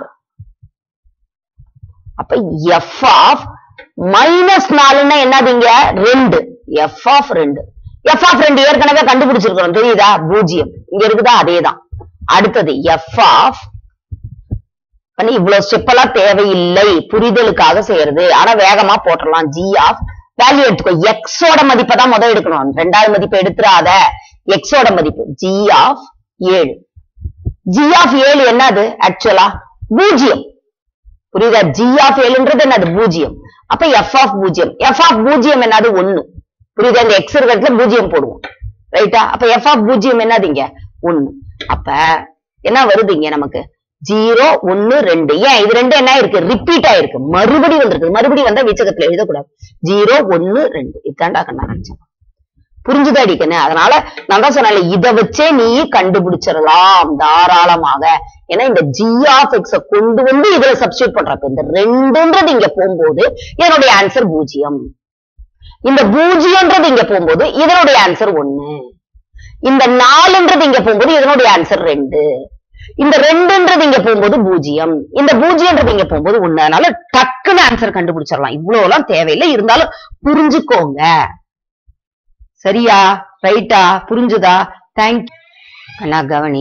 S1: அப்ப எஃப் ஆஃப் மைனஸ் நாலுன்னா என்னது இங்க ரெண்டு எஃப் ஆஃப் ரெண்டு எஃப் ஆஃப் ரெண்டு ஏற்கனவே கண்டுபிடிச்சிருக்கிறோம் தெரியுதா பூஜ்ஜியம் இங்க இருக்குதா அதேதான் அடுத்தது எஃப் ஆஃப் பண்ணி இவ்வளவு ஸ்டெப் எல்லாம் தேவையில்லை புரிதலுக்காக செய்யறது ஆனா வேகமா போட்டுடலாம் ஜி ஆஃப் வேல்யூ எடுத்துக்கோ எக்ஸோட மதிப்பை தான் முதல் எடுக்கணும் ரெண்டாவது மதிப்பை எடுத்துறாத எக்ஸோட மதிப்பு ஜி ஆஃப் ஏழு ஜி ஆஃப் ஏழு என்னது ஆக்சுவலா பூஜ்ஜியம் புரியுதா ஜி ஆஃப் ஏழுன்றது என்னது பூஜ்ஜியம் அப்ப எஃப் ஆஃப் பூஜ்ஜியம் எஃப் ஆஃப் பூஜ்ஜியம் என்னது ஒண்ணு புரியுதா இந்த எக்ஸ் இருக்கிறதுல பூஜ்ஜியம் போடுவோம் ரைட்டா அப்ப எஃப் ஆஃப் பூஜ்ஜியம் என்னது இங்க ஒண்ணு அப்ப என்ன வருது இங்க நமக்கு ஜீரோ ஒன்னு ரெண்டு ஏன் இது ரெண்டு என்ன இருக்கு ரிப்பீட் ஆயிருக்கு மறுபடி வந்திருக்கு மறுபடி வந்தா வீச்சகத்துல எழுதக்கூடாது ஜீரோ ஒன்னு ரெண்டு இதாண்டா கண்ணா நினைச்சேன் புரிஞ்சுதா அடிக்கணும் அதனால நான் தான் சொன்னேன்ல இத வச்சே நீ கண்டுபிடிச்சிடலாம் தாராளமாக ஏன்னா இந்த ஜி ஆஃப் எக்ஸ கொண்டு வந்து இதுல சப்ஸ்டியூட் பண்றப்ப இந்த ரெண்டுன்றது இங்க போகும்போது இதனுடைய ஆன்சர் பூஜ்ஜியம் இந்த பூஜ்ஜியம்ன்றது இங்க போகும்போது இதனுடைய ஆன்சர் ஒண்ணு இந்த நாலுன்றது இங்க போகும்போது இதனுடைய ஆன்சர் ரெண்டு இந்த ரெண்டுன்றது இங்க போகும்போது பூஜ்ஜியம் இந்த பூஜ்ஜியம்ன்றது இங்க போகும்போது ஒண்ணு அதனால டக்குன்னு ஆன்சர் கண்டுபிடிச்சிடலாம் இவ்வளவு எல்லாம் தேவையில்லை இருந்தாலும் புரிஞ்சுக்கோங்க சரியா ரைட்டா புரிஞ்சுதா தேங்க் அண்ணா கவனி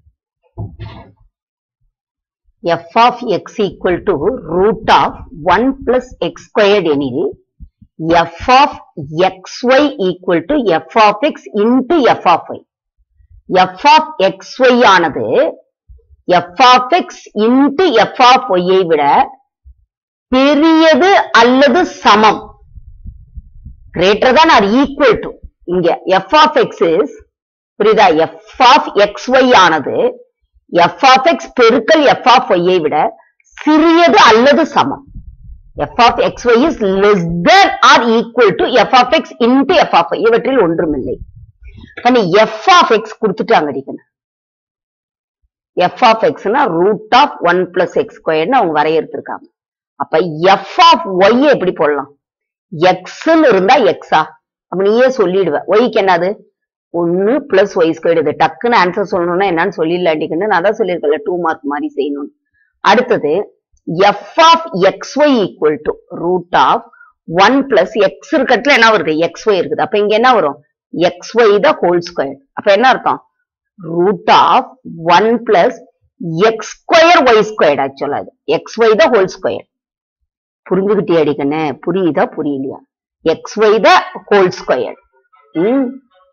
S1: f of X equal to root of one plus x squared எனில் f of x y equal to f of x into f of y f of x y ஆனது F of x into f of ஒய்யை விட பெரியது அல்லது சமம் greater than or equal to இங்க f of x is புரியுதா f of x y ஆனது F of x பெருக்கல் எஃப் ஆஃப் ஒய்யை விட சிறியது அல்லது சமம் f of x y is less than or equal to f of x into f of y இவற்றில் ஒன்றுமில்லை பண்ணி எஃப் ஆஃப் எக்ஸ் கொடுத்துட்டாங்க அடிக்கணும் எஃப் ஆஃப் எக்ஸ்னா root of one plus x ஸ்கொயர்னு அவங்க வரையறுத்திருக்காங்க அப்ப எஃப் ஆஃப் ஒய் எப்படி போடலாம் எக்ஸ்ன்னு இருந்தா எக்ஸா அப்ப நீயே சொல்லிடுவ ஒய்க்கு என்னது ஒன்னு பிளஸ் ஒய் ஸ்கொயர் இது டக்குன்னு ஆன்சர் சொல்லணும்னா என்னன்னு சொல்லிடலாட்டிக்குன்னு நான் தான் சொல்லியிருக்கேன்ல டூ மார்க் மாதிரி செய்யணும் அடுத்தது f of x y equal to root of one plus x இருக்கிறதுல என்ன வருது எக்ஸ் ஒய் இருக்குது அப்ப இங்க என்ன வரும் x y the whole square அப்ப என்ன அர்த்தம் root of one plus x square y square ஆக்சுவலா அது x y the whole square புரிஞ்சுக்கிட்டே அடிக்கண்ணே புரியுதா புரியலையா x y the whole square ம்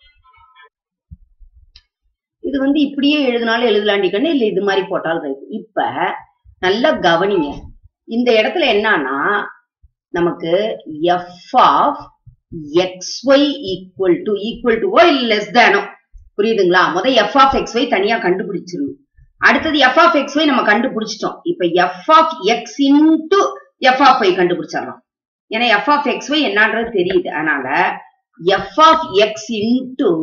S1: இது வந்து இப்படியே எழுதினாலும் எழுதலாண்டிக்கன்னு இல்ல இது மாதிரி போட்டாலும் ரைட் இப்ப நல்லா கவனிங்க இந்த இடத்துல என்னன்னா நமக்கு f of x y equal to equal to இல்ல லெஸ் தேனோ புரியுதுங்களா முத எஃப் ஆஃப் எக்ஸ் ஒய் தனியா கண்டுபிடிச்சிடணும் அடுத்தது எஃப் ஆஃப் எக்ஸ் ஒய் நம்ம கண்டுபிடிச்சிட்டோம் இப்ப F of x into f of y கண்டுபிடிச்சிடலாம் ஏன்னா எஃப் ஆஃப் எக்ஸ் ஒய் என்னன்றது தெரியுது அதனால f of x into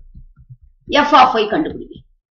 S1: f of y கண்டுபிடிங்க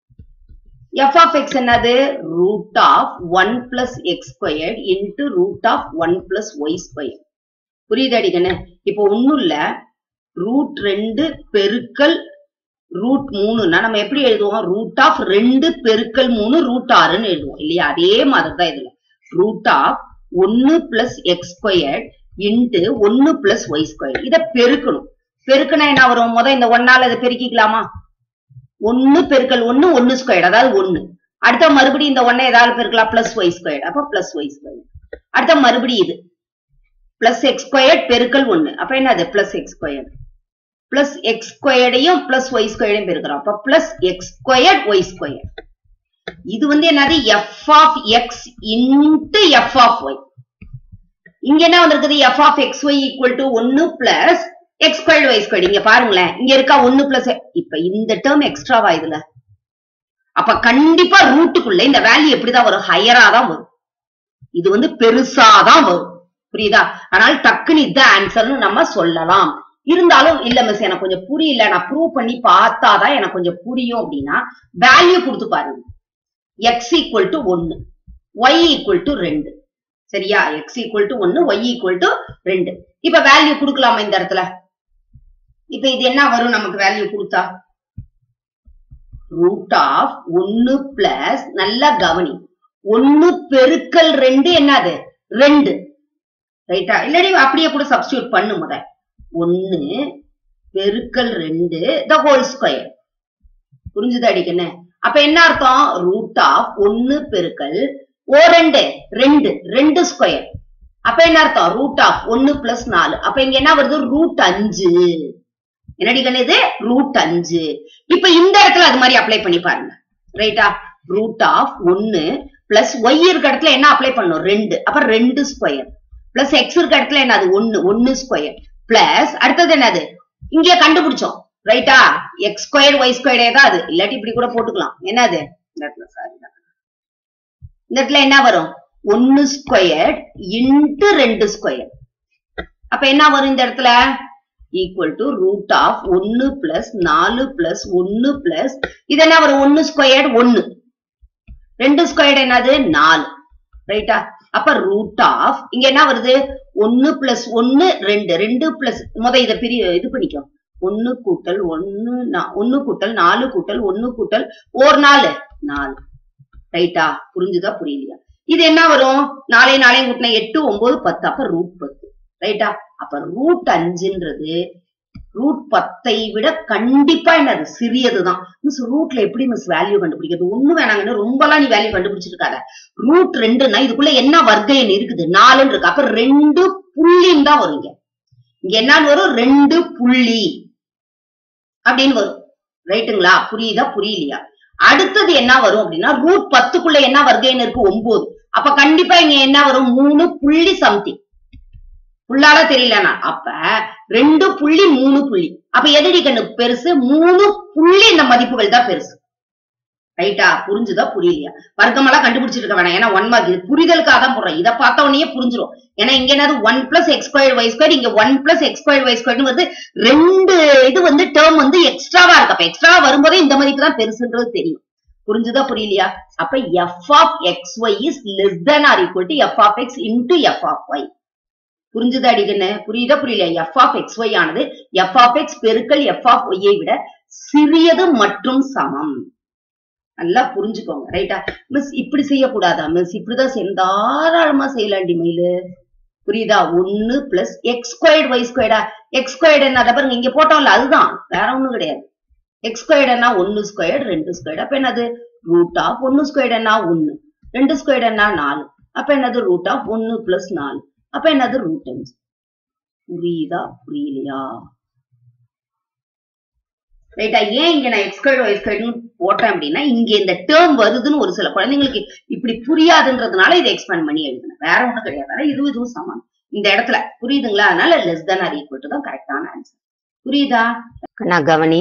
S1: எஃப் ஆஃப் எக்ஸ் என்னது root of one plus x square into root of one plus y square புரியுது அடிக்கண்ணு இப்போ ஒண்ணும் இல்ல ரூட் ரெண்டு பெருக்கல் ரூட் மூணுன்னா நம்ம எப்படி எழுதுவோம் ரூட் ஆஃப் ரெண்டு பெருக்கல் மூணு ரூட் ஆறுன்னு எழுதுவோம் இல்லையா அதே மாதிரி தான் இதுல ரூட் ஆஃப் ஒன்னு பிளஸ் எக்ஸ் ஸ்கொயர் இன்ட்டு ஒன்னு பிளஸ் ஒய் ஸ்கொயர் இத பெருக்கணும் பெருக்குனா என்ன வரும் முத இந்த ஒன்னால இதை பெருக்கிக்கலாமா ஒன்னு பெருக்கல் ஒன்னு ஒன்னு ஸ்கொயர் அதாவது ஒன்னு அடுத்த மறுபடியும் இந்த ஒன்னை ஏதாவது பெருக்கலாம் பிளஸ் ஒய் ஸ்கொயர் அப்ப பிளஸ் ஒய் ஸ்கொயர் அடுத்த மறுபடியும் இது பிளஸ் எக்ஸ் ஸ்கொயர் பெருக்கல் ஒன்னு அப்ப என்னது plus x square plus x ஸ்கொயர்டையும் பிளஸ் ஒய் ஸ்கொயரையும் பெருக்கிறோம் அப்ப plus x square y square இது வந்து என்னது F of x into f of y இங்க என்ன வந்திருக்குது f of x y equal to ஒன்னு plus x squared y squared இங்க பாருங்களேன் இங்க இருக்கா ஒன்னு பிளஸ் இப்ப இந்த டேர்ம் எக்ஸ்ட்ராவா இதுல அப்ப கண்டிப்பா ரூட்டுக்குள்ள இந்த வேல்யூ எப்படிதான் வரும் ஹையரா தான் வரும் இது வந்து பெருசா தான் வரும் புரியுதா அதனால டக்குன்னு இதுதான் ஆன்சர்னு நம்ம சொல்லலாம் இருந்தாலும் இல்ல மிஸ் எனக்கு கொஞ்சம் புரியல நான் ப்ரூவ் பண்ணி பார்த்தாதான் எனக்கு கொஞ்சம் புரியும் அப்படின்னா வேல்யூ கொடுத்து பாருங்க எக்ஸ் ஈக்குவல் டு ஒன்னு ஒய் ஈக்குவல் டு ரெண்டு சரியா எக்ஸ் ஈக்குவல் டு ஒன்னு ஒய் ஈக்குவல் டு ரெண்டு இப்ப வேல்யூ கொடுக்கலாமா இந்த இடத்துல இப்ப இது என்ன வரும் நமக்கு வேல்யூ கொடுத்தா ரூட் ஆஃப் ஒன்னு பிளஸ் நல்லா கவனி ஒன்னு பெருக்கல் ரெண்டு என்னது ரெண்டு ரைட்டா இல்லாடி அப்படியே கூட சப்ஸ்டியூட் பண்ணு முத ஒன்னு பெருக்கல் ரெண்டு த ஹோல் ஸ்கொயர் புரிஞ்சுது அடிக்கண்ணே அப்ப என்ன அர்த்தம் ரூட் ஆஃப் ஒன்னு பெருக்கல் ஓ ரெண்டு ரெண்டு ரெண்டு ஸ்கொயர் அப்ப என்ன அர்த்தம் ரூட் ஆஃப் ஒன்னு பிளஸ் நாலு அப்ப இங்க என்ன வருது ரூட் அஞ்சு என்னடி கண்ணு ரூட் அஞ்சு இப்ப இந்த இடத்துல அது மாதிரி அப்ளை பண்ணி பாருங்க ரைட்டா ரூட் ஆஃப் ஒன்னு பிளஸ் ஒய் இருக்க இடத்துல என்ன அப்ளை பண்ணும் ரெண்டு அப்ப ரெண்டு ஸ்கொயர் பிளஸ் எக்ஸ் இருக்க இடத்துல என்னது ஒன்னு ஒன்னு ஸ்கொயர் பிளஸ் அடுத்தது என்னது இங்க கண்டுபிடிச்சோம் ரைட்டா எக்ஸ் ஸ்கொயர் ஒய் ஸ்கொயரே தான் அது இல்லாட்டி இப்படி கூட போட்டுக்கலாம் என்னது இந்த இடத்துல சாரி இந்த இடத்துல என்ன வரும் ஒன்னு ஸ்கொயர் இன்ட்டு ரெண்டு ஸ்கொயர் அப்ப என்ன வரும் இந்த இடத்துல ஈக்குவல் டு ரூட் ஆஃப் ஒன்னு பிளஸ் நாலு பிளஸ் ஒன்னு பிளஸ் இது என்ன வரும் ஒன்னு ஸ்கொயர் ஒன்னு ரெண்டு ஸ்கொயர் என்னது நாலு ரைட்டா அப்ப ரூட் ஆஃப் இங்க என்ன வருது ஒன்னு பிளஸ் ஒன்னு ரெண்டு ரெண்டு பிளஸ் முத இத பிரி இது பண்ணிக்கோ ஒன்னு கூட்டல் ஒன்னு ஒன்னு கூட்டல் நாலு கூட்டல் ஒன்னு கூட்டல் ஓர் நாலு நாலு ரைட்டா புரிஞ்சுதா புரியலையா இது என்ன வரும் நாளை நாளையும் கூட்டின எட்டு ஒன்பது பத்து அப்ப ரூட் பத்து ரைட்டா அப்ப ரூட் அஞ்சுன்றது ரூட் பத்தை விட கண்டிப்பா என்னது சிறியதுதான் மிஸ் ரூட்ல எப்படி மிஸ் வேல்யூ கண்டுபிடிக்கிறது ஒண்ணு வேணாங்கன்னு ரொம்பலாம் நீ வேல்யூ கண்டுபிடிச்சிருக்காத ரூட் ரெண்டுன்னா இதுக்குள்ள என்ன வர்க்க எண் இருக்குது நாலுன்னு இருக்கு அப்ப ரெண்டு புள்ளின்னு தான் வரும் இங்க இங்க என்னன்னு வரும் ரெண்டு புள்ளி அப்படின்னு வரும் ரைட்டுங்களா புரியுதா புரியலையா அடுத்தது என்ன வரும் அப்படின்னா ரூட் பத்துக்குள்ள என்ன வர்க்க எண் இருக்கு ஒன்பது அப்ப கண்டிப்பா இங்க என்ன வரும் மூணு புள்ளி சம்திங் புள்ளால தெரியலனா அப்ப ரெண்டு புள்ளி மூணு புள்ளி அப்ப எதடி கண்ணு பெருசு மூணு புள்ளி இந்த மதிப்புகள் தான் பெருசு ரைட்டா புரிஞ்சுதா புரியலையா வர்க்கமெல்லாம் கண்டுபிடிச்சிருக்க வேணாம் ஏன்னா ஒன் மார்க் இது புரிதலுக்காக தான் போடுறோம் இதை பார்த்த உடனே புரிஞ்சிடும் ஏன்னா இங்க என்னது one plus x square y square இங்க one plus x square y square வந்து ரெண்டு இது வந்து டேர்ம் வந்து எக்ஸ்ட்ராவா இருக்கு அப்ப எக்ஸ்ட்ரா வரும்போதே இந்த மதிப்பு தான் பெருசுன்றது தெரியும் புரிஞ்சுதா புரியலையா அப்ப F of x y is less than or equal to f of x into f of y புரிஞ்சுதா அடிக்கண்ணு புரியுதா புரியல எஃப் ஆஃப் எக்ஸ் ஒய் ஆனது எஃப் ஆஃப் எக்ஸ் பெருக்கல் எஃப் ஆஃப் ஒய்யை விட சிறியது மற்றும் சமம் நல்லா புரிஞ்சுக்கோங்க ரைட்டா மிஸ் இப்படி செய்யக்கூடாதா மிஸ் இப்படிதான் செய்யணும் தாராளமா செய்யலாண்டி மயிலு புரியுதா ஒன்னு பிளஸ் எக்ஸ் ஸ்கொயர்ட் ஒய் ஸ்கொயர்டா எக்ஸ் ஸ்கொயர்டு என்ன அதை பாருங்க இங்க போட்டோம்ல அதுதான் வேற ஒண்ணும் கிடையாது எக்ஸ் ஸ்கொயர்டுனா ஒன்னு ஸ்கொயர்டு ரெண்டு ஸ்கொயர்டு அப்ப என்னது ரூட் ஆஃப் ஒன்னு ஸ்கொயர்டுனா ஒன்னு ரெண்டு ஸ்கொயர்டுனா நாலு அப்ப என்னது ரூட் ஆஃப் ஒன்னு பிளஸ் நாலு அப்ப என்னது ரூட் அஞ்சு புரியுதா புரியலையா ரைட்டா ஏன் இங்க நான் எக்ஸ் ஸ்கொயர்டு ஒய் ஸ்கொயர்டுன்னு போட்டேன் அப்படின்னா இங்க இந்த டேர்ம் வருதுன்னு ஒரு சில குழந்தைங்களுக்கு இப்படி புரியாதுன்றதுனால இதை எக்ஸ்பேண்ட் பண்ணி எழுதுனேன் வேற ஒண்ணும் கிடையாது ஆனா இதுவும் இதுவும் சமம் இந்த இடத்துல புரியுதுங்களா அதனால less than or equal to தான் கரெக்டான ஆன்சர் புரியுதா நான் கவனி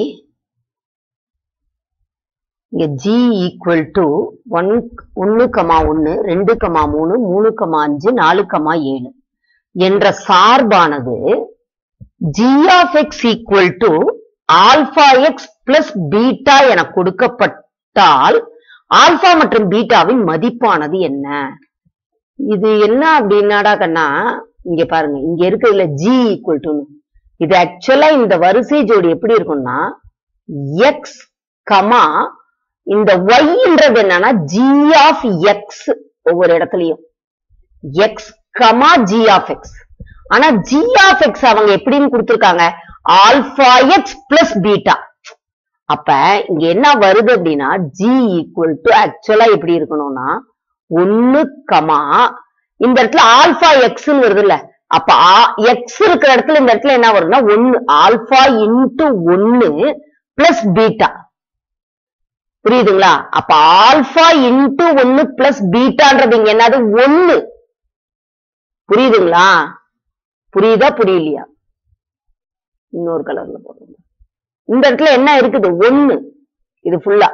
S1: இங்க ஜி ஈக்குவல் டு ஒன் ஒன்னு கமா ஒன்னு ரெண்டு கமா மூணு மூணு கமா அஞ்சு நாலு கமா ஏழு என்ற சார்பானது g of X equal to alpha x plus beta என கொடுக்கப்பட்டால் ஆல்பா மற்றும் பீட்டாவின் மதிப்பானது என்ன இது என்ன அப்படின்னாடா கண்ணா இங்க பாருங்க இங்க இருக்கிறதுல ஜி ஈக்குவல் டு இது ஆக்சுவலா இந்த வரிசை ஜோடி எப்படி இருக்கும்னா எக்ஸ் கமா இந்த ஒய்ன்றது என்னன்னா ஜி ஆஃப் எக்ஸ் ஒவ்வொரு இடத்துலயும் x comma g of X ஆனா ஜி ஆஃப் எக்ஸ் அவங்க எப்படின்னு கொடுத்திருக்காங்க ஆல்பா எக்ஸ் பிளஸ் பீட்டா அப்ப இங்க என்ன வருது அப்படின்னா ஜி ஈக்குவல் டு ஆக்சுவலா எப்படி இருக்கணும்னா ஒன்னு கமா இந்த இடத்துல ஆல்பா எக்ஸ்ன்னு வருது இல்ல அப்ப எக்ஸ் இருக்கிற இடத்துல இந்த இடத்துல என்ன வரும்னா ஒன்னு ஆல்பா இன்டு ஒன்னு பிளஸ் பீட்டா புரியுதுங்களா அப்ப ஆல்பா இன்டு ஒன்னு பிளஸ் பீட்டான்றது இங்க என்னது ஒன்னு புரியுதுங்களா புரியுதா புரியலையா இன்னொரு கலர்ல போடுங்க இந்த இடத்துல என்ன இருக்குது ஒன்னு இது ஃபுல்லா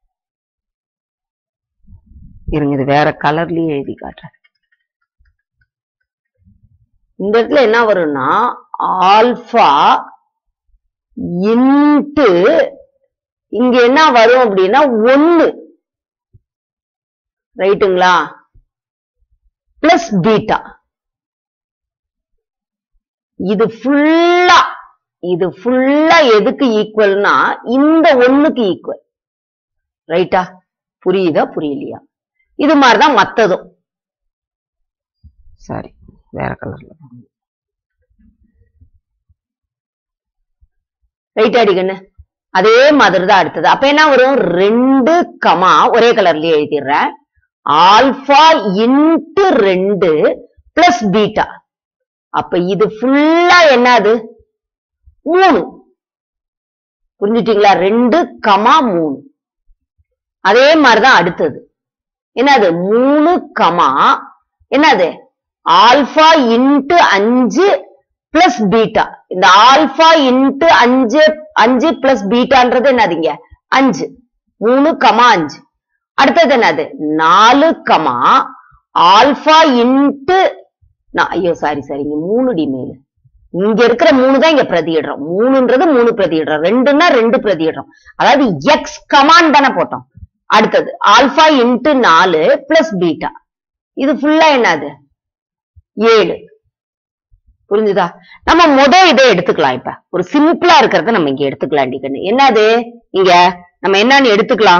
S1: இருங்க இது வேற கலர்லயே எழுதி காட்டுறேன் இந்த இடத்துல என்ன வரும்னா ஆல்பா இன்ட்டு இங்க என்ன வரும் அப்படின்னா ஒன்னு ரைட்டுங்களா பிளஸ் பீட்டா இது ஃபுல்லா இது ஃபுல்லா எதுக்கு ஈக்குவல்னா இந்த ஒண்ணுக்கு ஈக்குவல் ரைட்டா புரியுதா புரியலையா இது மாதிரிதான் மத்ததும் சாரி வேற கலர்ல ரைட் அடிக்கண்ணு அதே மாதிரி தான் அடுத்தது அப்ப என்ன வரும் ரெண்டு கமா ஒரே கலர்லயே எழுதிடுறேன் ஆல்பா இன்ட்டு ரெண்டு பிளஸ் பீட்டா அப்ப இது ஃபுல்லா என்னது மூணு புரிஞ்சுட்டீங்களா ரெண்டு கமா மூணு அதே மாதிரிதான் அடுத்தது என்னது மூணு கமா என்னது ஆல்பா இன்ட்டு அஞ்சு பிளஸ் பீட்டா இந்த ஆல்பா இன்ட்டு அஞ்சு அஞ்சு பிளஸ் பீட்டான்றது என்னதுங்க அஞ்சு மூணு கமா அஞ்சு அடுத்தது என்னது நாலு கமா ஆல்பா இன்ட்டு ஐயோ சாரி சாரி இங்க மூணு டி மேல இங்க இருக்கிற மூணு தான் இங்க பிரதியிடுறோம் மூணுன்றது மூணு பிரதியிடுறோம் ரெண்டுன்னா ரெண்டு பிரதியிடுறோம் அதாவது எக்ஸ் கமான் தானே போட்டோம் அடுத்தது ஆல்பா இன்ட்டு நாலு பிளஸ் பீட்டா இது ஃபுல்லா என்னது ஏழு புரிஞ்சுதா நம்ம முத இதை எடுத்துக்கலாம் இப்ப ஒரு சிம்பிளா இருக்கிறத நம்ம இங்க எடுத்துக்கலாம் டிகன்னு என்னது இங்க நம்ம என்னன்னு எடுத்துக்கலாம்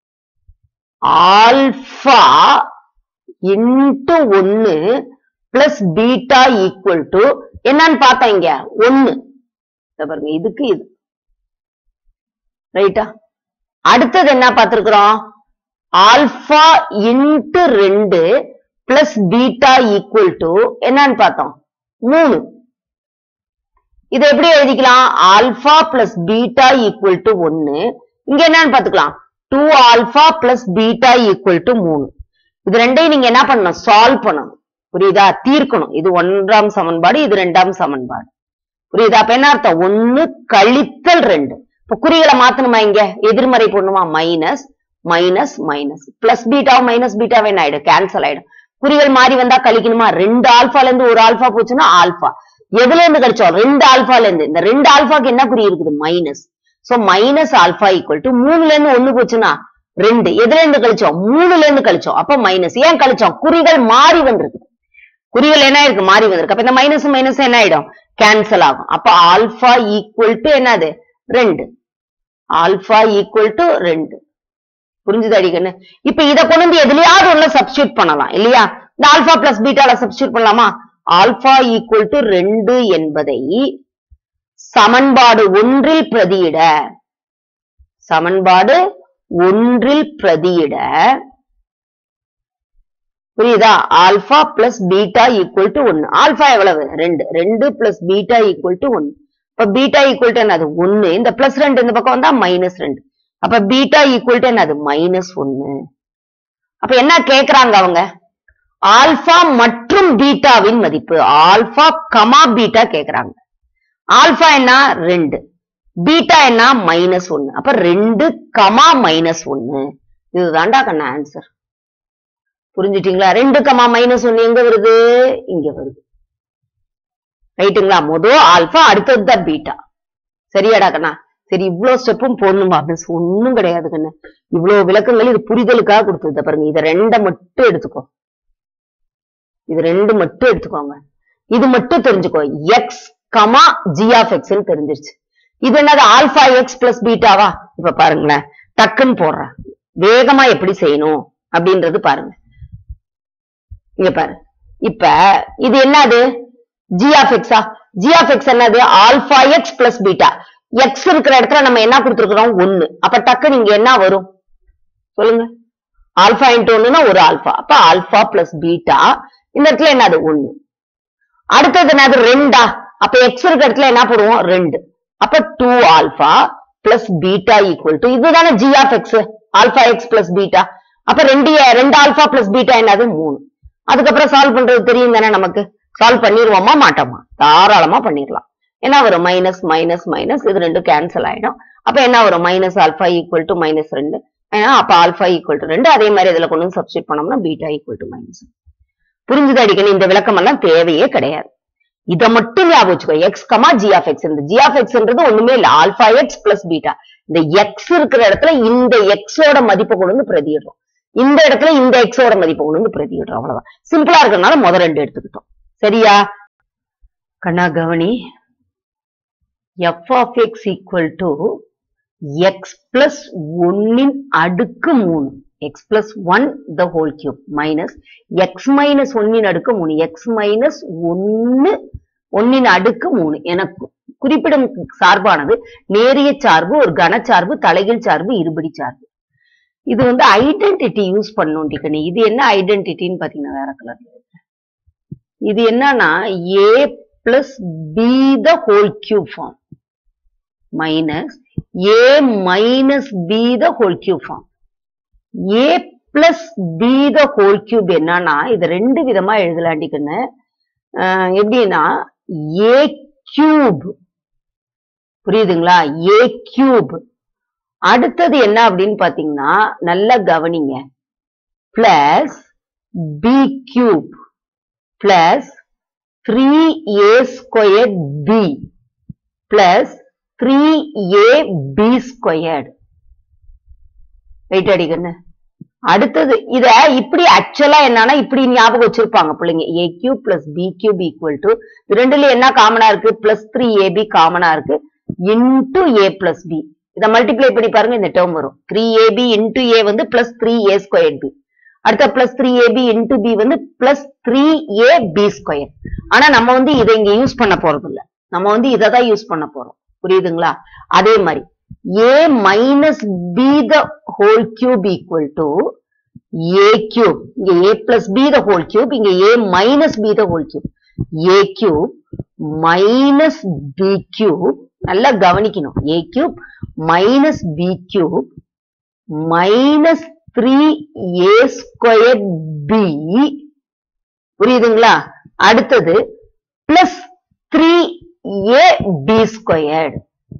S1: ஆல்பா இன்ட்டு ஒன்னு பிளஸ் பீட்டா ஈக்குவல் டு என்னன்னு பார்த்தா இங்க ஒன்னு இத பாருங்க இதுக்கு இது ரைட்டா அடுத்தது என்ன பார்த்திருக்கிறோம் ஆல்பா இன்ட்டு ரெண்டு பிளஸ் பீட்டா ஈக்குவல் டு என்னன்னு பார்த்தோம் மூணு இதை எப்படி எழுதிக்கலாம் alpha plus beta equal to ஒன்னு இங்க என்னன்னு பாத்துக்கலாம் two alpha plus beta equal to மூணு இது ரெண்டையும் நீங்க என்ன பண்ணணும் சால்வ் பண்ணணும் புரியுதா தீர்க்கணும் இது ஒன்றாம் சமன்பாடு இது ரெண்டாம் சமன்பாடு புரியுதா அப்ப என்ன அர்த்தம் ஒன்னு கழித்தல் ரெண்டு இப்ப குறிகளை மாத்தணுமா இங்க எதிர்மறை போடணுமா மைனஸ் மைனஸ் மைனஸ் பிளஸ் பீட்டாவும் மைனஸ் பீட்டாவே என்ன ஆயிடும் கேன்சல் ஆயிடும் குறிகள் மாறி வந்தா கழிக்கணுமா ரெண்டு ஆல்பால இருந்து ஒரு ஆல்பா போச்சுன்னா ஆல்பா எதுல இருந்து கழிச்சோம் ரெண்டு ஆல்பால இருந்து இந்த ரெண்டு ஆல்பாக்கு என்ன குறி இருக்குது minus so minus alpha equal to மூணுல இருந்து ஒண்ணு போச்சுன்னா ரெண்டு எதுல இருந்து கழிச்சோம் மூணுல இருந்து கழிச்சோம் அப்ப மைனஸ் ஏன் கழிச்சோம் குறிகள் மாறி வந்திருக்கு குறிகள் என்ன இருக்கு மாறி வந்திருக்கு அப்ப இந்த மைனஸ் மைனஸ் என்ன ஆயிடும் கேன்சல் ஆகும் அப்ப ஆல்பா ஈக்குவல் டு என்னது ரெண்டு ஆல்பா ஈக்குவல் டு ரெண்டு புரிஞ்சுது அடிக்கண்ணு இப்ப இத கொண்டு வந்து எதுலயாவது ஒண்ணு சப்ஸ்டியூட் பண்ணலாம் இல்லையா இந்த ஆல்பா பிளஸ் பீட்டால சப்ஸ்டியூட் பண்ணலாமா ஆல்பா ஈக்குவல் டு ரெண்டு என்பதை சமன்பாடு ஒன்றில் பிரதியிட சமன்பாடு ஒன்றில் பிரதியிட புரியுதா alpha plus beta equal to ஒன்னு ஆல்பா எவ்வளவு ரெண்டு ரெண்டு பிளஸ் பீட்டா ஈக்குவல் டு ஒன்னு இப்ப பீட்டா ஈக்குவல் டு என்னது ஒன்னு இந்த பிளஸ் ரெண்டு இந்த பக்கம் வந்தா மைனஸ் ரெண்டு அப்ப பீட்டா ஈக்குவல் டு என்னது மைனஸ் ஒன்னு அப்ப என்ன கேக்குறாங்க அவங்க ஆல்பா மற்றும் பீட்டாவின் மதிப்பு ஆல்பா கமா பீட்டா கேக்குறாங்க ஆல்பா என்ன ரெண்டு பீட்டா என்ன மைனஸ் ஒன்னு அப்ப ரெண்டு கமா மைனஸ் ஒன்னு இதுதான்டா கண்ணா ஆன்சர் புரிஞ்சுட்டீங்களா ரெண்டு கமா மைனஸ் ஒன்னு எங்க வருது இங்க வருது ரைட்டுங்களா மொதல் ஆல்பா அடுத்தது தான் பீட்டா சரியாடா கண்ணா சரி இவ்வளவு ஸ்டெப்பும் போடணுமா மிஸ் ஒண்ணும் கிடையாது கண்ணு இவ்வளவு விளக்கங்கள் இது புரிதலுக்காக கொடுத்தது பாருங்க இத ரெண்ட மட்டும் எடுத்துக்கோ இது ரெண்டு மட்டும் எடுத்துக்கோங்க இது மட்டும் தெரிஞ்சுக்கோ x comma g of x தெரிஞ்சிருச்சு இது என்னது ஆல்பா எக்ஸ் பிளஸ் பீட்டாவா இப்ப பாருங்களேன் டக்குன்னு போடுறேன் வேகமா எப்படி செய்யணும் அப்படின்றது பாருங்க இங்க பாரு இப்ப இது என்னது ஜி ஆஃப் எக்ஸா ஜி ஆஃப் எக்ஸ் என்னது alpha x plus beta x இருக்கிற இடத்துல நம்ம என்ன கொடுத்துருக்கிறோம் ஒன்னு அப்ப டக்குன்னு இங்க என்ன வரும் சொல்லுங்க ஆல்பா இன்ட்டு ஒண்ணுன்னா ஒரு ஆல்பா அப்ப ஆல்பா பிளஸ் பீட்டா இந்த இடத்துல என்னது ஒண்ணு அடுத்தது என்னது ரெண்டா அப்ப எக்ஸ் இருக்கிற இடத்துல என்ன போடுவோம் ரெண்டு அப்ப two alpha plus beta equal to இதுதானே G of x alpha x plus beta அப்ப ரெண்டு ரெண்டு ஆல்பா பிளஸ் பீட்டா என்னது மூணு அதுக்கப்புறம் சால்வ் பண்றது தெரியும் தானே நமக்கு சால்வ் பண்ணிடுவோமா மாட்டோமா தாராளமா பண்ணிடலாம் என்ன வரும் மைனஸ் மைனஸ் மைனஸ் இது ரெண்டும் கேன்சல் ஆயிடும் அப்ப என்ன வரும் minus alpha equal to minus ரெண்டு ஏன்னா அப்ப ஆல்பா ஈக்குவல் டு ரெண்டு அதே மாதிரி இதுல கொண்டு வந்து சப்ஸ்டியூட் பண்ணோம்னா பீட்டா ஈக்குவல் டு மைனஸ் புரிஞ்சுது அடிக்கணும் இந்த விளக்கம் எல்லாம் தேவையே கிடையாது இத மட்டும் ஞாபகம் வச்சுக்கோ x comma g of X இந்த ஜி ஆஃப் எக்ஸ்ன்றது ஒண்ணுமே இல்ல ஆல்பா எக்ஸ் பிளஸ் பீட்டா இந்த எக்ஸ் இருக்கிற இடத்துல இந்த எக்ஸோட மதிப்பை கொண்டு வந்து பிரதியிடுறோம் இந்த இடத்துல இந்த எக்ஸோட மதிப்பை கொண்டு வந்து பிரதியிடுறோம் அவ்வளவுதான் சிம்பிளா இருக்கிறதுனால முத ரெண்டு எடுத்துக்கிட்டோம் சரியா கண்ணா கவனி f of X equal to x plus ஒன்னின் அடுக்கு மூணு x plus one the whole cube minus x minus ஒன்னின் அடுக்கு மூணு எக்ஸ் மைனஸ் ஒன்னு ஒன்னின் அடுக்கு மூணு எனக்கு குறிப்பிடும் சார்பானது நேரிய சார்பு ஒரு கனச்சார்பு தலைகீழ் சார்பு இருபடி சார்பு இது வந்து ஐடென்டிட்டி யூஸ் பண்ணும் டிக்கனி இது என்ன ஐடென்டிட்டின்னு பாத்தீங்கன்னா வேற கலர்ல இது என்னன்னா a plus b the whole cube form minus a minus b the whole cube form a plus b the whole cube என்னன்னா இது ரெண்டு விதமா எழுதலாண்டிக்குன்னு எப்படின்னா ஏ கியூப் புரியுதுங்களா ஏ கியூப் அடுத்தது என்ன அப்படின்னு பாத்தீங்கன்னா நல்லா கவனிங்க plus b cube plus three a square b plus three a b squared wait அடிக்கண்ணு அடுத்தது இத இப்படி ஆக்சுவலா என்னன்னா இப்படி ஞாபகம் வச்சிருப்பாங்க பிள்ளைங்க a cube plus b cube equal to ரெண்டுல என்ன காமனா இருக்கு பிளஸ் த்ரீ ஏபி காமனா இருக்கு இன்டு ஏ பிளஸ் பி இதை மல்டிப்ளை பண்ணி பாருங்க இந்த டேர்ம் வரும் த்ரீ ஏபி இன்டு ஏ வந்து plus three a square b அடுத்த plus three a b into b வந்து plus three a b square ஆனா நம்ம வந்து இதை இங்க யூஸ் பண்ண போறது இல்ல நம்ம வந்து இதை தான் யூஸ் பண்ண போறோம் புரியுதுங்களா அதே மாதிரி a minus b the whole cube equal to a cube இங்க a plus b the whole cube இங்க a minus b the whole cube a cube minus b cube நல்லா கவனிக்கணும் a cube minus b cube minus 3a square b புரியுதுங்களா அடுத்தது plus three a b squared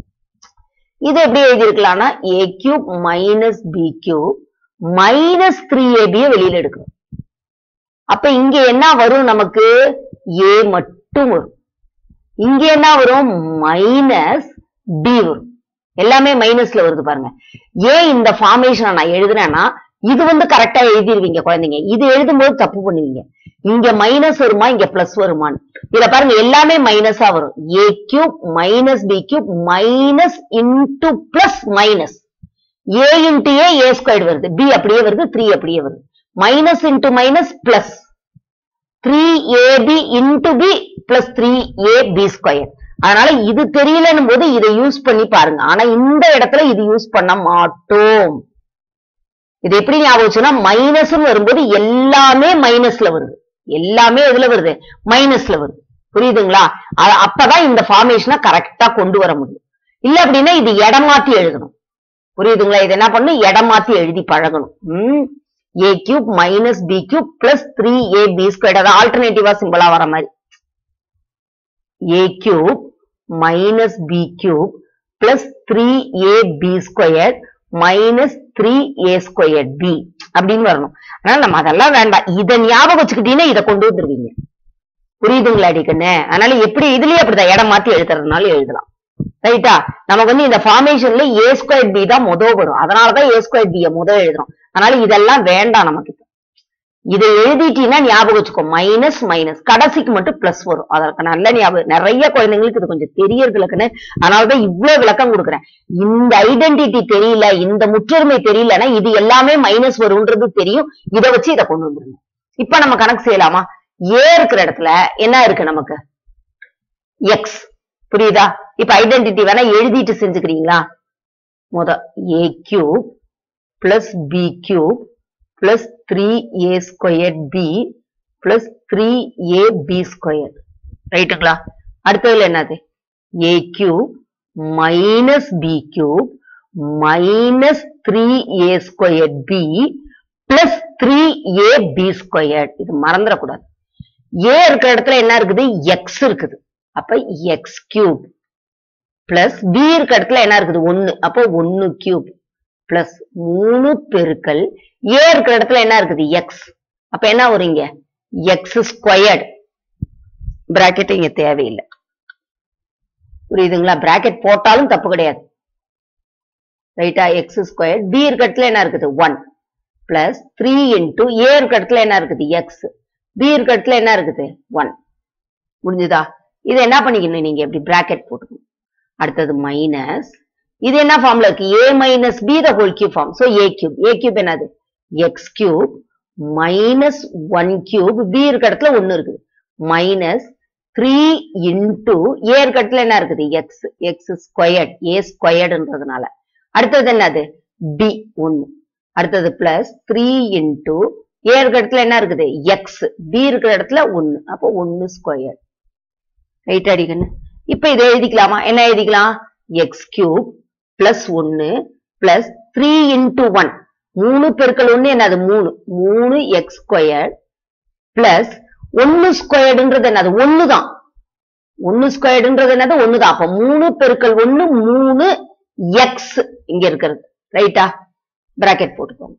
S1: இது எப்படி எழுதியிருக்கலாம்னா a cube minus b cube minus three ஏபியை வெளியில எடுக்கணும் அப்ப இங்க என்ன வரும் நமக்கு ஏ மட்டும் வரும் இங்க என்ன வரும் மைனஸ் பி வரும் எல்லாமே மைனஸ்ல வருது பாருங்க ஏன் இந்த ஃபார்மேஷன் நான் எழுதுனேன்னா இது வந்து கரெக்டா எழுதிருவீங்க குழந்தைங்க இது எழுதும்போது தப்பு பண்ணுவீங்க இங்க மைனஸ் வருமா இங்க பிளஸ் வருமான்னு இதுல பாருங்க எல்லாமே மைனஸா வரும் a cube minus b cube minus into plus minus a into a a squared வருது பி அப்படியே வருது த்ரீ அப்படியே வருது minus into minus plus three a b into b plus three a b square அதனால இது தெரியலன்னும் போது இதை யூஸ் பண்ணி பாருங்க ஆனா இந்த இடத்துல இது யூஸ் பண்ண மாட்டோம் இது எப்படி ஞாபகம் வச்சுன்னா மைனஸ் வரும்போது எல்லாமே மைனஸ்ல வருது எல்லாமே எதுல வருது மைனஸ்ல வருது புரியுதுங்களா அ- அப்பதான் இந்த ஃபார்மேஷனை கரெக்டா கொண்டு வர முடியும் இல்ல அப்படின்னா இது இடம் மாத்தி எழுதணும் புரியுதுங்களா இது என்ன பண்ணணும் இடம் மாத்தி எழுதி பழகணும் ம் a cube minus b cube plus three a b square அதாவது ஆல்டர்னேட்டிவா சிம்பிளா வர மாதிரி a cube minus b cube plus three a b square minus three a square b அப்படின்னு வரணும் அதனால நம்ம அதெல்லாம் வேண்டாம் இதை ஞாபகம் வச்சுக்கிட்டீங்கன்னா இதை கொண்டு வந்துருவீங்க புரியுதுங்களா அடிக்கண்ணே அதனால எப்படி இதுலயே அப்படிதான் இடம் மாத்தி எழுதுறதுனால எழுதலாம் ரைட்டா நமக்கு வந்து இந்த ஃபார்மேஷன்ல ஏ ஸ்கொயர் பி தான் முத வரும் அதனாலதான் ஏ ஸ்கொயர் பி முத எழுதுறோம் அதனால இதெல்லாம் வேண்டாம் நமக்கு இப்ப. இதை எழுதிட்டீங்கன்னா ஞாபகம் வச்சுக்கோ மைனஸ் மைனஸ் கடைசிக்கு மட்டும் பிளஸ் வரும் அதற்கு நல்ல ஞாபகம் நிறைய குழந்தைங்களுக்கு இது கொஞ்சம் தெரியறது இல்லைக்குன்னு அதனாலதான் இவ்வளவு விளக்கம் கொடுக்குறேன் இந்த ஐடென்டிட்டி தெரியல இந்த முற்றுரிமை தெரியலன்னா இது எல்லாமே மைனஸ் வரும்ன்றது தெரியும் இதை வச்சு இதை கொண்டு வந்துருங்க இப்ப நம்ம கணக்கு செய்யலாமா ஏ இருக்கிற இடத்துல என்ன இருக்கு நமக்கு எக்ஸ் புரியுதா இப்ப ஐடென்டிட்டி வேணா எழுதிட்டு செஞ்சுக்கிறீங்களா முத a cube plus b cube plus three a square b plus three a b square ரைட்டுங்களா அடுத்ததுல என்னது a cube minus b cube minus three a square b plus three a b square இது மறந்துடக்கூடாது ஏ இருக்கிற இடத்துல என்ன இருக்குது எக்ஸ் இருக்குது அப்ப எக்ஸ் கியூப் பிளஸ் பி இருக்க இடத்துல என்ன இருக்குது ஒன்னு அப்போ ஒன்னு கியூப் பிளஸ் மூணு பெருக்கல் ஏ இருக்கிற இடத்துல என்ன இருக்குது எக்ஸ் அப்ப என்ன வரும் இங்க எக்ஸ் ஸ்கொயர்டு பிராக்கெட் இங்க தேவையில்லை புரியுதுங்களா பிராக்கெட் போட்டாலும் தப்பு கிடையாது ரைட்டா எக்ஸ் ஸ்கொயர் பி இருக்க இடத்துல என்ன இருக்குது one plus three into a இருக்க இடத்துல என்ன இருக்குது எக்ஸ் பி இருக்க இடத்துல என்ன இருக்குது ஒன் முடிஞ்சுதா இது என்ன பண்ணிக்கணும் நீங்க இப்படி பிராக்கெட் போட்டுக்கணும் அடுத்தது மைனஸ் இது என்ன ஃபார்ம்ல இருக்கு a minus b the whole cube form so a cube a cube என்னது x cube minus one cube b இருக்க இடத்துல ஒன்னு இருக்குது மைனஸ் த்ரீ இன்டூ ஏ இருக்க இடத்துல என்ன இருக்குது எக்ஸ் எக்ஸ் ஸ்கொயர்ட் ஏ ஸ்கொயர்டுன்றதுனால அடுத்தது என்னது பி ஒன்னு அடுத்தது பிளஸ் த்ரீ இன்டூ ஏ இருக்கிற இடத்துல என்ன இருக்குது எக்ஸ் பி இருக்கிற இடத்துல ஒன்னு அப்போ ஒன்னு ஸ்கொயர் ரைட் அடிக்கணும் இப்ப இதை எழுதிக்கலாமா என்ன எழுதிக்கலாம் எக்ஸ் கியூப் பிளஸ் ஒன்னு பிளஸ் த்ரீ இன்டூ ஒன் மூணு பெருக்கல் ஒன்னு என்னது மூணு மூணு எக்ஸ் ஸ்கொயர் பிளஸ் ஒன்னு ஸ்கொயர்டுன்றது என்னது ஒண்ணுதான் ஒன்னு ஸ்கொயர்டுன்றது என்னது ஒண்ணுதான் அப்ப மூணு பெருக்கல் ஒன்னு மூணு எக்ஸ் இங்க இருக்கிறது ரைட்டா பிராக்கெட் போட்டுக்கோங்க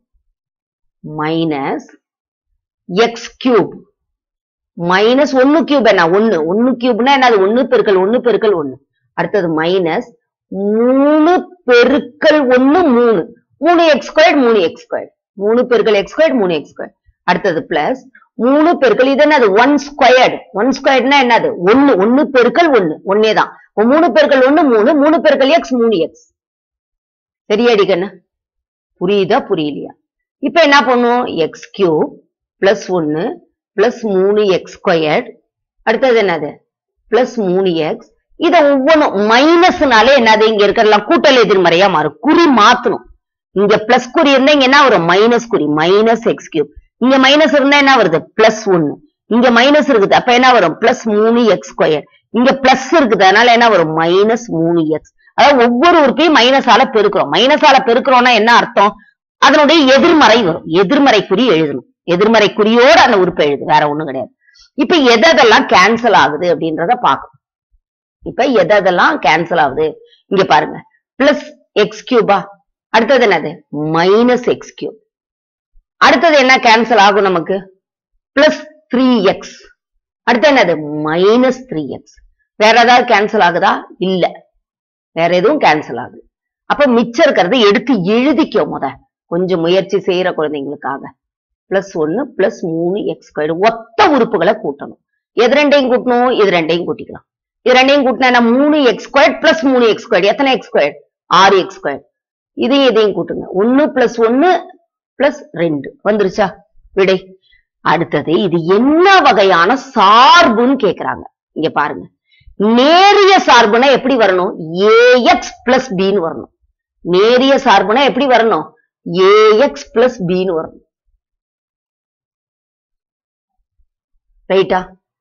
S1: மைனஸ் எக்ஸ் கியூப் மைனஸ் ஒன்னு கியூப் என்ன ஒன்னு ஒன்னு கியூப்னா என்னது ஒன்னு பெருக்கல் ஒன்னு பெருக்கல் ஒன்னு அடுத்தது மைனஸ் மூணு பெருக்கல் ஒன்னு மூணு மூணு எக்ஸ் ஸ்கொயர் மூணு எக்ஸ் ஸ்கொயர் மூணு பெருக்கல் எக்ஸ் ஸ்கொயர் மூணு எக்ஸ் ஸ்கொயர் அடுத்தது பிளஸ் மூணு பெருக்கல் இது என்னது ஒன் ஸ்கொயர்டு ஒன் ஸ்கொயர்ட்னா என்னது ஒன்னு ஒன்னு பெருக்கல் ஒன்னு ஒன்னே தான் மூணு பெருக்கல் ஒன்னு மூணு மூணு பெருக்கல் எக்ஸ் மூணு எக்ஸ் சரியாடி கண்ணு புரியுதா புரியலையா இப்ப என்ன பண்ணும் எக்ஸ் கியூப் பிளஸ் ஒன்னு பிளஸ் மூணு எக்ஸ் ஸ்கொயர்ட் அடுத்தது என்னது பிளஸ் மூணு எக்ஸ் இத ஒவ்வொன்றும் மைனஸ்னாலே என்னது இங்க இருக்கிறதெல்லாம் கூட்டல் எதிர்மறையா மாறும் குறி மாத்தணும் இங்க பிளஸ் குறி இருந்தா இங்க என்ன வரும் மைனஸ் குறி மைனஸ் எக்ஸ் கியூப் இங்க மைனஸ் இருந்தா என்ன வருது பிளஸ் ஒன்னு இங்க மைனஸ் இருக்குது அப்ப என்ன வரும் பிளஸ் மூணு எக்ஸ் ஸ்கொயர் இங்க பிளஸ் இருக்குது அதனால என்ன வரும் மைனஸ் மூணு எக்ஸ் அதாவது ஒவ்வொரு உறுப்பையும் மைனஸால பெருக்கிறோம் மைனஸால பெருக்கிறோம்னா என்ன அர்த்தம் அதனுடைய எதிர்மறை வரும் எதிர்மறை குறி எழுதணும் எதிர்மறை குறியோட அந்த உறுப்பை எழுது வேற ஒண்ணும் கிடையாது இப்ப எதெல்லாம் கேன்சல் ஆகுது அப்படின்றத பார்க்கணும் இப்ப எதெல்லாம் கேன்சல் ஆகுது இங்க பாருங்க பிளஸ் எக்ஸ் கியூபா அடுத்தது என்னது மைனஸ் எக்ஸ் கியூப் அடுத்தது என்ன கேன்சல் ஆகும் நமக்கு பிளஸ் த்ரீ எக்ஸ் அடுத்து என்னது மைனஸ் த்ரீ எக்ஸ் வேற ஏதாவது கேன்சல் ஆகுதா இல்ல வேற எதுவும் கேன்சல் ஆகுது அப்ப மிச்சம் இருக்கிறத எடுத்து எழுதிக்கோ முத கொஞ்சம் முயற்சி செய்யற குழந்தைங்களுக்காக பிளஸ் ஒன்னு பிளஸ் மூணு எக்ஸ் ஸ்கொயர் ஒத்த உறுப்புகளை கூட்டணும் எது ரெண்டையும் கூட்டணும் இது ரெண்டையும் கூட்டிக்கலாம் இது ரெண்டையும் கூட்டினா என்ன? மூணு எக்ஸ் ஸ்கொயர் பிளஸ் மூணு எக்ஸ் ஸ்கொயர் எத்தனை எக்ஸ் ஸ்கொயர் ஆறு எக்ஸ் ஸ்கொயர் இதையும் இதையும் கூட்டுங்க ஒன்னு பிளஸ் ஒன்னு பிளஸ் ரெண்டு வந்துருச்சா விடை அடுத்தது இது என்ன வகையான சார்புன்னு கேக்குறாங்க இங்க பாருங்க நேரிய சார்புனா எப்படி வரணும் ஏஎக்ஸ் பிளஸ் பின்னு வரணும் நேரிய சார்புனா எப்படி வரணும் ஏஎக்ஸ் பிளஸ் பின்னு வரணும் ரைட்டா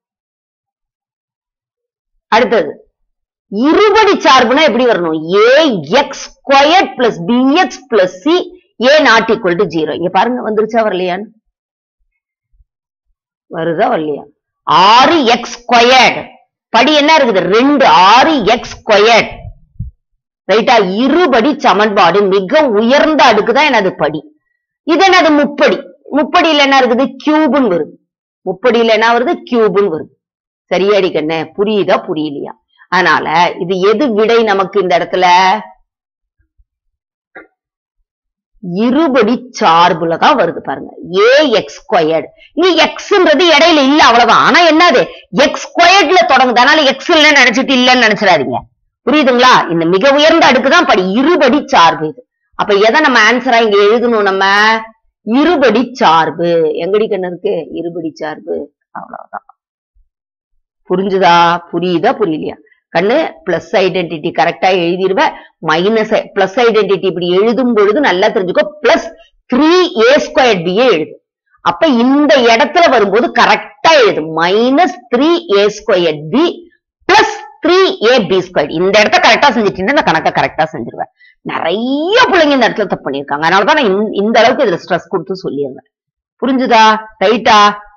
S1: அடுத்தது இருபடி சார்புனா எப்படி வரணும் a x square plus b x plus c a not equal to zero இங்க பாருங்க வந்துருச்சா வரலையான்னு வருதா வரலையா ஆறு எக்ஸ் ஸ்கொயர்டு படி என்ன இருக்குது ரெண்டு ஆறு எக்ஸ் ஸ்கொயர்ட் ரைட்டா இருபடி சமன்பாடு மிக உயர்ந்த அடுக்கு தான் எனது படி இது என்னது முப்படி முப்படியில என்ன இருக்குது கியூப்னு வருது முப்படியில என்ன வருது கியூப்னு வருது சரியாடி கண்ணு புரியுதா புரியலையா அதனால இது எது விடை நமக்கு இந்த இடத்துல இருபடி சார்புல தான் வருது பாருங்க ஏ எக்ஸ் ஸ்கொயர்டு நீ எக்ஸ்ன்றது இடையில இல்ல அவ்வளவுதான் ஆனா என்னது எக்ஸ் ஸ்கொயர்ட்ல தொடங்குது அதனால எக்ஸ் இல்லைன்னு நினைச்சிட்டு இல்லைன்னு நினைச்சிடாதீங்க புரியுதுங்களா இந்த மிக உயர்ந்த அடுக்கு தான் படி இருபடி சார்பு இது அப்ப எதை நம்ம ஆன்சரா இங்க எழுதணும் நம்ம இருபடி சார்பு எங்கடி கண்ணு இருக்கு இருபடி சார்பு அவ்வளவுதான் புரிஞ்சுதா புரியுதா புரியலையா கண்ணு பிளஸ் ஐடென்டிட்டி கரெக்டா எழுதிருவேன் மைனஸ் பிளஸ் ஐடென்டிட்டி இப்படி எழுதும் பொழுது நல்லா தெரிஞ்சுக்கோ பிளஸ் த்ரீ ஏ ஸ்கொயர் பியே எழுது அப்ப இந்த இடத்துல வரும்போது கரெக்டா எழுது minus three a square b plus three a b square இந்த இடத்த கரெக்டா செஞ்சுட்டீங்கன்னா இந்த கணக்கை கரெக்டா செஞ்சிருவேன் நிறைய பிள்ளைங்க இந்த இடத்துல தப்பு பண்ணிருக்காங்க அதனாலதான் நான் இந்த- இந்த அளவுக்கு இதுல ஸ்ட்ரெஸ் கொடுத்து சொல்லியிருந்தேன் புரிஞ்சுதா ரைட்டா